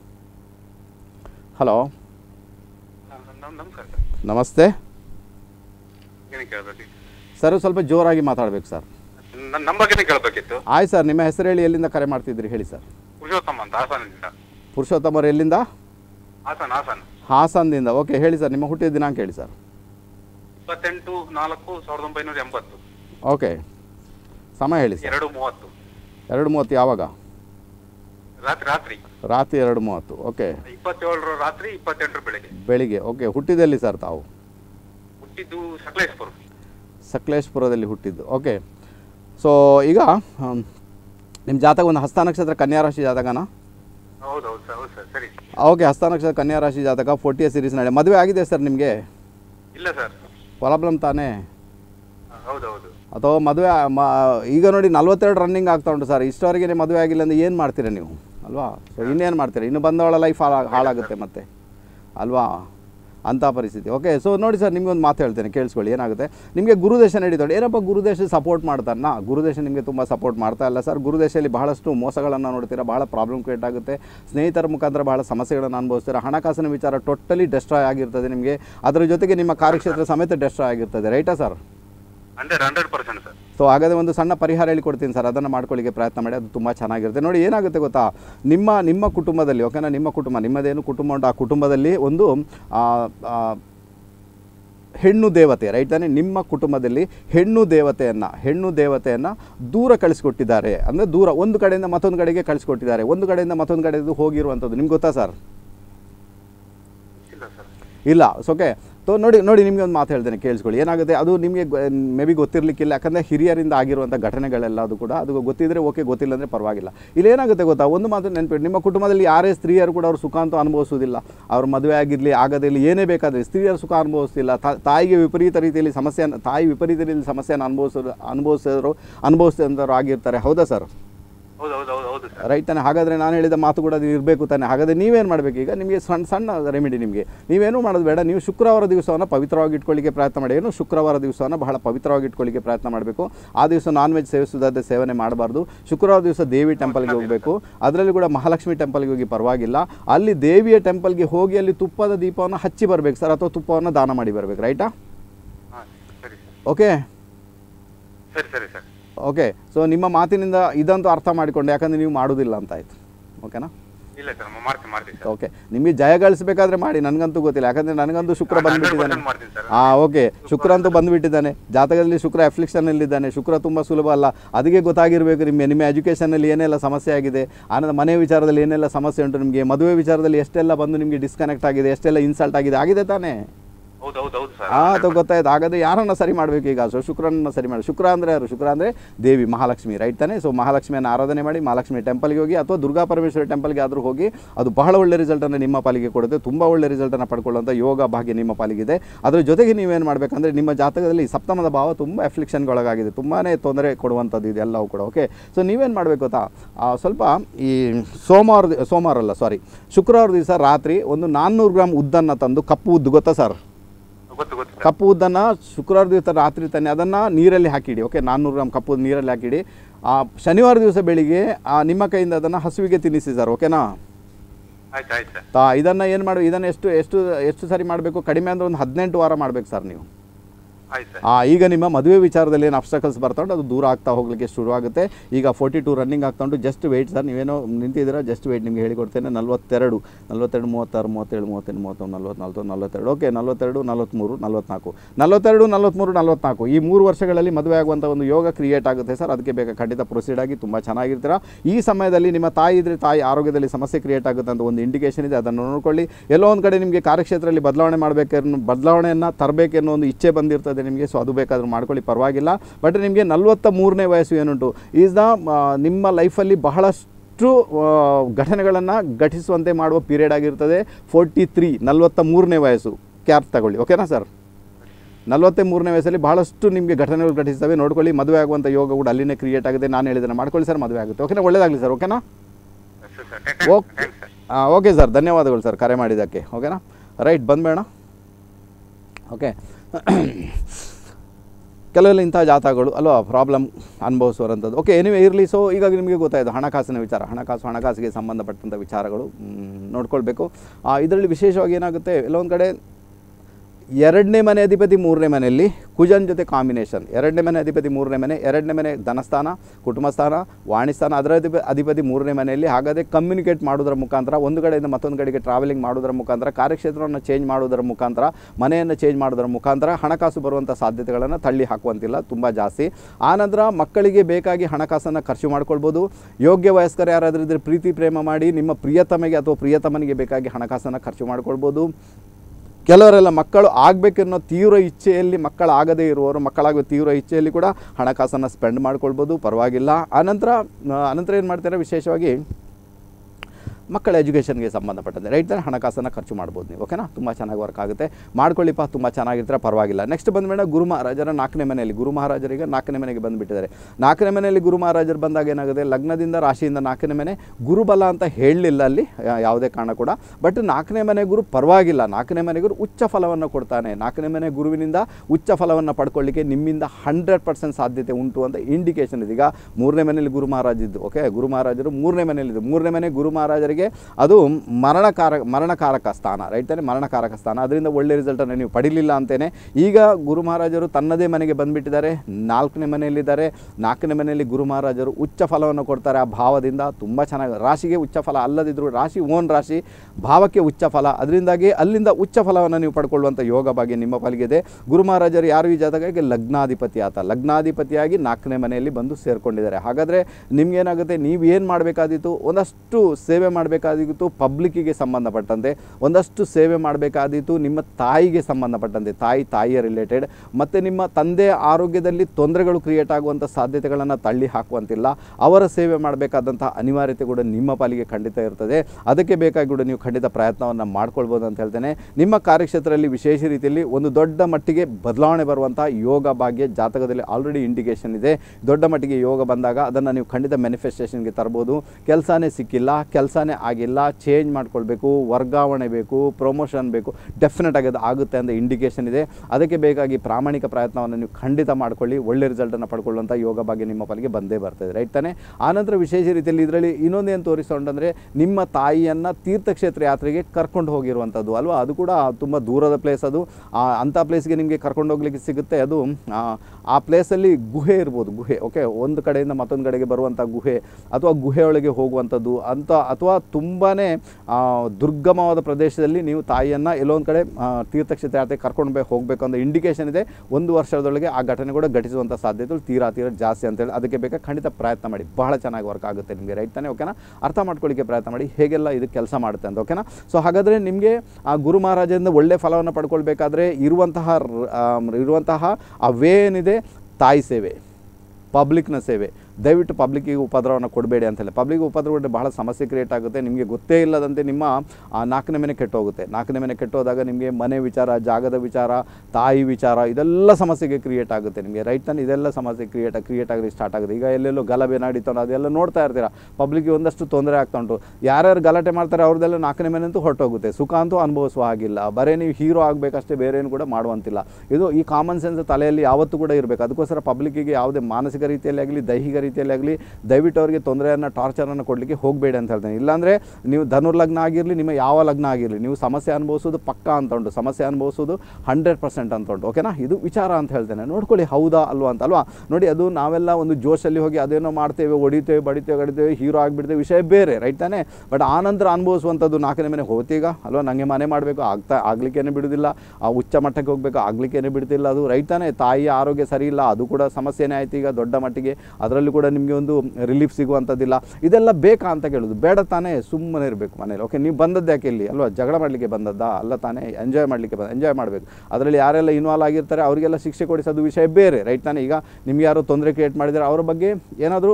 ಹಲೋ ನಮ್- ನಮಸ್ಕಾರ ಸರ್ ನಮಸ್ತೆ ಏನೇ ಕೇಳಬೇಕು ಸರ್ ಸ್ವಲ್ಪ ಜೋರಾಗಿ ಮಾತಾಡಬೇಕು ಸರ್ ನನ್ನ ನಮ್ಮ ಬಗ್ಗೆನೇ ಕೇಳಬೇಕಿತ್ತು ಆಯ್ತು ಸರ್ ನಿಮ್ಮ ಹೆಸರು ಹೇಳಿ ಎಲ್ಲಿಂದ ಕರೆ ಮಾಡ್ತಿದ್ರಿ ಹೇಳಿ ಸರ್ ಪುರುಷೋತ್ತಮ ಅಂತ ಹಾಸನದಿಂದ ಪುರುಷೋತ್ತಮರು ಎಲ್ಲಿಂದ ಹಾಸನ್ ಹಾಸನ್ ಹಾಸನದಿಂದ ಓಕೆ ಹೇಳಿ ಸರ್ ನಿಮ್ಮ ಹುಟ್ಟಿದ ದಿನಾಂಕ ಹೇಳಿ ಸರ್ ಇಪ್ಪತ್ತೆಂಟು ನಾಲ್ಕು ಸಾವಿರದ ಒಂಬೈನೂರ ಎಂಬತ್ತು ಓಕೆ ಸಮಯ ಹೇಳಿ ಸರ್ ಎರಡು ಮೂವತ್ತು ಎರಡು ಮೂವತ್ತು ಯಾವಾಗ ರಾತ್ರಿ ರಾತ್ರಿ ರಾತ್ರಿ ಎರಡು ಮೂವತ್ತು ಓಕೆ ಇಪ್ಪತ್ತೇಳರ ರಾತ್ರಿ ಇಪ್ಪತ್ತೆಂಟರ ಬೆಳಿಗ್ಗೆ ಬೆಳಿಗ್ಗೆ ಓಕೆ ಹುಟ್ಟಿದಲ್ಲಿ ಸರ್ ತಾವು ಹುಟ್ಟಿದ್ದು ಸಕಲೇಶ್ಪುರ ಸಕಲೇಶ್ಪುರದಲ್ಲಿ ಹುಟ್ಟಿದ್ದು ಓಕೆ ಸೊ ಈಗ ಹ್ಮ್, ನಿಮ್ಮ ಜಾತಕ ಒಂದು ಹಸ್ತ ನಕ್ಷತ್ರ ಕನ್ಯಾ ರಾಶಿ ಜಾತಕನಾ ಹೌದೌದು ಸರ್ ಹೌದು ಸರ್ ಸರಿ ಓಕೆ ಹಸ್ತ ನಕ್ಷತ್ರ ಕನ್ಯಾ ರಾಶಿ ಜಾತಕ ಫೋರ್ಟಿಯ ಸೀರೀಸ್ ನಡೆ ಮದುವೆ ಆಗಿದೆ ಸರ್ ನಿಮಗೆ ಇಲ್ಲ ಸರ್ ಪ್ರಾಬ್ಲಮ್ ತಾನೇ ಹೌದೌದು ಅಥವಾ ಮದುವೆ ಮ ಈಗ ನೋಡಿ ನಲ್ವತ್ತೆರಡು ರನ್ನಿಂಗ್ ಆಗ್ತಾ ಉಂಟು ಸರ್ ಇಷ್ಟವರೆಗೆ ಮದುವೆ ಆಗಿಲ್ಲ ಅಂದರೆ ಏನು ಮಾಡ್ತೀರಾ ನೀವು ಅಲ್ವಾ ಸೊ ಇನ್ನೇನು ಮಾಡ್ತೀರಾ ಇನ್ನು ಬಂದವಳ ಲೈಫ್ ಹಾಳಾ ಹಾಳಾಗುತ್ತೆ ಮತ್ತೆ ಅಲ್ವಾ ಅಂಥ ಪರಿಸ್ಥಿತಿ ಓಕೆ ಸೊ ನೋಡಿ ಸರ್ ನಿಮ್ಗೊಂದು ಮಾತು ಹೇಳ್ತೇನೆ ಕೇಳಿಸ್ಕೊಳ್ಳಿ ಏನಾಗುತ್ತೆ ನಿಮಗೆ ಗುರುದೇಶ ನಡೀತಾಳೆ ಏನಪ್ಪ ಗುರುದೇಶ ಸಪೋರ್ಟ್ ಮಾಡ್ತಾನ ಗುರುದೇಶ ನಿಮಗೆ ತುಂಬ ಸಪೋರ್ಟ್ ಮಾಡ್ತಾ ಇಲ್ಲ ಸರ್ ಗುರುದೇಶದಲ್ಲಿ ಬಹಳಷ್ಟು ಮೋಸಗಳನ್ನು ನೋಡ್ತೀರಾ ಬಹಳ ಪ್ರಾಬ್ಲಮ್ ಕ್ರಿಯೇಟ್ ಆಗುತ್ತೆ ಸ್ನೇಹಿತರ ಮುಖಾಂತರ ಬಹಳ ಸಮಸ್ಯೆಗಳನ್ನು ಅನುಭವಿಸ್ತೀರಾ ಹಣಕಾಸಿನ ವಿಚಾರ ಟೋಟಲಿ ಡೆಸ್ಟ್ರಾಯ್ ಆಗಿರ್ತದೆ ನಿಮಗೆ ಅದರ ಜೊತೆಗೆ ನಿಮ್ಮ ಕಾರ್ಯಕ್ಷೇತ್ರ ಸಮೇತ ಡೆಸ್ಟ್ರಾಯ್ ಆಗಿರ್ತದೆ ರೈಟಾ sir hundred hundred percent sir so ಹಾಗಾದರೆ ಒಂದು ಸಣ್ಣ ಪರಿಹಾರ ಹೇಳಿಕೊಡ್ತೀನಿ ಸರ್ ಅದನ್ನು ಮಾಡ್ಕೊಳ್ಳಿಕ್ಕೆ ಪ್ರಯತ್ನ ಮಾಡಿ ಅದು ತುಂಬ ಚೆನ್ನಾಗಿರುತ್ತೆ ನೋಡಿ ಏನಾಗುತ್ತೆ ಗೊತ್ತಾ ನಿಮ್ಮ ನಿಮ್ಮ ಕುಟುಂಬದಲ್ಲಿ ಓಕೆನಾ ನಿಮ್ಮ ಕುಟುಂಬ ನಿಮ್ಮದೇನು ಕುಟುಂಬ ಉಂಟು ಆ ಕುಟುಂಬದಲ್ಲಿ ಒಂದು ಆ, ಆ, ಹೆಣ್ಣು ದೇವತೆ ರೈಟ್ ತಾನೇ ನಿಮ್ಮ ಕುಟುಂಬದಲ್ಲಿ ಹೆಣ್ಣು ದೇವತೆಯನ್ನು ಹೆಣ್ಣು ದೇವತೆಯನ್ನು ದೂರ ಕಳಿಸ್ಕೊಟ್ಟಿದ್ದಾರೆ ಅಂದರೆ ದೂರ ಒಂದು ಕಡೆಯಿಂದ ಮತ್ತೊಂದು ಕಡೆಗೆ ಕಳಿಸ್ಕೊಟ್ಟಿದ್ದಾರೆ ಒಂದು ಕಡೆಯಿಂದ ಮತ್ತೊಂದು ಕಡೆದು ಹೋಗಿರುವಂಥದ್ದು ನಿಮ್ಗೆ ಗೊತ್ತಾ ಸರ್ ಇಲ್ಲ ಸರ್ ಇಲ್ಲ ಓಕೆ ಸೊ ನೋಡಿ ನೋಡಿ ನಿಮಗೆ ಒಂದು ಮಾತು ಹೇಳ್ತೇನೆ ಕೇಳಿಸ್ಕೊಳ್ಳಿ ಏನಾಗುತ್ತೆ ಅದು ನಿಮಗೆ ಮೇ ಬಿ ಗೊತ್ತಿರಲಿಕ್ಕಿಲ್ಲ ಯಾಕಂದರೆ ಹಿರಿಯರಿಂದ ಆಗಿರುವಂಥ ಘಟನೆಗಳೆಲ್ಲ ಅದು ಕೂಡ ಅದು ಗೊತ್ತಿದ್ರೆ ಓಕೆ ಗೊತ್ತಿಲ್ಲ ಅಂದರೆ ಪರವಾಗಿಲ್ಲ ಇಲ್ಲಿ ಏನಾಗುತ್ತೆ ಗೊತ್ತಾ ಒಂದು ಮಾತು ನೆನಪಿಡಿ ನಿಮ್ಮ ಕುಟುಂಬದಲ್ಲಿ ಯಾರೇ ಸ್ತ್ರೀಯರು ಕೂಡ ಅವರು ಸುಖ ಅಂತೂ ಅನುಭವಿಸೋದಿಲ್ಲ ಅವ್ರ ಮದುವೆ ಆಗಿರಲಿ ಆಗದಿರಲಿ ಏನೇ ಬೇಕಾದರೆ ಸ್ತ್ರೀಯರು ಸುಖ ಅನುಭವಿಸ್ತಿಲ್ಲ ತಾ- ತಾಯಿಗೆ ವಿಪರೀತ ರೀತಿಯಲ್ಲಿ ಸಮಸ್ಯೆಯನ್ನು ತಾಯಿ ವಿಪರೀತ ರೀತಿಯಲ್ಲಿ ಸಮಸ್ಯೆಯನ್ನು ಅನುಭವಿಸೋರು ಅನುಭವಿಸೋರು ಅನುಭವಿಸಿದಂಥವ್ರು ಆಗಿರ್ತಾರೆ ಹೌದಾ ಸರ್ ಹೌದು ಹೌದು ಹೌದು ಹೌದು ಸರ್ ರೈಟ್ ತಾನೆ ಹಾಗಾದರೆ ನಾನು ಹೇಳಿದ ಮಾತು ಕೂಡ ಅದು ಇರಬೇಕು ತಾನೆ ಹಾಗಾದರೆ ನೀವೇನು ಮಾಡಬೇಕು ಈಗ ನಿಮಗೆ ಸಣ್ಣ ಸಣ್ಣ ರೆಮಿಡಿ ನಿಮಗೆ ನೀವೇನು ಮಾಡೋದು ಬೇಡ ನೀವು ಶುಕ್ರವಾರ ದಿವಸವನ್ನು ಪವಿತ್ರವಾಗಿ ಇಟ್ಕೊಳ್ಳಿಕ್ಕೆ ಪ್ರಯತ್ನ ಮಾಡಿ ಏನು ಶುಕ್ರವಾರ ದಿವಸವನ್ನು ಬಹಳ ಪವಿತ್ರವಾಗಿ ಇಟ್ಕೊಳ್ಳಿಕ್ಕೆ ಪ್ರಯತ್ನ ಮಾಡಬೇಕು ಆ ದಿವಸ ನಾನ್ ವೆಜ್ ಸೇವಿಸೋದಾದ್ರೆ ಸೇವನೆ ಮಾಡಬಾರ್ದು ಶುಕ್ರವಾರ ದಿವಸ ದೇವಿ ಟೆಂಪಲ್ಗೆ ಹೋಗಬೇಕು ಅದರಲ್ಲಿ ಕೂಡ ಮಹಾಲಕ್ಷ್ಮಿ ಟೆಂಪಲ್ಗೆ ಹೋಗಿ ಪರವಾಗಿಲ್ಲ ಅಲ್ಲಿ ದೇವಿಯ ಟೆಂಪಲ್ಗೆ ಹೋಗಿ ಅಲ್ಲಿ ತುಪ್ಪದ ದೀಪವನ್ನು ಹಚ್ಚಿ ಬರಬೇಕು ಸರ್ ಅಥವಾ ತುಪ್ಪವನ್ನು ದಾನ ಮಾಡಿ ಬರಬೇಕು ರೈಟಾ ಹಾಂ ಸರಿ ಸರ್ ಓಕೆ ಸರಿ ಸರಿ ಸರ್ ಓಕೆ ಸೊ ನಿಮ್ಮ ಮಾತಿನಿಂದ ಇದಂತೂ ಅರ್ಥ ಮಾಡಿಕೊಂಡು ಯಾಕಂದರೆ ನೀವು ಮಾಡೋದಿಲ್ಲ ಅಂತ ಆಯಿತು ಓಕೆನಾ ಇಲ್ಲ ಸರ್ ಮಾಡ್ತೀನಿ ಮಾಡ್ತೀನಿ ಸರ್ ಓಕೆ ನಿಮಗೆ ಜಯ ಗಳಿಸಬೇಕಾದ್ರೆ ಮಾಡಿ ನನಗಂತೂ ಗೊತ್ತಿಲ್ಲ ಯಾಕಂದರೆ ನನಗಂತೂ ಶುಕ್ರ ಬಂದುಬಿಟ್ಟಿದ್ದಾನೆ 100% ಮಾಡ್ತೀನಿ ಸರ್ ಹಾಂ ಓಕೆ ಶುಕ್ರ ಅಂತೂ ಬಂದುಬಿಟ್ಟಿದ್ದಾನೆ ಜಾತಕದಲ್ಲಿ ಶುಕ್ರ ಅಫ್ಲಿಕ್ಷನಲ್ಲಿದ್ದಾನೆ ಶುಕ್ರ ತುಂಬ ಸುಲಭ ಅಲ್ಲ ಅದಕ್ಕೆ ಗೊತ್ತಾಗಿರಬೇಕು ನಿಮಗೆ ನಿಮ್ಮ ಎಜುಕೇಷನಲ್ಲಿ ಏನೆಲ್ಲ ಸಮಸ್ಯೆ ಆಗಿದೆ ಆನಂತರ ಮನೆ ವಿಚಾರದಲ್ಲಿ ಏನೆಲ್ಲ ಸಮಸ್ಯೆ ಉಂಟು ನಿಮಗೆ ಮದುವೆ ವಿಚಾರದಲ್ಲಿ ಎಷ್ಟೆಲ್ಲ ಬಂದು ನಿಮಗೆ ಡಿಸ್ಕನೆಕ್ಟ್ ಆಗಿದೆ ಎಷ್ಟೆಲ್ಲ ಇನ್ಸಲ್ಟ್ ಆಗಿದೆ ಆಗಿದೆ ತಾನೇ ಹೌದು ಹೌದು ಹೌದು ಸರ್ ಹಾಂ ಅದು ಗೊತ್ತಾಯ್ತು ಹಾಗಾದ್ರೆ ಯಾರನ್ನ ಸರಿ ಮಾಡಬೇಕು ಈಗ ಸೊ ಶುಕ್ರನನ್ನ ಸರಿ ಮಾಡಿ ಶುಕ್ರ ಅಂದರೆ ಯಾರು ಶುಕ್ರ ಅಂದರೆ ದೇವಿ ಮಹಾಲಕ್ಷ್ಮಿ ರೈಟ್ ತಾನೇ ಸೊ ಮಹಾಲಕ್ಷ್ಮಿಯನ್ನು ಆರಾಧನೆ ಮಾಡಿ ಮಹಾಲಕ್ಷ್ಮಿ ಟೆಂಪಲ್ಗೆ ಹೋಗಿ ಅಥವಾ ದುರ್ಗಾ ಪರಮೇಶ್ವರಿ ಟೆಂಪಲ್ಗೆ ಆದರೂ ಹೋಗಿ ಅದು ಬಹಳ ಒಳ್ಳೆ ರಿಸಲ್ಟನ್ನು ನಿಮ್ಮ ಪಾಲಿಗೆ ಕೊಡುತ್ತೆ ತುಂಬ ಒಳ್ಳೆ ರಿಸಲ್ಟನ್ನು ಪಡ್ಕೊಳ್ಳುವಂಥ ಯೋಗ ಭಾಗ್ಯ ನಿಮ್ಮ ಪಾಲಿಗಿದೆ ಅದ್ರ ಜೊತೆಗೆ ನೀವೇನು ಮಾಡಬೇಕಂದ್ರೆ ನಿಮ್ಮ ಜಾತಕದಲ್ಲಿ ಸಪ್ತಮದ ಭಾವ ತುಂಬ ಎಫ್ಲಿಕ್ಷನ್ಗೊಳಗಾಗಿದೆ ತುಂಬಾ ತೊಂದರೆ ಕೊಡುವಂಥದ್ದು ಇದೆ ಎಲ್ಲವೂ ಕೂಡ ಓಕೆ ಸೊ ನೀವೇನು ಮಾಡಬೇಕು ಗೊತ್ತಾ ಆ, ಸ್ವಲ್ಪ ಈ ಸೋಮವಾರ ದಿ- ಸೋಮವಾರ ಅಲ್ಲ ಸಾರಿ ಶುಕ್ರವಾರ ದಿವಸ ರಾತ್ರಿ ಒಂದು ನಾನ್ನೂರು ಗ್ರಾಮ್ ಉದ್ದನ್ನು ತಂದು ಕಪ್ಪು ಉದ್ದು ಗೊತ್ತಾ ಸರ್ ಗೊತ್ತು ಗೊತ್ತು ಸರ್ ಕಪ್ಪು ಉದ್ದನ್ನು ಶುಕ್ರವಾರ ದಿವಸ ರಾತ್ರಿ ತಾನೆ ಅದನ್ನು ನೀರಲ್ಲಿ ಹಾಕಿಡಿ ಓಕೆ ನಾನ್ನೂರು ಗ್ರಾಮ್ ಕಪ್ಪು ಉದ್ದು ನೀರಲ್ಲಿ ಹಾಕಿಡಿ ಆ, ಶನಿವಾರ ದಿವಸ ಬೆಳಿಗ್ಗೆ ಆ, ನಿಮ್ಮ ಕೈಯಿಂದ ಅದನ್ನು ಹಸುವಿಗೆ ತಿನ್ನಿಸಿ ಸರ್ ಓಕೆನಾ ಆಯ್ತು ಆಯ್ತು ಸರ್ ತಾ ಇದನ್ನು ಏನು ಮಾಡಿ ಇದನ್ನು ಎಷ್ಟು ಎಷ್ಟು ಎಷ್ಟು ಸರಿ ಮಾಡಬೇಕು ಕಡಿಮೆ ಅಂದರೆ ಒಂದು ಹದಿನೆಂಟು ವಾರ ಮಾಡಬೇಕು ಸರ್ ನೀವು ಆಯ್ತು ಸರ್ ಆ, ಈಗ ನಿಮ್ಮ ಮದುವೆ ವಿಚಾರದಲ್ಲಿ ಏನು ಅಬ್ಸ್ಟಕಲ್ಸ್ ಬರ್ತಾ ಉಂಟು ಅದು ದೂರ ಆಗ್ತಾ ಹೋಗಲಿಕ್ಕೆ ಶುರುವಾಗುತ್ತೆ ಈಗ ಫೋರ್ಟಿ ಟು ರನ್ನಿಂಗ್ ಆಗ್ತಾ ಉಂಟು ಜಸ್ಟ್ ವೆಯ್ಟ್ ಸರ್ ನೀವೇನೋ ನಿಂತಿದ್ದೀರಾ ಜಸ್ಟ್ ವೆಯ್ಟ್ ನಿಮಗೆ ಹೇಳಿಕೊಡ್ತೇನೆ ನಲ್ವತ್ತೆರಡು ನಲ್ವತ್ತೆರಡು ಮೂವತ್ತಾರು ಮೂವತ್ತೇಳು ಮೂವತ್ತೆಂಟು ಮೂವತ್ತೊಂದು ನಲ್ವತ್ನಾಲ್ಕು ನಲ್ವತ್ತೆರಡು ಓಕೆ ನಲ್ವತ್ತೆರಡು ನಲ್ವತ್ತ್ಮೂರು ನಲ್ವತ್ನಾಲ್ಕು ನಲ್ವತ್ತೆರಡು ನಲ್ವತ್ತ್ಮೂರು ನಲ್ವತ್ನಾಲ್ಕು ಈ ಮೂರು ವರ್ಷಗಳಲ್ಲಿ ಮದುವೆ ಆಗುವಂಥ ಒಂದು ಯೋಗ ಕ್ರಿಯೇಟ್ ಆಗುತ್ತೆ ಸರ್ ಅದಕ್ಕೆ ಬೇಕಾ ಖಂಡಿತ ಪ್ರೊಸೀಡ್ ಆಗಿ ತುಂಬ ಚೆನ್ನಾಗಿರ್ತೀರಾ ಈ ಸಮಯದಲ್ಲಿ ನಿಮ್ಮ ತಾಯಿ ಇದ್ದರೆ ತಾಯಿ ಆರೋಗ್ಯದಲ್ಲಿ ಸಮಸ್ಯೆ ಕ್ರಿಯೇಟ್ ಆಗುತ್ತೆ ಅಂತ ಒಂದು ಇಂಡಿಕೇಶನ್ ಇದೆ ಅದನ್ನು ನೋಡ್ಕೊಳ್ಳಿ ಎಲ್ಲೋ ಒಂದು ಕಡೆ ನಿಮಗೆ ಕಾರ್ಯಕ್ಷೇತ್ರದಲ್ಲಿ ಬದಲಾವಣೆ ಮಾಡಬೇಕೆನ್ನೋ ಬದಲಾವಣೆಯನ್ನು ತರಬೇಕೆನ್ನೋ ಒಂದು ಇಚ್ಛೆ ಬಂದಿರ್ತದೆ ನಿಮಗೆ ಸೊ ಅದು ಬೇಕಾದರೂ ಮಾಡ್ಕೊಳ್ಳಿ ಪರವಾಗಿಲ್ಲ ಬಟ್ ನಿಮಗೆ ನಲವತ್ತ ಮೂರನೇ ವಯಸ್ಸು ಏನುಂಟು ಈಸ್ ದ ನಿಮ್ಮ ಲೈಫಲ್ಲಿ ಬಹಳಷ್ಟು ಘಟನೆಗಳನ್ನು ಘಟಿಸುವಂತೆ ಮಾಡುವ ಪೀರಿಯಡ್ ಆಗಿರ್ತದೆ ಫೋರ್ಟಿ ತ್ರೀ ನಲವತ್ತ ಮೂರನೇ ವಯಸ್ಸು ಕ್ಯಾಪ್ ತಗೊಳ್ಳಿ ಓಕೆನಾ ಸರ್ ನಲವತ್ತೇ ಮೂರನೇ ವಯಸ್ಸಲ್ಲಿ ಬಹಳಷ್ಟು ನಿಮಗೆ ಘಟನೆಗಳು ಘಟಿಸ್ತವೆ ನೋಡ್ಕೊಳ್ಳಿ ಮದುವೆ ಆಗುವಂಥ ಯೋಗ ಕೂಡ ಅಲ್ಲಿನೇ ಕ್ರಿಯೇಟ್ ಆಗುತ್ತೆ ನಾನು ಹೇಳಿದ್ರೆ ಮಾಡ್ಕೊಳ್ಳಿ ಸರ್ ಮದುವೆ ಆಗುತ್ತೆ ಓಕೆನಾ ಒಳ್ಳೇದಾಗಲಿ ಸರ್ ಓಕೆನಾ sir sir okay thanks sir okay sir ಧನ್ಯವಾದಗಳು ಸರ್ ಕರೆ ಮಾಡಿದ್ದಕ್ಕೆ ಓಕೆನಾ ರೈಟ್ ಬಂದ್ಬೇಡ ಓಕೆ ಕೆಲವೆಲ್ಲ ಇಂಥ ಜಾತಕಗಳು ಅಲ್ವಾ ಪ್ರಾಬ್ಲಮ್ ಅನುಭವಿಸುವಂಥದ್ದು ಓಕೆ ಎನಿವೆ ಇರಲಿ ಸೊ ಈಗ ನಿಮಗೆ ಗೊತ್ತಾಯಿತು ಹಣಕಾಸಿನ ವಿಚಾರ ಹಣಕಾಸು ಹಣಕಾಸಿಗೆ ಸಂಬಂಧಪಟ್ಟಂಥ ವಿಚಾರಗಳು ಮ್, ನೋಡ್ಕೊಳ್ಬೇಕು ಇದರಲ್ಲಿ ವಿಶೇಷವಾಗಿ ಏನಾಗುತ್ತೆ ಎಲ್ಲೊಂದು ಕಡೆ ಎರಡನೇ ಮನೆ ಅಧಿಪತಿ ಮೂರನೇ ಮನೆಯಲ್ಲಿ ಕುಜನ್ ಜೊತೆ ಕಾಂಬಿನೇಷನ್ ಎರಡನೇ ಮನೆ ಅಧಿಪತಿ ಮೂರನೇ ಮನೆ ಎರಡನೇ ಮನೆ ಧನಸ್ಥಾನ ಕುಟುಂಬ ಸ್ಥಾನ ವಾಣಿಸ್ಥಾನ ಅದರ ಅಧಿಪ ಅಧಿಪತಿ ಮೂರನೇ ಮನೆಯಲ್ಲಿ ಹಾಗಾದರೆ ಕಮ್ಯುನಿಕೇಟ್ ಮಾಡೋದರ ಮುಖಾಂತರ ಒಂದು ಕಡೆಯಿಂದ ಮತ್ತೊಂದು ಕಡೆಗೆ ಟ್ರಾವೆಲಿಂಗ್ ಮಾಡೋದರ ಮುಖಾಂತರ ಕಾರ್ಯಕ್ಷೇತ್ರವನ್ನು ಚೇಂಜ್ ಮಾಡೋದರ ಮುಖಾಂತರ ಮನೆಯನ್ನು ಚೇಂಜ್ ಮಾಡೋದರ ಮುಖಾಂತರ ಹಣಕಾಸು ಬರುವಂಥ ಸಾಧ್ಯತೆಗಳನ್ನು ತಳ್ಳಿ ಹಾಕುವಂತಿಲ್ಲ ತುಂಬ ಜಾಸ್ತಿ ಆನಂತರ ಮಕ್ಕಳಿಗೆ ಬೇಕಾಗಿ ಹಣಕಾಸನ್ನು ಖರ್ಚು ಮಾಡ್ಕೊಳ್ಬೋದು ಯೋಗ್ಯ ವಯಸ್ಕರು ಯಾರಾದರೂ ಇದ್ದರೆ ಪ್ರೀತಿ ಪ್ರೇಮ ಮಾಡಿ ನಿಮ್ಮ ಪ್ರಿಯತಮೆಗೆ ಅಥವಾ ಪ್ರಿಯತಮನಿಗೆ ಬೇಕಾಗಿ ಹಣಕಾಸನ್ನು ಖರ್ಚು ಮಾಡ್ಕೊಳ್ಬೋದು ಕೆಲವರೆಲ್ಲ ಮಕ್ಕಳು ಆಗಬೇಕೆನ್ನೋ ತೀವ್ರ ಇಚ್ಛೆಯಲ್ಲಿ ಮಕ್ಕಳಾಗದೇ ಇರುವವರು ಮಕ್ಕಳಾಗುವ ತೀವ್ರ ಇಚ್ಛೆಯಲ್ಲಿ ಕೂಡ ಹಣಕಾಸನ್ನು ಸ್ಪೆಂಡ್ ಮಾಡ್ಕೊಳ್ಬೋದು ಪರವಾಗಿಲ್ಲ ಆನಂತರ ಆ, ಅನಂತರ ಏನು ಮಾಡ್ತಾರೆ ವಿಶೇಷವಾಗಿ ಮಕ್ಕಳ ಎಜುಕೇಷನ್ಗೆ ಸಂಬಂಧಪಟ್ಟಂತೆ ರೈಟ್ ತಾನೆ ಹಣಕಾಸನ್ನು ಖರ್ಚು ಮಾಡ್ಬೋದು ನೀವು ಓಕೆನಾ ತುಂಬ ಚೆನ್ನಾಗಿ ವರ್ಕ್ ಆಗುತ್ತೆ ಮಾಡ್ಕೊಳ್ಳಿಪ್ಪ ತುಂಬ ಚೆನ್ನಾಗಿರ್ತಾರೆ ಪರವಾಗಿಲ್ಲ ನೆಕ್ಸ್ಟ್ ಬಂದ್ಮೇಲೆ ಗುರು ಮಹಾರಾಜರ ನಾಲ್ಕನೇ ಮನೆಯಲ್ಲಿ ಗುರು ಮಹಾರಾಜರಿಗೆ ನಾಲ್ಕನೇ ಮನೆಗೆ ಬಂದುಬಿಟ್ಟಿದ್ದಾರೆ ನಾಲ್ಕನೇ ಮನೆಯಲ್ಲಿ ಗುರು ಮಹಾರಾಜರು ಬಂದಾಗ ಏನಾಗುತ್ತೆ ಲಗ್ನದಿಂದ ರಾಶಿಯಿಂದ ನಾಲ್ಕನೇ ಮನೆ ಗುರುಬಲ ಅಂತ ಹೇಳಲಿಲ್ಲ ಅಲ್ಲಿ ಯಾ- ಯಾವುದೇ ಕಾರಣ ಕೂಡ ಬಟ್ ನಾಲ್ಕನೇ ಮನೆ ಗುರು ಪರವಾಗಿಲ್ಲ ನಾಲ್ಕನೇ ಮನೆ ಗುರು ಉಚ್ಚ ಫಲವನ್ನು ಕೊಡ್ತಾನೆ ನಾಲ್ಕನೇ ಮನೆ ಗುರುವಿನಿಂದ ಉಚ್ಚ ಫಲವನ್ನು ಪಡ್ಕೊಳ್ಳಿಕ್ಕೆ ನಿಮ್ಮಿಂದ ಹಂಡ್ರೆಡ್ ಪರ್ಸೆಂಟ್ ಸಾಧ್ಯತೆ ಉಂಟು ಅಂತ ಇಂಡಿಕೇಶನ್ ಇದೆ ಈಗ ಮೂರನೇ ಮನೆಯಲ್ಲಿ ಗುರು ಮಹಾರಾಜ್ ಇದ್ದು ಓಕೆ ಗುರು ಮಹಾರಾಜರು ಮೂರನೇ ಮನೆಯಲ್ಲಿದ್ದು ಮೂರನೇ ಮನೆ ಗುರು ಮಹಾರಾಜರಿಗೆ ಅದು ಮರಣಕಾರ ಮರಣಕಾರಕ ಸ್ಥಾನ ರೈಟ್ ತಾನೆ ಮರಣಕಾರಕ ಸ್ಥಾನ ಅದರಿಂದ ಒಳ್ಳೆ ರಿಸಲ್ಟನ್ನು ನೀವು ಪಡಿಲಿಲ್ಲ ಅಂತೇನೆ ಈಗ ಗುರು ಮಹಾರಾಜರು ತನ್ನದೇ ಮನೆಗೆ ಬಂದುಬಿಟ್ಟಿದ್ದಾರೆ ನಾಲ್ಕನೇ ಮನೆಯಲ್ಲಿದ್ದಾರೆ ನಾಲ್ಕನೇ ಮನೆಯಲ್ಲಿ ಗುರು ಮಹಾರಾಜರು ಉಚ್ಚ ಫಲವನ್ನು ಕೊಡ್ತಾರೆ ಆ ಭಾವದಿಂದ ತುಂಬ ಚೆನ್ನಾಗಿ ರಾಶಿಗೆ ಉಚ್ಚ ಫಲ ಅಲ್ಲದಿದ್ದರೂ ರಾಶಿ ಓನ್ ರಾಶಿ ಭಾವಕ್ಕೆ ಉಚ್ಚ ಫಲ ಅದರಿಂದಾಗಿ ಅಲ್ಲಿಂದ ಉಚ್ಚ ಫಲವನ್ನು ನೀವು ಪಡ್ಕೊಳ್ಳುವಂಥ ಯೋಗ ಬಗ್ಗೆ ನಿಮ್ಮ ಪಾಲಿಗಿದೆ ಗುರು ಮಹಾರಾಜರು ಯಾರು ಈ ಜಾತಕಕ್ಕೆ ಲಗ್ನಾಧಿಪತಿ ಆತ ಲಗ್ನಾಧಿಪತಿಯಾಗಿ ನಾಲ್ಕನೇ ಮನೆಯಲ್ಲಿ ಬಂದು ಸೇರಿಕೊಂಡಿದ್ದಾರೆ ಹಾಗಾದರೆ ನಿಮ್ಗೇನಾಗುತ್ತೆ ನೀವು ಏನು ಮಾಡಬೇಕಾದಿತ್ತು ಒಂದಷ್ಟು ಸೇವೆ ಮಾಡಬೇಕು ಮಾಡಬೇಕಾದಿತ್ತು ಪಬ್ಲಿಕ್ಕಿಗೆ ಸಂಬಂಧಪಟ್ಟಂತೆ ಒಂದಷ್ಟು ಸೇವೆ ಮಾಡಬೇಕಾದಿತ್ತು ನಿಮ್ಮ ತಾಯಿಗೆ ಸಂಬಂಧಪಟ್ಟಂತೆ ತಾಯಿ ತಾಯಿಯ ರಿಲೇಟೆಡ್ ಮತ್ತು ನಿಮ್ಮ ತಂದೆಯ ಆರೋಗ್ಯದಲ್ಲಿ ತೊಂದರೆಗಳು ಕ್ರಿಯೇಟ್ ಆಗುವಂಥ ಸಾಧ್ಯತೆಗಳನ್ನು ತಳ್ಳಿ ಹಾಕುವಂತಿಲ್ಲ ಅವರ ಸೇವೆ ಮಾಡಬೇಕಾದಂಥ ಅನಿವಾರ್ಯತೆ ಕೂಡ ನಿಮ್ಮ ಪಾಲಿಗೆ ಖಂಡಿತ ಇರ್ತದೆ ಅದಕ್ಕೆ ಬೇಕಾಗಿ ಕೂಡ ನೀವು ಖಂಡಿತ ಪ್ರಯತ್ನವನ್ನು ಮಾಡ್ಕೊಳ್ಬೋದು ಅಂತ ಹೇಳ್ತೇನೆ ನಿಮ್ಮ ಕಾರ್ಯಕ್ಷೇತ್ರದಲ್ಲಿ ವಿಶೇಷ ರೀತಿಯಲ್ಲಿ ಒಂದು ದೊಡ್ಡ ಮಟ್ಟಿಗೆ ಬದಲಾವಣೆ ಬರುವಂಥ ಯೋಗ ಭಾಗ್ಯ ಜಾತಕದಲ್ಲಿ ಆಲ್ರೆಡಿ ಇಂಡಿಕೇಶನ್ ಇದೆ ದೊಡ್ಡ ಮಟ್ಟಿಗೆ ಯೋಗ ಬಂದಾಗ ಅದನ್ನು ನೀವು ಖಂಡಿತ ಮ್ಯಾನಿಫೆಸ್ಟೇಷನ್ಗೆ ತರ್ಬೋದು ಕೆಲಸನೇ ಸಿಕ್ಕಿಲ್ಲ ಕೆಲಸನೇ ಆಗಿಲ್ಲ ಚೇಂಜ್ ಮಾಡ್ಕೊಳ್ಬೇಕು ವರ್ಗಾವಣೆ ಬೇಕು ಪ್ರಮೋಷನ್ ಬೇಕು ಡೆಫಿನೆಟ್ ಆಗಿ ಅದು ಆಗುತ್ತೆ ಅಂತ ಇಂಡಿಕೇಶನ್ ಇದೆ ಅದಕ್ಕೆ ಬೇಕಾಗಿ ಪ್ರಾಮಾಣಿಕ ಪ್ರಯತ್ನವನ್ನು ನೀವು ಖಂಡಿತ ಮಾಡ್ಕೊಳ್ಳಿ ಒಳ್ಳೆ ರಿಸಲ್ಟನ್ನು ಪಡ್ಕೊಳ್ಳುವಂಥ ಯೋಗ ಬಗ್ಗೆ ನಿಮ್ಮ ಪಾಲಿಗೆ ಬಂದೇ ಬರ್ತದೆ ರೈಟ್ ತಾನೆ ಆನಂತರ ವಿಶೇಷ ರೀತಿಯಲ್ಲಿ ಇದರಲ್ಲಿ ಇನ್ನೊಂದೇನು ತೋರಿಸ್ಕೊಂಡಂದರೆ ನಿಮ್ಮ ತಾಯಿಯನ್ನು ತೀರ್ಥಕ್ಷೇತ್ರ ಯಾತ್ರೆಗೆ ಕರ್ಕೊಂಡು ಹೋಗಿರುವಂಥದ್ದು ಅಲ್ವಾ ಅದು ಕೂಡ ತುಂಬ ದೂರದ ಪ್ಲೇಸ್ ಅದು ಆ, ಅಂಥ ಪ್ಲೇಸ್ಗೆ ನಿಮಗೆ ಕರ್ಕೊಂಡು ಹೋಗ್ಲಿಕ್ಕೆ ಸಿಗುತ್ತೆ ಅದು ಆ, ಆ ಪ್ಲೇಸಲ್ಲಿ ಗುಹೆ ಇರ್ಬೋದು ಗುಹೆ ಓಕೆ ಒಂದು ಕಡೆಯಿಂದ ಮತ್ತೊಂದು ಕಡೆಗೆ ಬರುವಂಥ ಗುಹೆ ಅಥವಾ ಗುಹೆಯೊಳಗೆ ಹೋಗುವಂಥದ್ದು ಅಂತ ಅಥವಾ ತುಂಬಾ ದುರ್ಗಮವಾದ ಪ್ರದೇಶದಲ್ಲಿ ನೀವು ತಾಯಿಯನ್ನು ಎಲ್ಲೋ ಒಂದು ಕಡೆ ಆ, ತೀರ್ಥಕ್ಷೇತ್ರ ಯಾತ್ರೆ ಕರ್ಕೊಂಡು ಬೇ ಹೋಗಬೇಕು ಅಂತ ಇಂಡಿಕೇಶನ್ ಇದೆ ಒಂದು ವರ್ಷದೊಳಗೆ ಆ ಘಟನೆ ಕೂಡ ಘಟಿಸುವಂಥ ಸಾಧ್ಯತೆಗಳು ತೀರಾ ತೀರಾ ಜಾಸ್ತಿ ಅಂತೇಳಿ ಅದಕ್ಕೆ ಬೇಕಾ ಖಂಡಿತ ಪ್ರಯತ್ನ ಮಾಡಿ ಬಹಳ ಚೆನ್ನಾಗಿ ವರ್ಕ್ ಆಗುತ್ತೆ ನಿಮಗೆ ರೈಟ್ ತಾನೇ ಓಕೆನಾ ಅರ್ಥ ಮಾಡ್ಕೊಳ್ಳಿಕ್ಕೆ ಪ್ರಯತ್ನ ಮಾಡಿ ಹೇಗೆಲ್ಲ ಇದು ಕೆಲಸ ಮಾಡುತ್ತೆ ಅಂತ ಓಕೆನಾ ಸೊ ಹಾಗಾದರೆ ನಿಮಗೆ ಆ ಗುರು ಮಹಾರಾಜರಿಂದ ಒಳ್ಳೆ ಫಲವನ್ನು ಪಡ್ಕೊಳ್ಬೇಕಾದ್ರೆ ಇರುವಂತಹ ರ- ಆಮ್, ಇರುವಂತಹ ಆ ವೇ ಏನಿದೆ ತಾಯಿ ಸೇವೆ ಪಬ್ಲಿಕ್ನ ಸೇವೆ ದಯವಿಟ್ಟು ಪಬ್ಲಿಕ್ಕಿಗೆ ಉಪದ್ರವವನ್ನು ಕೊಡಬೇಡಿ ಅಂತ ಹೇಳಿ ಪಬ್ಲಿಕ್ ಉಪದ್ರವ ಕೊಟ್ಟರೆ ಬಹಳ ಸಮಸ್ಯೆ ಕ್ರಿಯೇಟ್ ಆಗುತ್ತೆ ನಿಮಗೆ ಗೊತ್ತೇ ಇಲ್ಲದಂತೆ ನಿಮ್ಮ ಆ ನಾಲ್ಕನೇ ಮನೆ ಕೆಟ್ಟೋಗುತ್ತೆ ನಾಲ್ಕನೇ ಮನೆ ಕೆಟ್ಟೋದಾಗ ನಿಮಗೆ ಮನೆ ವಿಚಾರ ಜಾಗದ ವಿಚಾರ ತಾಯಿ ವಿಚಾರ ಇದೆಲ್ಲ ಸಮಸ್ಯೆಗೆ ಕ್ರಿಯೇಟ್ ಆಗುತ್ತೆ ನಿಮಗೆ ರೈಟ್ ತಾನೆ ಇದೆಲ್ಲ ಸಮಸ್ಯೆ ಕ್ರಿಯೇಟ್ ಕ್ರಿಯೇಟ್ ಆಗಲಿ ಸ್ಟಾರ್ಟ್ ಆಗುತ್ತೆ ಈಗ ಎಲ್ಲೆಲ್ಲೋ ಗಲಭೆ ನಡೀತಾನೆ ಅದೆಲ್ಲ ನೋಡ್ತಾ ಇರ್ತೀರಾ ಪಬ್ಲಿಕ್ಗೆ ಒಂದಷ್ಟು ತೊಂದರೆ ಆಗ್ತಾ ಉಂಟು ಯಾರ್ಯಾರು ಗಲಾಟೆ ಮಾಡ್ತಾರೆ ಅವ್ರದ್ದೆಲ್ಲ ನಾಲ್ಕನೇ ಮನೆ ಅಂತೂ ಹೊರಟೋಗುತ್ತೆ ಸುಖ ಅಂತೂ ಅನುಭವಿಸುವ ಹಾಗಿಲ್ಲ ಬರೀ ನೀವು ಹೀರೋ ಆಗಬೇಕಷ್ಟೇ ಬೇರೆ ಏನು ಕೂಡ ಮಾಡುವಂತಿಲ್ಲ ಇದು ಈ ಕಾಮನ್ ಸೆನ್ಸ್ ತಲೆಯಲ್ಲಿ ಯಾವತ್ತೂ ಕೂಡ ಇರಬೇಕು ಅದಕ್ಕೋಸ್ಕರ ಪಬ್ಲಿಕ್ಕಿಗೆ ಯಾವುದೇ ಮಾನಸಿಕ ರೀತಿಯಲ್ಲಿ ಆಗಲಿ ದೈಹಿಕ ರೀತಿಯಲ್ಲಿ ಆಗಲಿ ದಯವಿಟ್ಟು ಅವರಿಗೆ ತೊಂದರೆಯನ್ನು ಟಾರ್ಚರನ್ನು ಕೊಡಲಿಕ್ಕೆ ಹೋಗಬೇಡಿ ಅಂತ ಹೇಳ್ತೇನೆ ಇಲ್ಲಾಂದರೆ ನೀವು ಧನುರ್ಲಗ್ನ ಆಗಿರಲಿ ನಿಮ್ಮ ಯಾವ ಲಗ್ನ ಆಗಿರಲಿ ನೀವು ಸಮಸ್ಯೆ ಅನುಭವಿಸೋದು ಪಕ್ಕ ಅಂತ ಉಂಟು ಸಮಸ್ಯೆ ಅನುಭವಿಸೋದು ಹಂಡ್ರೆಡ್ ಪರ್ಸೆಂಟ್ ಅಂತ ಉಂಟು ಓಕೆನಾ ಇದು ವಿಚಾರ ಅಂತ ಹೇಳ್ತೇನೆ ನೋಡ್ಕೊಳ್ಳಿ ಹೌದಾ ಅಲ್ವಾ ಅಂತ ಅಲ್ವಾ ನೋಡಿ ಅದು ನಾವೆಲ್ಲ ಒಂದು ಜೋಶಲ್ಲಿ ಹೋಗಿ ಅದೇನೋ ಮಾಡ್ತೇವೆ ಹೊಡಿತೇವೆ ಬಡಿತೇವೆ ಗಡಿತೇವೆ ಹೀರೋ ಆಗಿಬಿಡ್ತೇವೆ ವಿಷಯ ಬೇರೆ ರೈಟ್ ತಾನೇ ಬಟ್ ಆ ನಂತರ ಅನುಭವಿಸುವಂಥದ್ದು ನಾಲ್ಕನೇ ಮನೆ ಹೋತೀಗ ಅಲ್ವಾ ನನಗೆ ಮನೆ ಮಾಡಬೇಕು ಆಗ್ತಾ ಆಗ್ಲಿಕ್ಕೇನೆ ಬಿಡುವುದಿಲ್ಲ ಆ ಉಚ್ಚ ಮಟ್ಟಕ್ಕೆ ಹೋಗಬೇಕು ಆಗ್ಲಿಕ್ಕೇನೆ ಬಿಡ್ತಿಲ್ಲ ಅದು ರೈಟ್ ತಾನೇ ತಾಯಿಯ ಆರೋಗ್ಯ ಸರಿ ಇಲ್ಲ ಅದು ಕೂಡ ಸಮಸ್ಯೆನೇ ಆಯ್ತು ಈಗ ದೊಡ್ಡ ಮಟ್ಟಿಗೆ ಅದರಲ್ಲೂ ಕೂಡ ನಿಮಗೆ ಒಂದು ರಿಲೀಫ್ ಸಿಗುವಂಥದ್ದಿಲ್ಲ ಇದೆಲ್ಲ ಬೇಕಾ ಅಂತ ಕೇಳೋದು ಬೇಡ ತಾನೇ ಸುಮ್ಮನೆ ಇರಬೇಕು ಮನೇಲಿ ಓಕೆ ನೀವು ಬಂದದ್ದು ಯಾಕೆ ಇಲ್ಲಿ ಅಲ್ವಾ ಜಗಳ ಮಾಡಲಿಕ್ಕೆ ಬಂದದ್ದಾ ಅಲ್ಲ ತಾನೇ ಎಂಜಾಯ್ ಮಾಡಲಿಕ್ಕೆ ಬಂದ ಎಂಜಾಯ್ ಮಾಡಬೇಕು ಅದರಲ್ಲಿ ಯಾರೆಲ್ಲ ಇನ್ವಾಲ್ವ್ ಆಗಿರ್ತಾರೆ ಅವರಿಗೆಲ್ಲ ಶಿಕ್ಷೆ ಕೊಡಿಸೋದು ವಿಷಯ ಬೇರೆ ರೈಟ್ ತಾನೇ ಈಗ ನಿಮ್ಗೆ ಯಾರೋ ತೊಂದರೆ ಕ್ರಿಯೇಟ್ ಮಾಡಿದರೆ ಅವರ ಬಗ್ಗೆ ಏನಾದರೂ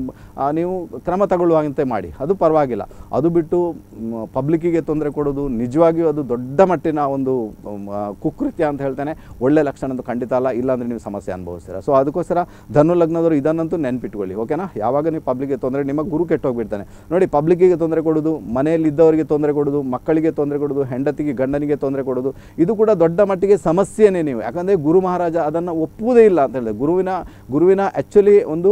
ನೀವು ಕ್ರಮ ತಗೊಳ್ಳುವಂತೆ ಮಾಡಿ ಅದು ಪರವಾಗಿಲ್ಲ ಅದು ಬಿಟ್ಟು ಪಬ್ಲಿಕ್ಕಿಗೆ ತೊಂದರೆ ಕೊಡೋದು ನಿಜವಾಗಿಯೂ ಅದು ದೊಡ್ಡ ಮಟ್ಟಿನ ಒಂದು ಮ್, ಆ, ಕುಕೃತ್ಯ ಅಂತ ಹೇಳ್ತೇನೆ ಒಳ್ಳೆ ಲಕ್ಷಣ ಅಂತೂ ಖಂಡಿತ ಅಲ್ಲ ಇಲ್ಲಾಂದರೆ ನೀವು ಸಮಸ್ಯೆ ಅನುಭವಿಸ್ತೀರ ಸೊ ಅದಕ್ಕೋಸ್ಕರ ಧನು ಲಗ್ನದವರು ಇದನ್ನಂತೂ ನೆನ್ಪಿಟ್ಕೊಳ್ಳಿ ಓಕೆನಾ ಯಾವಾಗ ನೀವು ಪಬ್ಲಿಕ್ಗೆ ತೊಂದರೆ ನಿಮ್ಮ ಗುರು ಕೆಟ್ಟೋಗ್ಬಿಡ್ತಾನೆ ನೋಡಿ ಪಬ್ಲಿಕ್ಕಿಗೆ ತೊಂದರೆ ಕೊಡೋದು ಮನೆಯಲ್ಲಿದ್ದವರಿಗೆ ತೊಂದರೆ ಕೊಡೋದು ಮಕ್ಕಳಿಗೆ ತೊಂದರೆ ಕೊಡೋದು ಹೆಂಡತಿಗೆ ಗಂಡನಿಗೆ ತೊಂದರೆ ಕೊಡೋದು ಇದು ಕೂಡ ದೊಡ್ಡ ಮಟ್ಟಿಗೆ ಸಮಸ್ಯೆನೇ ನೀವು ಯಾಕಂದರೆ ಗುರು ಮಹಾರಾಜ ಅದನ್ನು ಒಪ್ಪುವುದೇ ಇಲ್ಲ ಅಂತ ಹೇಳಿದೆ ಗುರುವಿನ ಗುರುವಿನ ಆ್ಯಕ್ಚುಲಿ ಒಂದು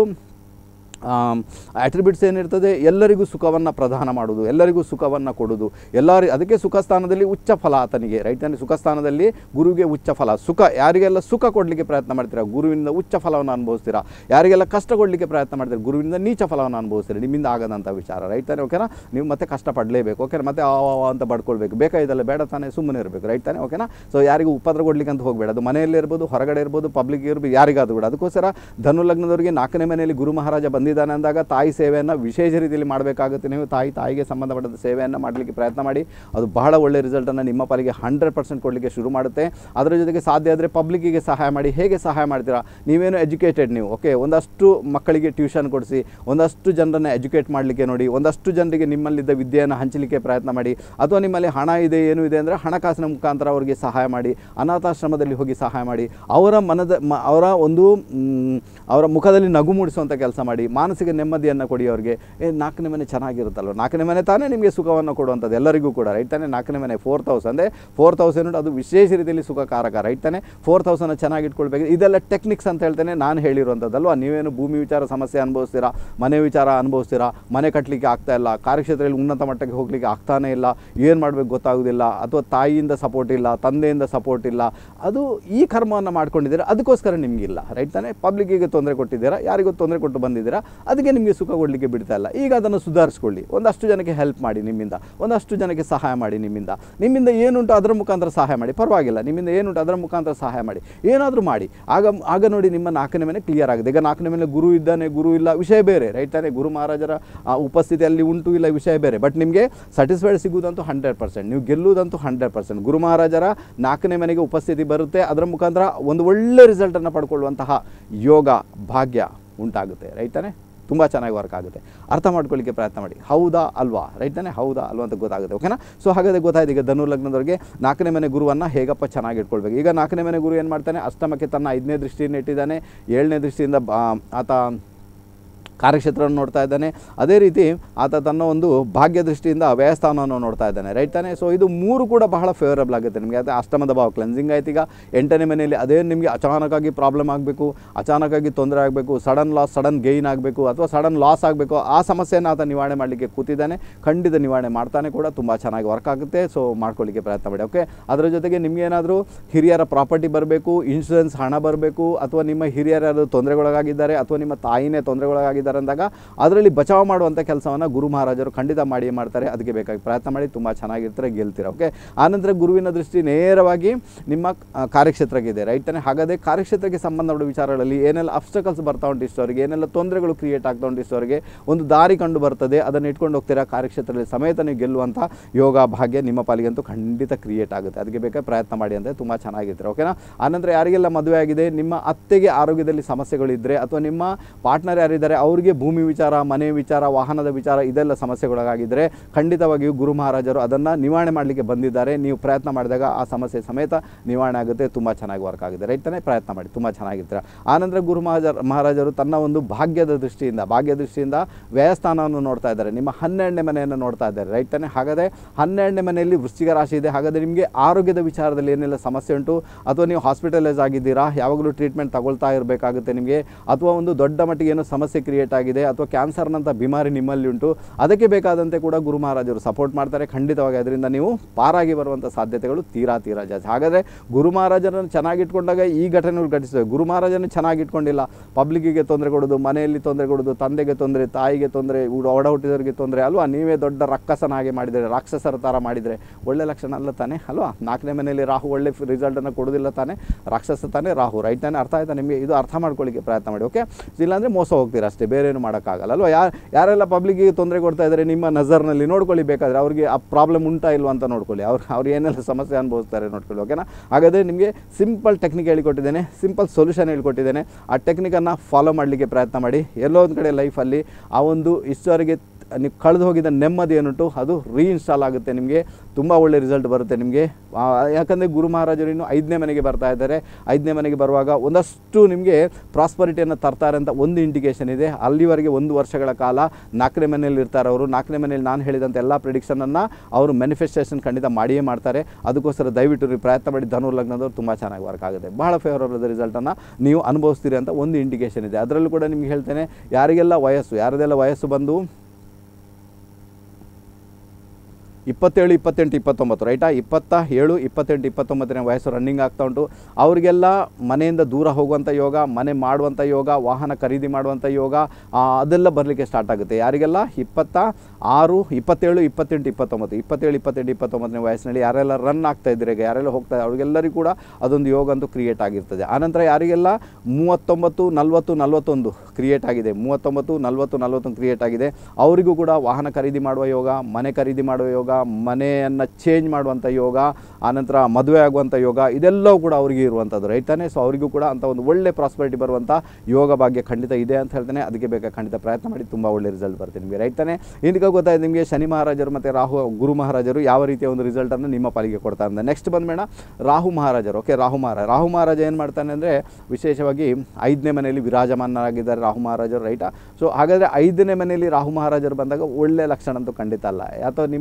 ಆಟ್ರಿಬ್ಯೂಟ್ಸ್ ಏನಿರ್ತದೆ ಎಲ್ಲರಿಗೂ ಸುಖವನ್ನು ಪ್ರದಾನ ಮಾಡೋದು ಎಲ್ಲರಿಗೂ ಸುಖವನ್ನು ಕೊಡೋದು ಎಲ್ಲರಿ ಅದಕ್ಕೆ ಸುಖ ಸ್ಥಾನದಲ್ಲಿ ಉಚ್ಚ ಫಲ ಆತನಿಗೆ ರೈಟ್ ಅಂದರೆ ಸುಖ ಸ್ಥಾನದಲ್ಲಿ ಗುರುವಿಗೆ ಉಚ್ಚ ಫಲ ಸುಖ ಯಾರಿಗೆಲ್ಲ ಸುಖ ಕೊಡಲಿಕ್ಕೆ ಪ್ರಯತ್ನ ಮಾಡ್ತೀರಾ ಗುರುವಿನಿಂದ ಉಚ್ಚ ಫಲವನ್ನು ಅನುಭವಿಸ್ತೀರಾ ಯಾರಿಗೆಲ್ಲ ಕಷ್ಟ ಕೊಡಲಿಕ್ಕೆ ಪ್ರಯತ್ನ ಮಾಡ್ತೀರಾ ಗುರುವಿನಿಂದ ನೀಚ ಫಲವನ್ನು ಅನುಭವಿಸ್ತೀರಾ ನಿಮ್ಮಿಂದ ಆಗದಂಥ ವಿಚಾರ ರೈಟ್ ತಾನೆ ಓಕೆನಾ ನೀವು ಮತ್ತೆ ಕಷ್ಟ ಪಡಲೇಬೇಕು ಓಕೆ ಮತ್ತೆ ಆ ಆ ಆ ಅಂತ ಬಡ್ಕೊಳ್ಬೇಕು ಬೇಕಾಯ್ತಲ್ಲ ಬೇಡ ತಾನೇ ಸುಮ್ಮನೆ ಇರಬೇಕು ರೈಟ್ ತಾನೆ ಓಕೆನಾ ಸೊ ಯಾರಿಗೂ ಉಪದ್ರ ಕೊಡ್ಲಿಕ್ಕೆ ಅಂತ ಹೋಗಬೇಡ ಅದು ಮನೆಯಲ್ಲಿ ಇರ್ಬೋದು ಹೊರಗಡೆ ಇರ್ಬೋದು ಪಬ್ಲಿಕ್ ಇರ್ಬೋದು ಯಾರಿಗಾದ್ರೂ ಕೂಡ ಅದಕ್ಕೋಸ್ಕರ ಧನು ಲಗ್ನದವರಿಗೆ ನಾಲ್ಕನೇ ಮನೆಯಲ್ಲಿ ಗುರು ಮಹಾರಾಜ ಬಂದಿದ್ದಾನೆ ಅಂದಾಗ ತಾಯಿ ಸೇವೆಯನ್ನು ವಿಶೇಷ ರೀತಿಯಲ್ಲಿ ಮಾಡಬೇಕಾಗುತ್ತೆ ನೀವು ತಾಯಿ ತಾಯಿಗೆ ಸಂಬಂಧಪಟ್ಟಂಥ ಸೇವೆಯನ್ನು ಮಾಡಲಿಕ್ಕೆ ಪ್ರಯತ್ನ ಮಾಡಿ ಅದು ಬಹಳ ಒಳ್ಳೆ ರಿಸಲ್ಟನ್ನು ನಿಮ್ಮ ಪಾಲಿಗೆ ಹಂಡ್ರೆಡ್ ಪರ್ಸೆಂಟ್ ಕೊಡಲಿಕ್ಕೆ ಶುರು ಮಾಡುತ್ತೆ ಅದರ ಜೊತೆಗೆ ಸಾಧ್ಯ ಆದರೆ ಪಬ್ಲಿಕ್ಕಿಗೆ ಸಹಾಯ ಮಾಡಿ ಹೇಗೆ ಸಹಾಯ ಮಾಡ್ತೀರಾ ನೀವೇನು ಎಜುಕೇಟೆಡ್ ನೀವು ಓಕೆ ಒಂದಷ್ಟು ಮಕ್ಕಳಿಗೆ ಟ್ಯೂಷನ್ ಕೊಡಿಸಿ ಒಂದಷ್ಟು ಜನರನ್ನು ಎಜುಕೇಟ್ ಮಾಡಲಿಕ್ಕೆ ನೋಡಿ ಒಂದಷ್ಟು ಜನರಿಗೆ ನಿಮ್ಮಲ್ಲಿದ್ದ ವಿದ್ಯೆಯನ್ನು ಹಂಚಲಿಕ್ಕೆ ಪ್ರಯತ್ನ ಮಾಡಿ ಅಥವಾ ನಿಮ್ಮಲ್ಲಿ ಹಣ ಇದೆ ಏನು ಇದೆ ಅಂದರೆ ಹಣಕಾಸಿನ ಮುಖಾಂತರ ಅವರಿಗೆ ಸಹಾಯ ಮಾಡಿ ಅನಾಥಾಶ್ರಮದಲ್ಲಿ ಹೋಗಿ ಸಹಾಯ ಮಾಡಿ ಅವರ ಮನದ ಮ- ಅವರ ಒಂದು ಮ್, ಅವರ ಮುಖದಲ್ಲಿ ನಗು ಮೂಡಿಸುವಂಥ ಕೆಲಸ ಮಾಡಿ ಮಾನಸಿಕ ನೆಮ್ಮದಿಯನ್ನು ಕೊಡಿ ಅವರಿಗೆ ಏ ನಾಲ್ಕನೇ ಮನೆ ಚೆನ್ನಾಗಿರುತ್ತಲ್ವ ನಾಲ್ಕನೇ ಮನೆ ತಾನೇ ನಿಮಗೆ ಸುಖವನ್ನು ಕೊಡುವಂಥದ್ದು ಎಲ್ಲರಿಗೂ ಕೂಡ ರೈಟ್ ತಾನೇ ನಾಲ್ಕನೇ ಮನೆ ಫೋರ್ ತೌಸಂಡ್ ಅಂದರೆ ಫೋರ್ ತೌಸಂಡ್ ಅದು ವಿಶೇಷ ರೀತಿಯಲ್ಲಿ ಸುಖಕಾರಕ ರೈಟ್ ತಾನೇ ಫೋರ್ ತೌಸಂಡ್ ಚೆನ್ನಾಗಿ ಇಟ್ಕೊಳ್ಬೇಕು ಇದೆಲ್ಲ ಟೆಕ್ನಿಕ್ಸ್ ಅಂತ ಹೇಳ್ತೇನೆ ನಾನು ಹೇಳಿರುವಂಥದ್ದಲ್ವ ನೀವೇನು ಭೂಮಿ ವಿಚಾರ ಸಮಸ್ಯೆ ಅನುಭವಿಸ್ತೀರಾ ಮನೆ ವಿಚಾರ ಅನುಭವಿಸ್ತೀರಾ ಮನೆ ಕಟ್ಟಲಿಕ್ಕೆ ಆಗ್ತಾ ಇಲ್ಲ ಕಾರ್ಯಕ್ಷೇತ್ರದಲ್ಲಿ ಉನ್ನತ ಮಟ್ಟಕ್ಕೆ ಹೋಗಲಿಕ್ಕೆ ಆಗ್ತಾನೇ ಇಲ್ಲ ಏನು ಮಾಡಬೇಕು ಗೊತ್ತಾಗೋದಿಲ್ಲ ಅಥವಾ ತಾಯಿಯಿಂದ ಸಪೋರ್ಟ್ ಇಲ್ಲ ತಂದೆಯಿಂದ ಸಪೋರ್ಟ್ ಇಲ್ಲ ಅದು ಈ ಕರ್ಮವನ್ನು ಮಾಡ್ಕೊಂಡಿದ್ದೀರಾ ಅದಕ್ಕೋಸ್ಕರ ನಿಮಗಿಲ್ಲ ರೈಟ್ ತಾನೇ ಪಬ್ಲಿಕ್ಕಿಗೆ ತೊಂದರೆ ಕೊಟ್ಟಿದ್ದೀರಾ ಯಾರಿಗೂ ತೊಂದರೆ ಕೊಟ್ಟು ಬಂದಿದ್ದೀರಾ ಅದಕ್ಕೆ ನಿಮಗೆ ಸುಖ ಕೊಡಲಿಕ್ಕೆ ಬಿಡ್ತಾ ಇಲ್ಲ ಈಗ ಅದನ್ನು ಸುಧಾರಿಸ್ಕೊಳ್ಳಿ ಒಂದಷ್ಟು ಜನಕ್ಕೆ ಹೆಲ್ಪ್ ಮಾಡಿ ನಿಮ್ಮಿಂದ ಒಂದಷ್ಟು ಜನಕ್ಕೆ ಸಹಾಯ ಮಾಡಿ ನಿಮ್ಮಿಂದ ನಿಮ್ಮಿಂದ ಏನುಂಟು ಅದರ ಮುಖಾಂತರ ಸಹಾಯ ಮಾಡಿ ಪರವಾಗಿಲ್ಲ ನಿಮ್ಮಿಂದ ಏನುಂಟು ಅದರ ಮುಖಾಂತರ ಸಹಾಯ ಮಾಡಿ ಏನಾದರೂ ಮಾಡಿ ಆಗ ಆಗ ನೋಡಿ ನಿಮ್ಮ ನಾಲ್ಕನೇ ಮನೆ ಕ್ಲಿಯರ್ ಆಗಿದೆ ಈಗ ನಾಲ್ಕನೇ ಮನೆ ಗುರು ಇದ್ದಾನೆ ಗುರು ಇಲ್ಲ ವಿಷಯ ಬೇರೆ ರೈಟ್ ತಾನೇ ಗುರು ಮಹಾರಾಜರ ಆ, ಉಪಸ್ಥಿತಿಯಲ್ಲಿ ಉಂಟು ಇಲ್ಲ ವಿಷಯ ಬೇರೆ ಬಟ್ ನಿಮಗೆ ಸ್ಯಾಟಿಸ್ಫೈಡ್ ಸಿಗುವುದಂತೂ ಹಂಡ್ರೆಡ್ ಪರ್ಸೆಂಟ್ ನೀವು ಗೆಲ್ಲುವುದಂತೂ ಹಂಡ್ರೆಡ್ ಪರ್ಸೆಂಟ್ ಗುರು ಮಹಾರಾಜರ ನಾಲ್ಕನೇ ಮನೆಗೆ ಉಪಸ್ಥಿತಿ ಬರುತ್ತೆ ಅದರ ಮುಖಾಂತರ ಒಂದು ಒಳ್ಳೆ ರಿಸಲ್ಟನ್ನು ಪಡ್ಕೊಳ್ಳುವಂತಹ ಯೋಗ ಭಾಗ್ಯ ಉಂಟಾಗುತ್ತೆ ರೈಟ್ ತಾನೇ ತುಂಬ ಚೆನ್ನಾಗಿ ವರ್ಕ್ ಆಗುತ್ತೆ ಅರ್ಥ ಮಾಡ್ಕೊಳ್ಳಿಕ್ಕೆ ಪ್ರಯತ್ನ ಮಾಡಿ ಹೌದಾ ಅಲ್ವಾ ರೈಟ್ ತಾನೇ ಹೌದಾ ಅಲ್ವಾ ಅಂತ ಗೊತ್ತಾಗುತ್ತೆ ಓಕೆನಾ ಸೊ ಹಾಗಾದರೆ ಗೊತ್ತಾಯ್ತು ಈಗ ಧನು ಲಗ್ನದವ್ರಿಗೆ ನಾಲ್ಕನೇ ಮನೆ ಗುರುವನ್ನು ಹೇಗಪ್ಪ ಚೆನ್ನಾಗಿ ಇಟ್ಕೊಳ್ಬೇಕು ಈಗ ನಾಲ್ಕನೇ ಮನೆ ಗುರು ಏನು ಮಾಡ್ತಾನೆ ಅಷ್ಟಮಕ್ಕೆ ತನ್ನ ಐದನೇ ದೃಷ್ಟಿಯನ್ನು ಇಟ್ಟಿದ್ದಾನೆ ಏಳನೇ ದೃಷ್ಟಿಯಿಂದ ಬಾ- ಆತ ಕಾರ್ಯಕ್ಷೇತ್ರವನ್ನು ನೋಡ್ತಾ ಇದ್ದಾನೆ ಅದೇ ರೀತಿ ಆತ ತನ್ನ ಒಂದು ಭಾಗ್ಯ ದೃಷ್ಟಿಯಿಂದ ವ್ಯಯಸ್ಥಾನವನ್ನು ನೋಡ್ತಾ ಇದ್ದಾನೆ ರೈಟ್ ತಾನೇ ಸೊ ಇದು ಮೂರು ಕೂಡ ಬಹಳ ಫೇವರಬಲ್ ಆಗುತ್ತೆ ನಿಮಗೆ ಅದೇ ಅಷ್ಟಮದ ಭಾವ ಕ್ಲೆನ್ಸಿಂಗ್ ಆಯ್ತು ಈಗ ಎಂಟನೇ ಮನೆಯಲ್ಲಿ ಅದೇ ನಿಮಗೆ ಅಚಾನಕ್ಕಾಗಿ ಪ್ರಾಬ್ಲಮ್ ಆಗಬೇಕು ಅಚಾನಕ್ಕಾಗಿ ತೊಂದರೆ ಆಗಬೇಕು ಸಡನ್ ಲಾಸ್ ಸಡನ್ ಗೈನ್ ಆಗಬೇಕು ಅಥವಾ ಸಡನ್ ಲಾಸ್ ಆಗಬೇಕು ಆ ಸಮಸ್ಯೆಯನ್ನು ಆತ ನಿವಾರಣೆ ಮಾಡಲಿಕ್ಕೆ ಕೂತಿದ್ದಾನೆ ಖಂಡಿತ ನಿವಾರಣೆ ಮಾಡ್ತಾನೆ ಕೂಡ ತುಂಬ ಚೆನ್ನಾಗಿ ವರ್ಕ್ ಆಗುತ್ತೆ ಸೊ ಮಾಡ್ಕೊಳ್ಳಿಕ್ಕೆ ಪ್ರಯತ್ನ ಮಾಡಿ ಓಕೆ ಅದರ ಜೊತೆಗೆ ನಿಮಗೇನಾದರೂ ಹಿರಿಯರ ಪ್ರಾಪರ್ಟಿ ಬರಬೇಕು ಇನ್ಶೂರೆನ್ಸ್ ಹಣ ಬರಬೇಕು ಅಥವಾ ನಿಮ್ಮ ಹಿರಿಯರು ತೊಂದರೆಗೊಳಗಾಗಿದ್ದಾರೆ ಅಥವಾ ನಿಮ್ಮ ತಾಯಿನೇ ತೊಂದರೆಗೊಳಗಾಗಿದ್ದಾರೆ ಅಂದಾಗ ಅದರಲ್ಲಿ ಬಚಾವ್ ಮಾಡುವಂಥ ಕೆಲಸವನ್ನು ಗುರು ಮಹಾರಾಜರು ಖಂಡಿತ ಮಾಡಿಯೇ ಮಾಡ್ತಾರೆ ಅದಕ್ಕೆ ಬೇಕಾಗಿ ಪ್ರಯತ್ನ ಮಾಡಿ ತುಂಬ ಚೆನ್ನಾಗಿರ್ತಾರೆ ಗೆಲ್ತೀರ ಓಕೆ ಆನಂತರ ಗುರುವಿನ ದೃಷ್ಟಿ ನೇರವಾಗಿ ನಿಮ್ಮ ಆ, ಕಾರ್ಯಕ್ಷೇತ್ರಕ್ಕೆ ಇದೆ ರೈಟ್ ತಾನೆ ಹಾಗಾದರೆ ಕಾರ್ಯಕ್ಷೇತ್ರಕ್ಕೆ ಸಂಬಂಧಪಟ್ಟ ವಿಚಾರಗಳಲ್ಲಿ ಏನೆಲ್ಲ ಅಬ್ಸ್ಟಕಲ್ಸ್ ಬರ್ತಾ ಉಂಟು ಇಷ್ಟವರಿಗೆ ಏನೆಲ್ಲ ತೊಂದರೆಗಳು ಕ್ರಿಯೇಟ್ ಆಗ್ತಾ ಉಂಟು ಇಷ್ಟವರಿಗೆ ಒಂದು ದಾರಿ ಕಂಡು ಬರ್ತದೆ ಅದನ್ನು ಇಟ್ಕೊಂಡು ಹೋಗ್ತೀರಾ ಕಾರ್ಯಕ್ಷೇತ್ರದಲ್ಲಿ ಸಮೇತ ನೀವು ಗೆಲ್ಲುವಂಥ ಯೋಗ ಭಾಗ್ಯ ನಿಮ್ಮ ಪಾಲಿಗಂತೂ ಖಂಡಿತ ಕ್ರಿಯೇಟ್ ಆಗುತ್ತೆ ಅದಕ್ಕೆ ಬೇಕಾಗಿ ಪ್ರಯತ್ನ ಮಾಡಿ ಅಂತ ತುಂಬ ಚೆನ್ನಾಗಿರ್ತಾರೆ ಓಕೆನಾ ಆನಂತರ ಯಾರಿಗೆಲ್ಲ ಮದುವೆ ಆಗಿದೆ ನಿಮ್ಮ ಅತ್ತೆಗೆ ಆರೋಗ್ಯದಲ್ಲಿ ಸಮಸ್ಯೆಗಳಿದ್ದರೆ ಅಥವಾ ನಿಮ್ಮ ಪಾರ್ಟ್ನರ್ ಯಾರಿದ್ದಾರೆ ಅವರಿಗೆ ಭೂಮಿ ವಿಚಾರ ಮನೆ ವಿಚಾರ ವಾಹನದ ವಿಚಾರ ಇದೆಲ್ಲ ಸಮಸ್ಯೆಗೊಳಗಾಗಿದ್ದರೆ ಖಂಡಿತವಾಗಿಯೂ ಗುರು ಮಹಾರಾಜರು ಅದನ್ನು ನಿವಾರಣೆ ಮಾಡಲಿಕ್ಕೆ ಬಂದಿದ್ದಾರೆ ನೀವು ಪ್ರಯತ್ನ ಮಾಡಿದಾಗ ಆ ಸಮಸ್ಯೆ ಸಮೇತ ನಿವಾರಣೆ ಆಗುತ್ತೆ ತುಂಬ ಚೆನ್ನಾಗಿ ವರ್ಕ್ ಆಗಿದೆ ರೈಟ್ ತಾನೇ ಪ್ರಯತ್ನ ಮಾಡಿ ತುಂಬ ಚೆನ್ನಾಗಿರ್ತೀರ ಆನಂತರ ಗುರು ಮಹಾಜ ಮಹಾರಾಜರು ತನ್ನ ಒಂದು ಭಾಗ್ಯದ ದೃಷ್ಟಿಯಿಂದ ಭಾಗ್ಯ ದೃಷ್ಟಿಯಿಂದ ವ್ಯಯಸ್ಥಾನವನ್ನು ನೋಡ್ತಾ ಇದ್ದಾರೆ ನಿಮ್ಮ ಹನ್ನೆರಡನೇ ಮನೆಯನ್ನು ನೋಡ್ತಾ ಇದ್ದಾರೆ ರೈಟ್ ತಾನೇ ಹಾಗಾದರೆ ಹನ್ನೆರಡನೇ ಮನೆಯಲ್ಲಿ ವೃಶ್ಚಿಕ ರಾಶಿ ಇದೆ ಹಾಗಾದರೆ ನಿಮಗೆ ಆರೋಗ್ಯದ ವಿಚಾರದಲ್ಲಿ ಏನೆಲ್ಲ ಸಮಸ್ಯೆ ಉಂಟು ಅಥವಾ ನೀವು ಹಾಸ್ಪಿಟಲೈಸ್ ಆಗಿದ್ದೀರಾ ಯಾವಾಗಲೂ ಟ್ರೀಟ್ಮೆಂಟ್ ತಗೊಳ್ತಾ ಇರಬೇಕಾಗುತ್ತೆ ನಿಮಗೆ ಅಥವಾ ಒಂದು ದೊಡ್ಡ ಮಟ್ಟಿಗೆ ಏನೋ ಸಮಸ್ಯೆ ಕ್ರಿಯೇಟ್ ಆಗಿದೆ ಅಥವಾ ಕ್ಯಾನ್ಸರ್ನಂಥ ಬಿಮಾರಿ ನಿಮ್ಮಲ್ಲಿ ಉಂಟು ಅದಕ್ಕೆ ಬೇಕಾದಂತೆ ಕೂಡ ಗುರು ಮಹಾರಾಜರು ಸಪೋರ್ಟ್ ಮಾಡ್ತಾರೆ ಖಂಡಿತವಾಗಿ ಅದರಿಂದ ನೀವು ಪಾರಾಗಿ ಬರುವಂಥ ಸಾಧ್ಯತೆಗಳು ತೀರಾ ತೀರಾ ಜಾಸ್ತಿ ಹಾಗಾದರೆ ಗುರು ಮಹಾರಾಜರನ್ನು ಚೆನ್ನಾಗಿಟ್ಕೊಂಡಾಗ ಈ ಘಟನೆಗಳು ಘಟಿಸ್ತವೆ ಗುರು ಮಹಾರಾಜನ ಚೆನ್ನಾಗಿಟ್ಕೊಂಡಿಲ್ಲ ಪಬ್ಲಿಕ್ಕಿಗೆ ತೊಂದರೆ ಕೊಡೋದು ಮನೆಯಲ್ಲಿ ತೊಂದರೆ ಕೊಡೋದು ತಂದೆಗೆ ತೊಂದರೆ ತಾಯಿಗೆ ತೊಂದರೆ ಉಡ- ಒಡ ಹುಟ್ಟಿದವರಿಗೆ ತೊಂದರೆ ಅಲ್ವಾ ನೀವೇ ದೊಡ್ಡ ರಕ್ಕಸನ ಹಾಗೆ ಮಾಡಿದರೆ ರಾಕ್ಷಸರ ಥರ ಮಾಡಿದರೆ ಒಳ್ಳೆ ಲಕ್ಷಣ ಅಲ್ಲ ತಾನೆ ಅಲ್ವಾ ನಾಲ್ಕನೇ ಮನೆಯಲ್ಲಿ ರಾಹು ಒಳ್ಳೆ ರಿಸಲ್ಟನ್ನು ಕೊಡೋದಿಲ್ಲ ತಾನೆ ರಾಕ್ಷಸ ತಾನೆ ರಾಹು ರೈಟ್ ತಾನೆ ಅರ್ಥ ಆಯ್ತಾ ನಿಮಗೆ ಇದು ಅರ್ಥ ಮಾಡ್ಕೊಳ್ಳಿಕ್ಕೆ ಪ್ರಯತ್ನ ಮಾಡಿ ಓಕೆ ಇಲ್ಲಾಂದರೆ ಮೋಸ ಹೋಗ್ತೀರಾ ಅಷ್ಟೇ ಬೇರೆ ಏನು ಮಾಡೋಕ್ಕಾಗಲ್ಲ ಅಲ್ವಾ ಯಾರು ಯಾರೆಲ್ಲ ಪಬ್ಲಿಕ್ಕಿಗೆ ತೊಂದರೆ ಕೊಡ್ತಾ ಇದ್ದಾರೆ ನಿಮ್ಮ ನಜರ್ನಲ್ಲಿ ನೋಡ್ಕೊಳ್ಳಿ ಬೇಕಾದರೆ ಅವ್ರಿಗೆ ಆ ಪ್ರಾಬ್ಲಮ್ ಉಂಟಾ ಇಲ್ವಾ ಅಂತ ನೋಡ್ಕೊಳ್ಳಿ ಅವ್ರು ಅವ್ರು ಏನೆಲ್ಲ ಸಮಸ್ಯೆ ಅನುಭವಿಸ್ತಾರೆ ನೋಡ್ಕೊಳ್ಳಿ ಓಕೆನಾ ಹಾಗಾದರೆ ನಿಮಗೆ ಸಿಂಪಲ್ ಟೆಕ್ನಿಕ್ ಹೇಳಿಕೊಟ್ಟಿದ್ದೇನೆ ಸಿಂಪಲ್ ಸೊಲ್ಯೂಷನ್ ಹೇಳ್ಕೊಟ್ಟಿದ್ದೇನೆ ಆ ಟೆಕ್ನಿಕನ್ನು ಫಾಲೋ ಮಾಡಲಿಕ್ಕೆ ಪ್ರಯತ್ನ ಮಾಡಿ ಎಲ್ಲೋ ಒಂದು ಕಡೆ ಲೈಫಲ್ಲಿ ಆ ಒಂದು ಇಷ್ಟವರೆಗೆ ನೀವು ಕಳೆದು ಹೋಗಿದ್ದ ನೆಮ್ಮದಿ ಏನುಂಟು ಅದು ರೀಇನ್ಸ್ಟಾಲ್ ಆಗುತ್ತೆ ನಿಮಗೆ ತುಂಬ ಒಳ್ಳೆ ರಿಸಲ್ಟ್ ಬರುತ್ತೆ ನಿಮಗೆ ಯಾಕಂದರೆ ಗುರು ಮಹಾರಾಜರು ಇನ್ನು ಐದನೇ ಮನೆಗೆ ಬರ್ತಾ ಇದ್ದಾರೆ ಐದನೇ ಮನೆಗೆ ಬರುವಾಗ ಒಂದಷ್ಟು ನಿಮಗೆ ಪ್ರಾಸ್ಪರಿಟಿಯನ್ನು ತರ್ತಾರೆ ಅಂತ ಒಂದು ಇಂಡಿಕೇಷನ್ ಇದೆ ಅಲ್ಲಿವರೆಗೆ ಒಂದು ವರ್ಷಗಳ ಕಾಲ ನಾಲ್ಕನೇ ಮನೆಯಲ್ಲಿ ಇರ್ತಾರೆ ಅವರು ನಾಲ್ಕನೇ ಮನೆಯಲ್ಲಿ ನಾನು ಹೇಳಿದಂಥ ಎಲ್ಲ ಪ್ರಿಡಿಕ್ಷನನ್ನು ಅವರು ಮ್ಯಾನಿಫೆಸ್ಟೇಷನ್ ಖಂಡಿತ ಮಾಡಿಯೇ ಮಾಡ್ತಾರೆ ಅದಕ್ಕೋಸ್ಕರ ದಯವಿಟ್ಟು ನೀವು ಪ್ರಯತ್ನ ಮಾಡಿ ಧನು ಲಗ್ನದವ್ರು ತುಂಬ ಚೆನ್ನಾಗಿ ವರ್ಕ್ ಆಗುತ್ತೆ ಬಹಳ ಫೇವರಬಲ್ ರಿಸಲ್ಟನ್ನು ನೀವು ಅನುಭವಿಸ್ತೀರಿ ಅಂತ ಒಂದು ಇಂಡಿಕೇಷನ್ ಇದೆ ಅದರಲ್ಲೂ ಕೂಡ ನಿಮ್ಗೆ ಹೇಳ್ತೇನೆ ಯಾರಿಗೆಲ್ಲ ವಯಸ್ಸು ಯಾರದೆಲ್ಲ ವಯಸ್ಸು ಬಂದು ಇಪ್ಪತ್ತೇಳು ಇಪ್ಪತ್ತೆಂಟು ಇಪ್ಪತ್ತೊಂಬತ್ತು ರೈಟಾ ಇಪ್ಪತ್ತ ಏಳು ಇಪ್ಪತ್ತೆಂಟು ಇಪ್ಪತ್ತೊಂಬತ್ತನೇ ವಯಸ್ಸು ರನ್ನಿಂಗ್ ಆಗ್ತಾ ಉಂಟು ಅವರಿಗೆಲ್ಲ ಮನೆಯಿಂದ ದೂರ ಹೋಗುವಂಥ ಯೋಗ ಮನೆ ಮಾಡುವಂಥ ಯೋಗ ವಾಹನ ಖರೀದಿ ಮಾಡುವಂಥ ಯೋಗ ಆ, ಅದೆಲ್ಲ ಬರಲಿಕ್ಕೆ ಸ್ಟಾರ್ಟ್ ಆಗುತ್ತೆ ಯಾರಿಗೆಲ್ಲ ಇಪ್ಪತ್ತ ಆರು ಇಪ್ಪತ್ತೇಳು ಇಪ್ಪತ್ತೆಂಟು ಇಪ್ಪತ್ತೊಂಬತ್ತು ಇಪ್ಪತ್ತೇಳು ಇಪ್ಪತ್ತೆಂಟು ಇಪ್ಪತ್ತೊಂಬತ್ತನೇ ವಯಸ್ಸಿನಲ್ಲಿ ಯಾರೆಲ್ಲ ರನ್ ಆಗ್ತಾ ಇದ್ದಾರೆ ಈಗ ಯಾರೆಲ್ಲ ಹೋಗ್ತಾ ಇದ್ದಾರೆ ಅವ್ರಿಗೆಲ್ಲರಿಗೂ ಕೂಡ ಅದೊಂದು ಯೋಗ ಅಂತೂ ಕ್ರಿಯೇಟ್ ಆಗಿರ್ತದೆ ಆನಂತರ ಯಾರಿಗೆಲ್ಲ ಮೂವತ್ತೊಂಬತ್ತು ನಲ್ವತ್ತು ನಲ್ವತ್ತೊಂದು ಕ್ರಿಯೇಟ್ ಆಗಿದೆ ಮೂವತ್ತೊಂಬತ್ತು ನಲ್ವತ್ತು ನಲ್ವತ್ತೊಂದು ಕ್ರಿಯೇಟ್ ಆಗಿದೆ ಅವರಿಗೂ ಕೂಡ ವಾಹನ ಖರೀದಿ ಮಾಡುವ ಯೋಗ ಮನೆ ಖರೀದಿ ಮಾಡುವ ಯೋಗ ಮನೆಯನ್ನು ಚೇಂಜ್ ಮಾಡುವಂಥ ಯೋಗ ಆನಂತರ ಮದುವೆ ಆಗುವಂಥ ಯೋಗ ಇದೆಲ್ಲವೂ ಕೂಡ ಅವರಿಗೆ ಇರುವಂಥದ್ದು ರೈಟ್ ತಾನೇ ಸೊ ಅವರಿಗೂ ಕೂಡ ಅಂತ ಒಂದು ಒಳ್ಳೆ ಪ್ರಾಸ್ಪರಿಟಿ ಬರುವಂಥ ಯೋಗ ಭಾಗ್ಯ ಖಂಡಿತ ಇದೆ ಅಂತ ಹೇಳ್ತೇನೆ ಅದಕ್ಕೆ ಬೇಕಾ ಖಂಡಿತ ಪ್ರಯತ್ನ ಮಾಡಿ ತುಂಬ ಒಳ್ಳೆ ರಿಸಲ್ಟ್ ಬರುತ್ತೆ ನಿಮಗೆ ರೈಟ್ ತಾನೇ ಇದಕ್ಕೆ ಗೊತ್ತಾಯ್ತು ನಿಮಗೆ ಶನಿ ಮಹಾರಾಜರು ಮತ್ತು ರಾಹು ಗುರು ಮಹಾರಾಜರು ಯಾವ ರೀತಿಯ ಒಂದು ರಿಸಲ್ಟನ್ನು ನಿಮ್ಮ ಪಾಲಿಗೆ ಕೊಡ್ತಾ ಇದ್ದಾರೆ ನೆಕ್ಸ್ಟ್ ಬಂದ್ಬೇಡ ರಾಹು ಮಹಾರಾಜರು ಓಕೆ ರಾಹು ಮಹಾರಾಜ ರಾಹು ಮಹಾರಾಜ ಏನು ಮಾಡ್ತಾನೆ ಅಂದರೆ ವಿಶೇಷವಾಗಿ ಐದನೇ ಮನೆಯಲ್ಲಿ ವಿರಾಜಮಾನರಾಗಿದ್ದಾರೆ ರಾಹು ಮಹಾರಾಜರು ರೈಟಾ ಸೊ ಹಾಗಾದರೆ ಐದನೇ ಮನೆಯಲ್ಲಿ ರಾಹು ಮಹಾರಾಜರು ಬಂದಾಗ ಒಳ್ಳೆ ಲಕ್ಷಣ ಅಂತೂ ಖಂಡಿತ ಅಲ್ಲ ಅಥವಾ ನಿಮ್ಮ ಪ್ರೀತಿ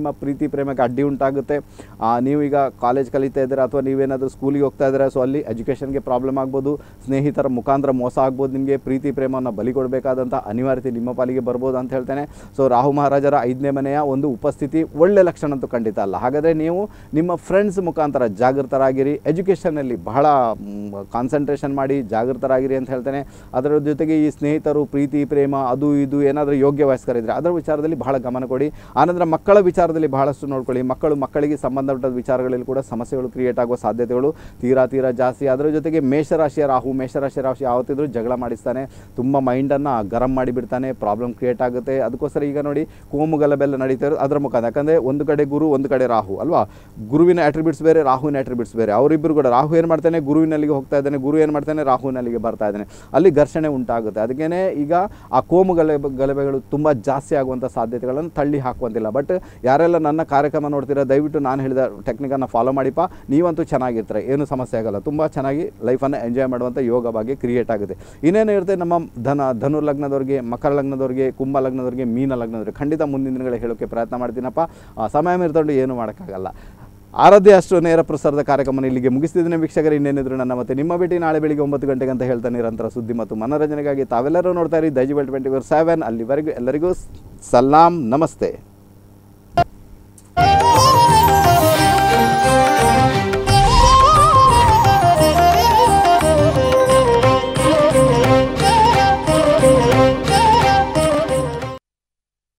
ಪ್ರೀತಿ ಪ್ರೇಮಕ್ಕೆ ಅಡ್ಡಿ ಉಂಟಾಗುತ್ತೆ ಆ, ನೀವೀಗ ಕಾಲೇಜ್ ಕಲಿತಾ ಇದ್ದೀರಾ ಅಥವಾ ನೀವೇನಾದರೂ ಸ್ಕೂಲಿಗೆ ಹೋಗ್ತಾ ಇದ್ದೀರಾ ಸೊ ಅಲ್ಲಿ ಎಜುಕೇಷನ್ಗೆ ಪ್ರಾಬ್ಲಮ್ ಆಗ್ಬೋದು ಸ್ನೇಹಿತರ ಮುಖಾಂತರ ಮೋಸ ಆಗ್ಬೋದು ನಿಮಗೆ ಪ್ರೀತಿ ಪ್ರೇಮವನ್ನು ಬಲಿ ಕೊಡಬೇಕಾದಂಥ ಅನಿವಾರ್ಯತೆ ನಿಮ್ಮ ಪಾಲಿಗೆ ಬರ್ಬೋದು ಅಂತ ಹೇಳ್ತೇನೆ ಸೊ ರಾಹು ಮಹಾರಾಜರ ಐದನೇ ಮನೆಯ ಒಂದು ಉಪಸ್ಥಿತಿ ಒಳ್ಳೆ ಲಕ್ಷಣ ಅಂತೂ ಖಂಡಿತ ಅಲ್ಲ ಹಾಗಾದರೆ ನೀವು ನಿಮ್ಮ ಫ್ರೆಂಡ್ಸ್ ಮುಖಾಂತರ ಜಾಗೃತರಾಗಿರಿ ಎಜುಕೇಷನಲ್ಲಿ ಬಹಳ ಕಾನ್ಸಂಟ್ರೇಷನ್ ಮಾಡಿ ಜಾಗೃತರಾಗಿರಿ ಅಂತ ಹೇಳ್ತೇನೆ ಅದರ ಜೊತೆಗೆ ಈ ಸ್ನೇಹಿತರು ಪ್ರೀತಿ ಪ್ರೇಮ ಅದು ಇದು ಏನಾದರೂ ಯೋಗ್ಯ ವಯಸ್ಕರಿದ್ದರೆ ಅದರ ವಿಚಾರದಲ್ಲಿ ಬಹಳ ಗಮನ ಕೊಡಿ ಆನಂತರ ಮಕ್ಕಳ ವಿಚಾರದಲ್ಲಿ ಬಹಳಷ್ಟು ನೋಡ್ಕೊಳ್ಳಿ ಮಕ್ಕಳು ಮಕ್ಕಳಿಗೆ ಸಂಬಂಧಪಟ್ಟ ವಿಚಾರಗಳಲ್ಲಿ ಕೂಡ ಸಮಸ್ಯೆಗಳು ಕ್ರಿಯೇಟ್ ಆಗುವ ಸಾಧ್ಯತೆಗಳು ತೀರಾ ತೀರಾ ಜಾಸ್ತಿ ಅದರ ಜೊತೆಗೆ ಮೇಷರಾಶಿಯ ರಾಹು ಮೇಷರಾಶಿಯ ರಾಶಿ ಯಾವತ್ತಿದ್ರೂ ಜಗಳ ಮಾಡಿಸ್ತಾನೆ ತುಂಬ ಮೈಂಡನ್ನು ಗರಂ ಮಾಡಿಬಿಡ್ತಾನೆ ಪ್ರಾಬ್ಲಮ್ ಕ್ರಿಯೇಟ್ ಆಗುತ್ತೆ ಅದಕ್ಕೋಸ್ಕರ ಈಗ ನೋಡಿ ಕೋಮು ಗಲಭೆಲ್ಲ ನಡೀತಾ ಇರೋದು ಅದರ ಮುಖಾಂತರ ಯಾಕಂದರೆ ಒಂದು ಕಡೆ ಗುರು ಒಂದು ಕಡೆ ರಾಹು ಅಲ್ವಾ ಗುರುವಿನ ಅಟ್ರಿಬ್ಯೂಟ್ಸ್ ಬೇರೆ ರಾಹುವಿನ ಅಟ್ರಿಬ್ಯೂಟ್ಸ್ ಬೇರೆ ಅವರಿಬ್ಬರು ಕೂಡ ರಾಹು ಏನು ಮಾಡ್ತಾನೆ ಗುರುವಿನಲ್ಲಿಗೆ ಹೋಗ್ತಾ ಇದ್ದಾನೆ ಗುರು ಏನು ಮಾಡ್ತಾನೆ ರಾಹುವಿನಲ್ಲಿಗೆ ಬರ್ತಾ ಇದ್ದಾನೆ ಅಲ್ಲಿ ಘರ್ಷಣೆ ಉಂಟಾಗುತ್ತೆ ಅದಕ್ಕೇ ಈಗ ಆ ಕೋಮು ಗಲಭೆ ಗಲಭೆಗಳು ತುಂಬ ಜಾಸ್ತಿ ಆಗುವಂಥ ಸಾಧ್ಯತೆಗಳನ್ನು ತಳ್ಳಿ ಹಾಕುವಂತಿಲ್ಲ ಬಟ್ ಯಾರೆಲ್ಲ ನನ್ನ ಕಾರ್ಯಕ್ರಮ ನೋಡ್ತೀರಾ ದಯವಿಟ್ಟು ನಾನು ಹೇಳಿದ ಟೆಕ್ನಿಕನ್ನು ಫಾಲೋ ಮಾಡಿಪ್ಪ ನೀವಂತೂ ಚೆನ್ನಾಗಿರ್ತಾರೆ ಏನು ಸಮಸ್ಯೆ ಆಗಲ್ಲ ತುಂಬ ಚೆನ್ನಾಗಿ ಲೈಫನ್ನು ಎಂಜಾಯ್ ಮಾಡುವಂಥ ಯೋಗ ಭಾಗ್ಯ ಕ್ರಿಯೇಟ್ ಆಗುತ್ತೆ ಇನ್ನೇನು ಇರುತ್ತೆ ನಮ್ಮ ಧನ ಧನು ಲಗ್ನದವ್ರಿಗೆ ಮಕರ ಲಗ್ನದವ್ರಿಗೆ ಕುಂಭ ಲಗ್ನದವ್ರಿಗೆ ಮೀನ ಲಗ್ನದವ್ರಿಗೆ ಖಂಡಿತ ಮುಂದಿನ ದಿನಗಳಲ್ಲಿ ಹೇಳೋಕ್ಕೆ ಪ್ರಯತ್ನ ಮಾಡ್ತೀನಪ್ಪ ಆ, ಸಮಯ ಮೀರ್ಕೊಂಡು ಏನೂ ಮಾಡೋಕ್ಕಾಗಲ್ಲ ಆರಾಧ್ಯ ಅಷ್ಟು ನೇರ ಪ್ರಸಾರದ ಕಾರ್ಯಕ್ರಮ ಇಲ್ಲಿಗೆ ಮುಗಿಸ್ತಿದ್ದೇನೆ ವೀಕ್ಷಕರು ಇನ್ನೇನಿದ್ರು ನನ್ನ ಮತ್ತೆ ನಿಮ್ಮ ಭೇಟಿ ನಾಳೆ ಬೆಳಿಗ್ಗೆ ಒಂಬತ್ತು ಗಂಟೆಗೆ ಅಂತ ಹೇಳ್ತಾ ನಿರಂತರ ಸುದ್ದಿ ಮತ್ತು ಮನೋರಂಜನೆಗಾಗಿ ತಾವೆಲ್ಲರೂ ನೋಡ್ತಾ ಇರಿ ದೈಜಿಬಲ್ ಟ್ವೆಂಟಿ ಫೋರ್ ಸೆವೆನ್ ಅಲ್ಲಿವರೆಗೂ ಎಲ್ಲರಿಗೂ ಸಲಾಂ ನಮಸ್ತೆ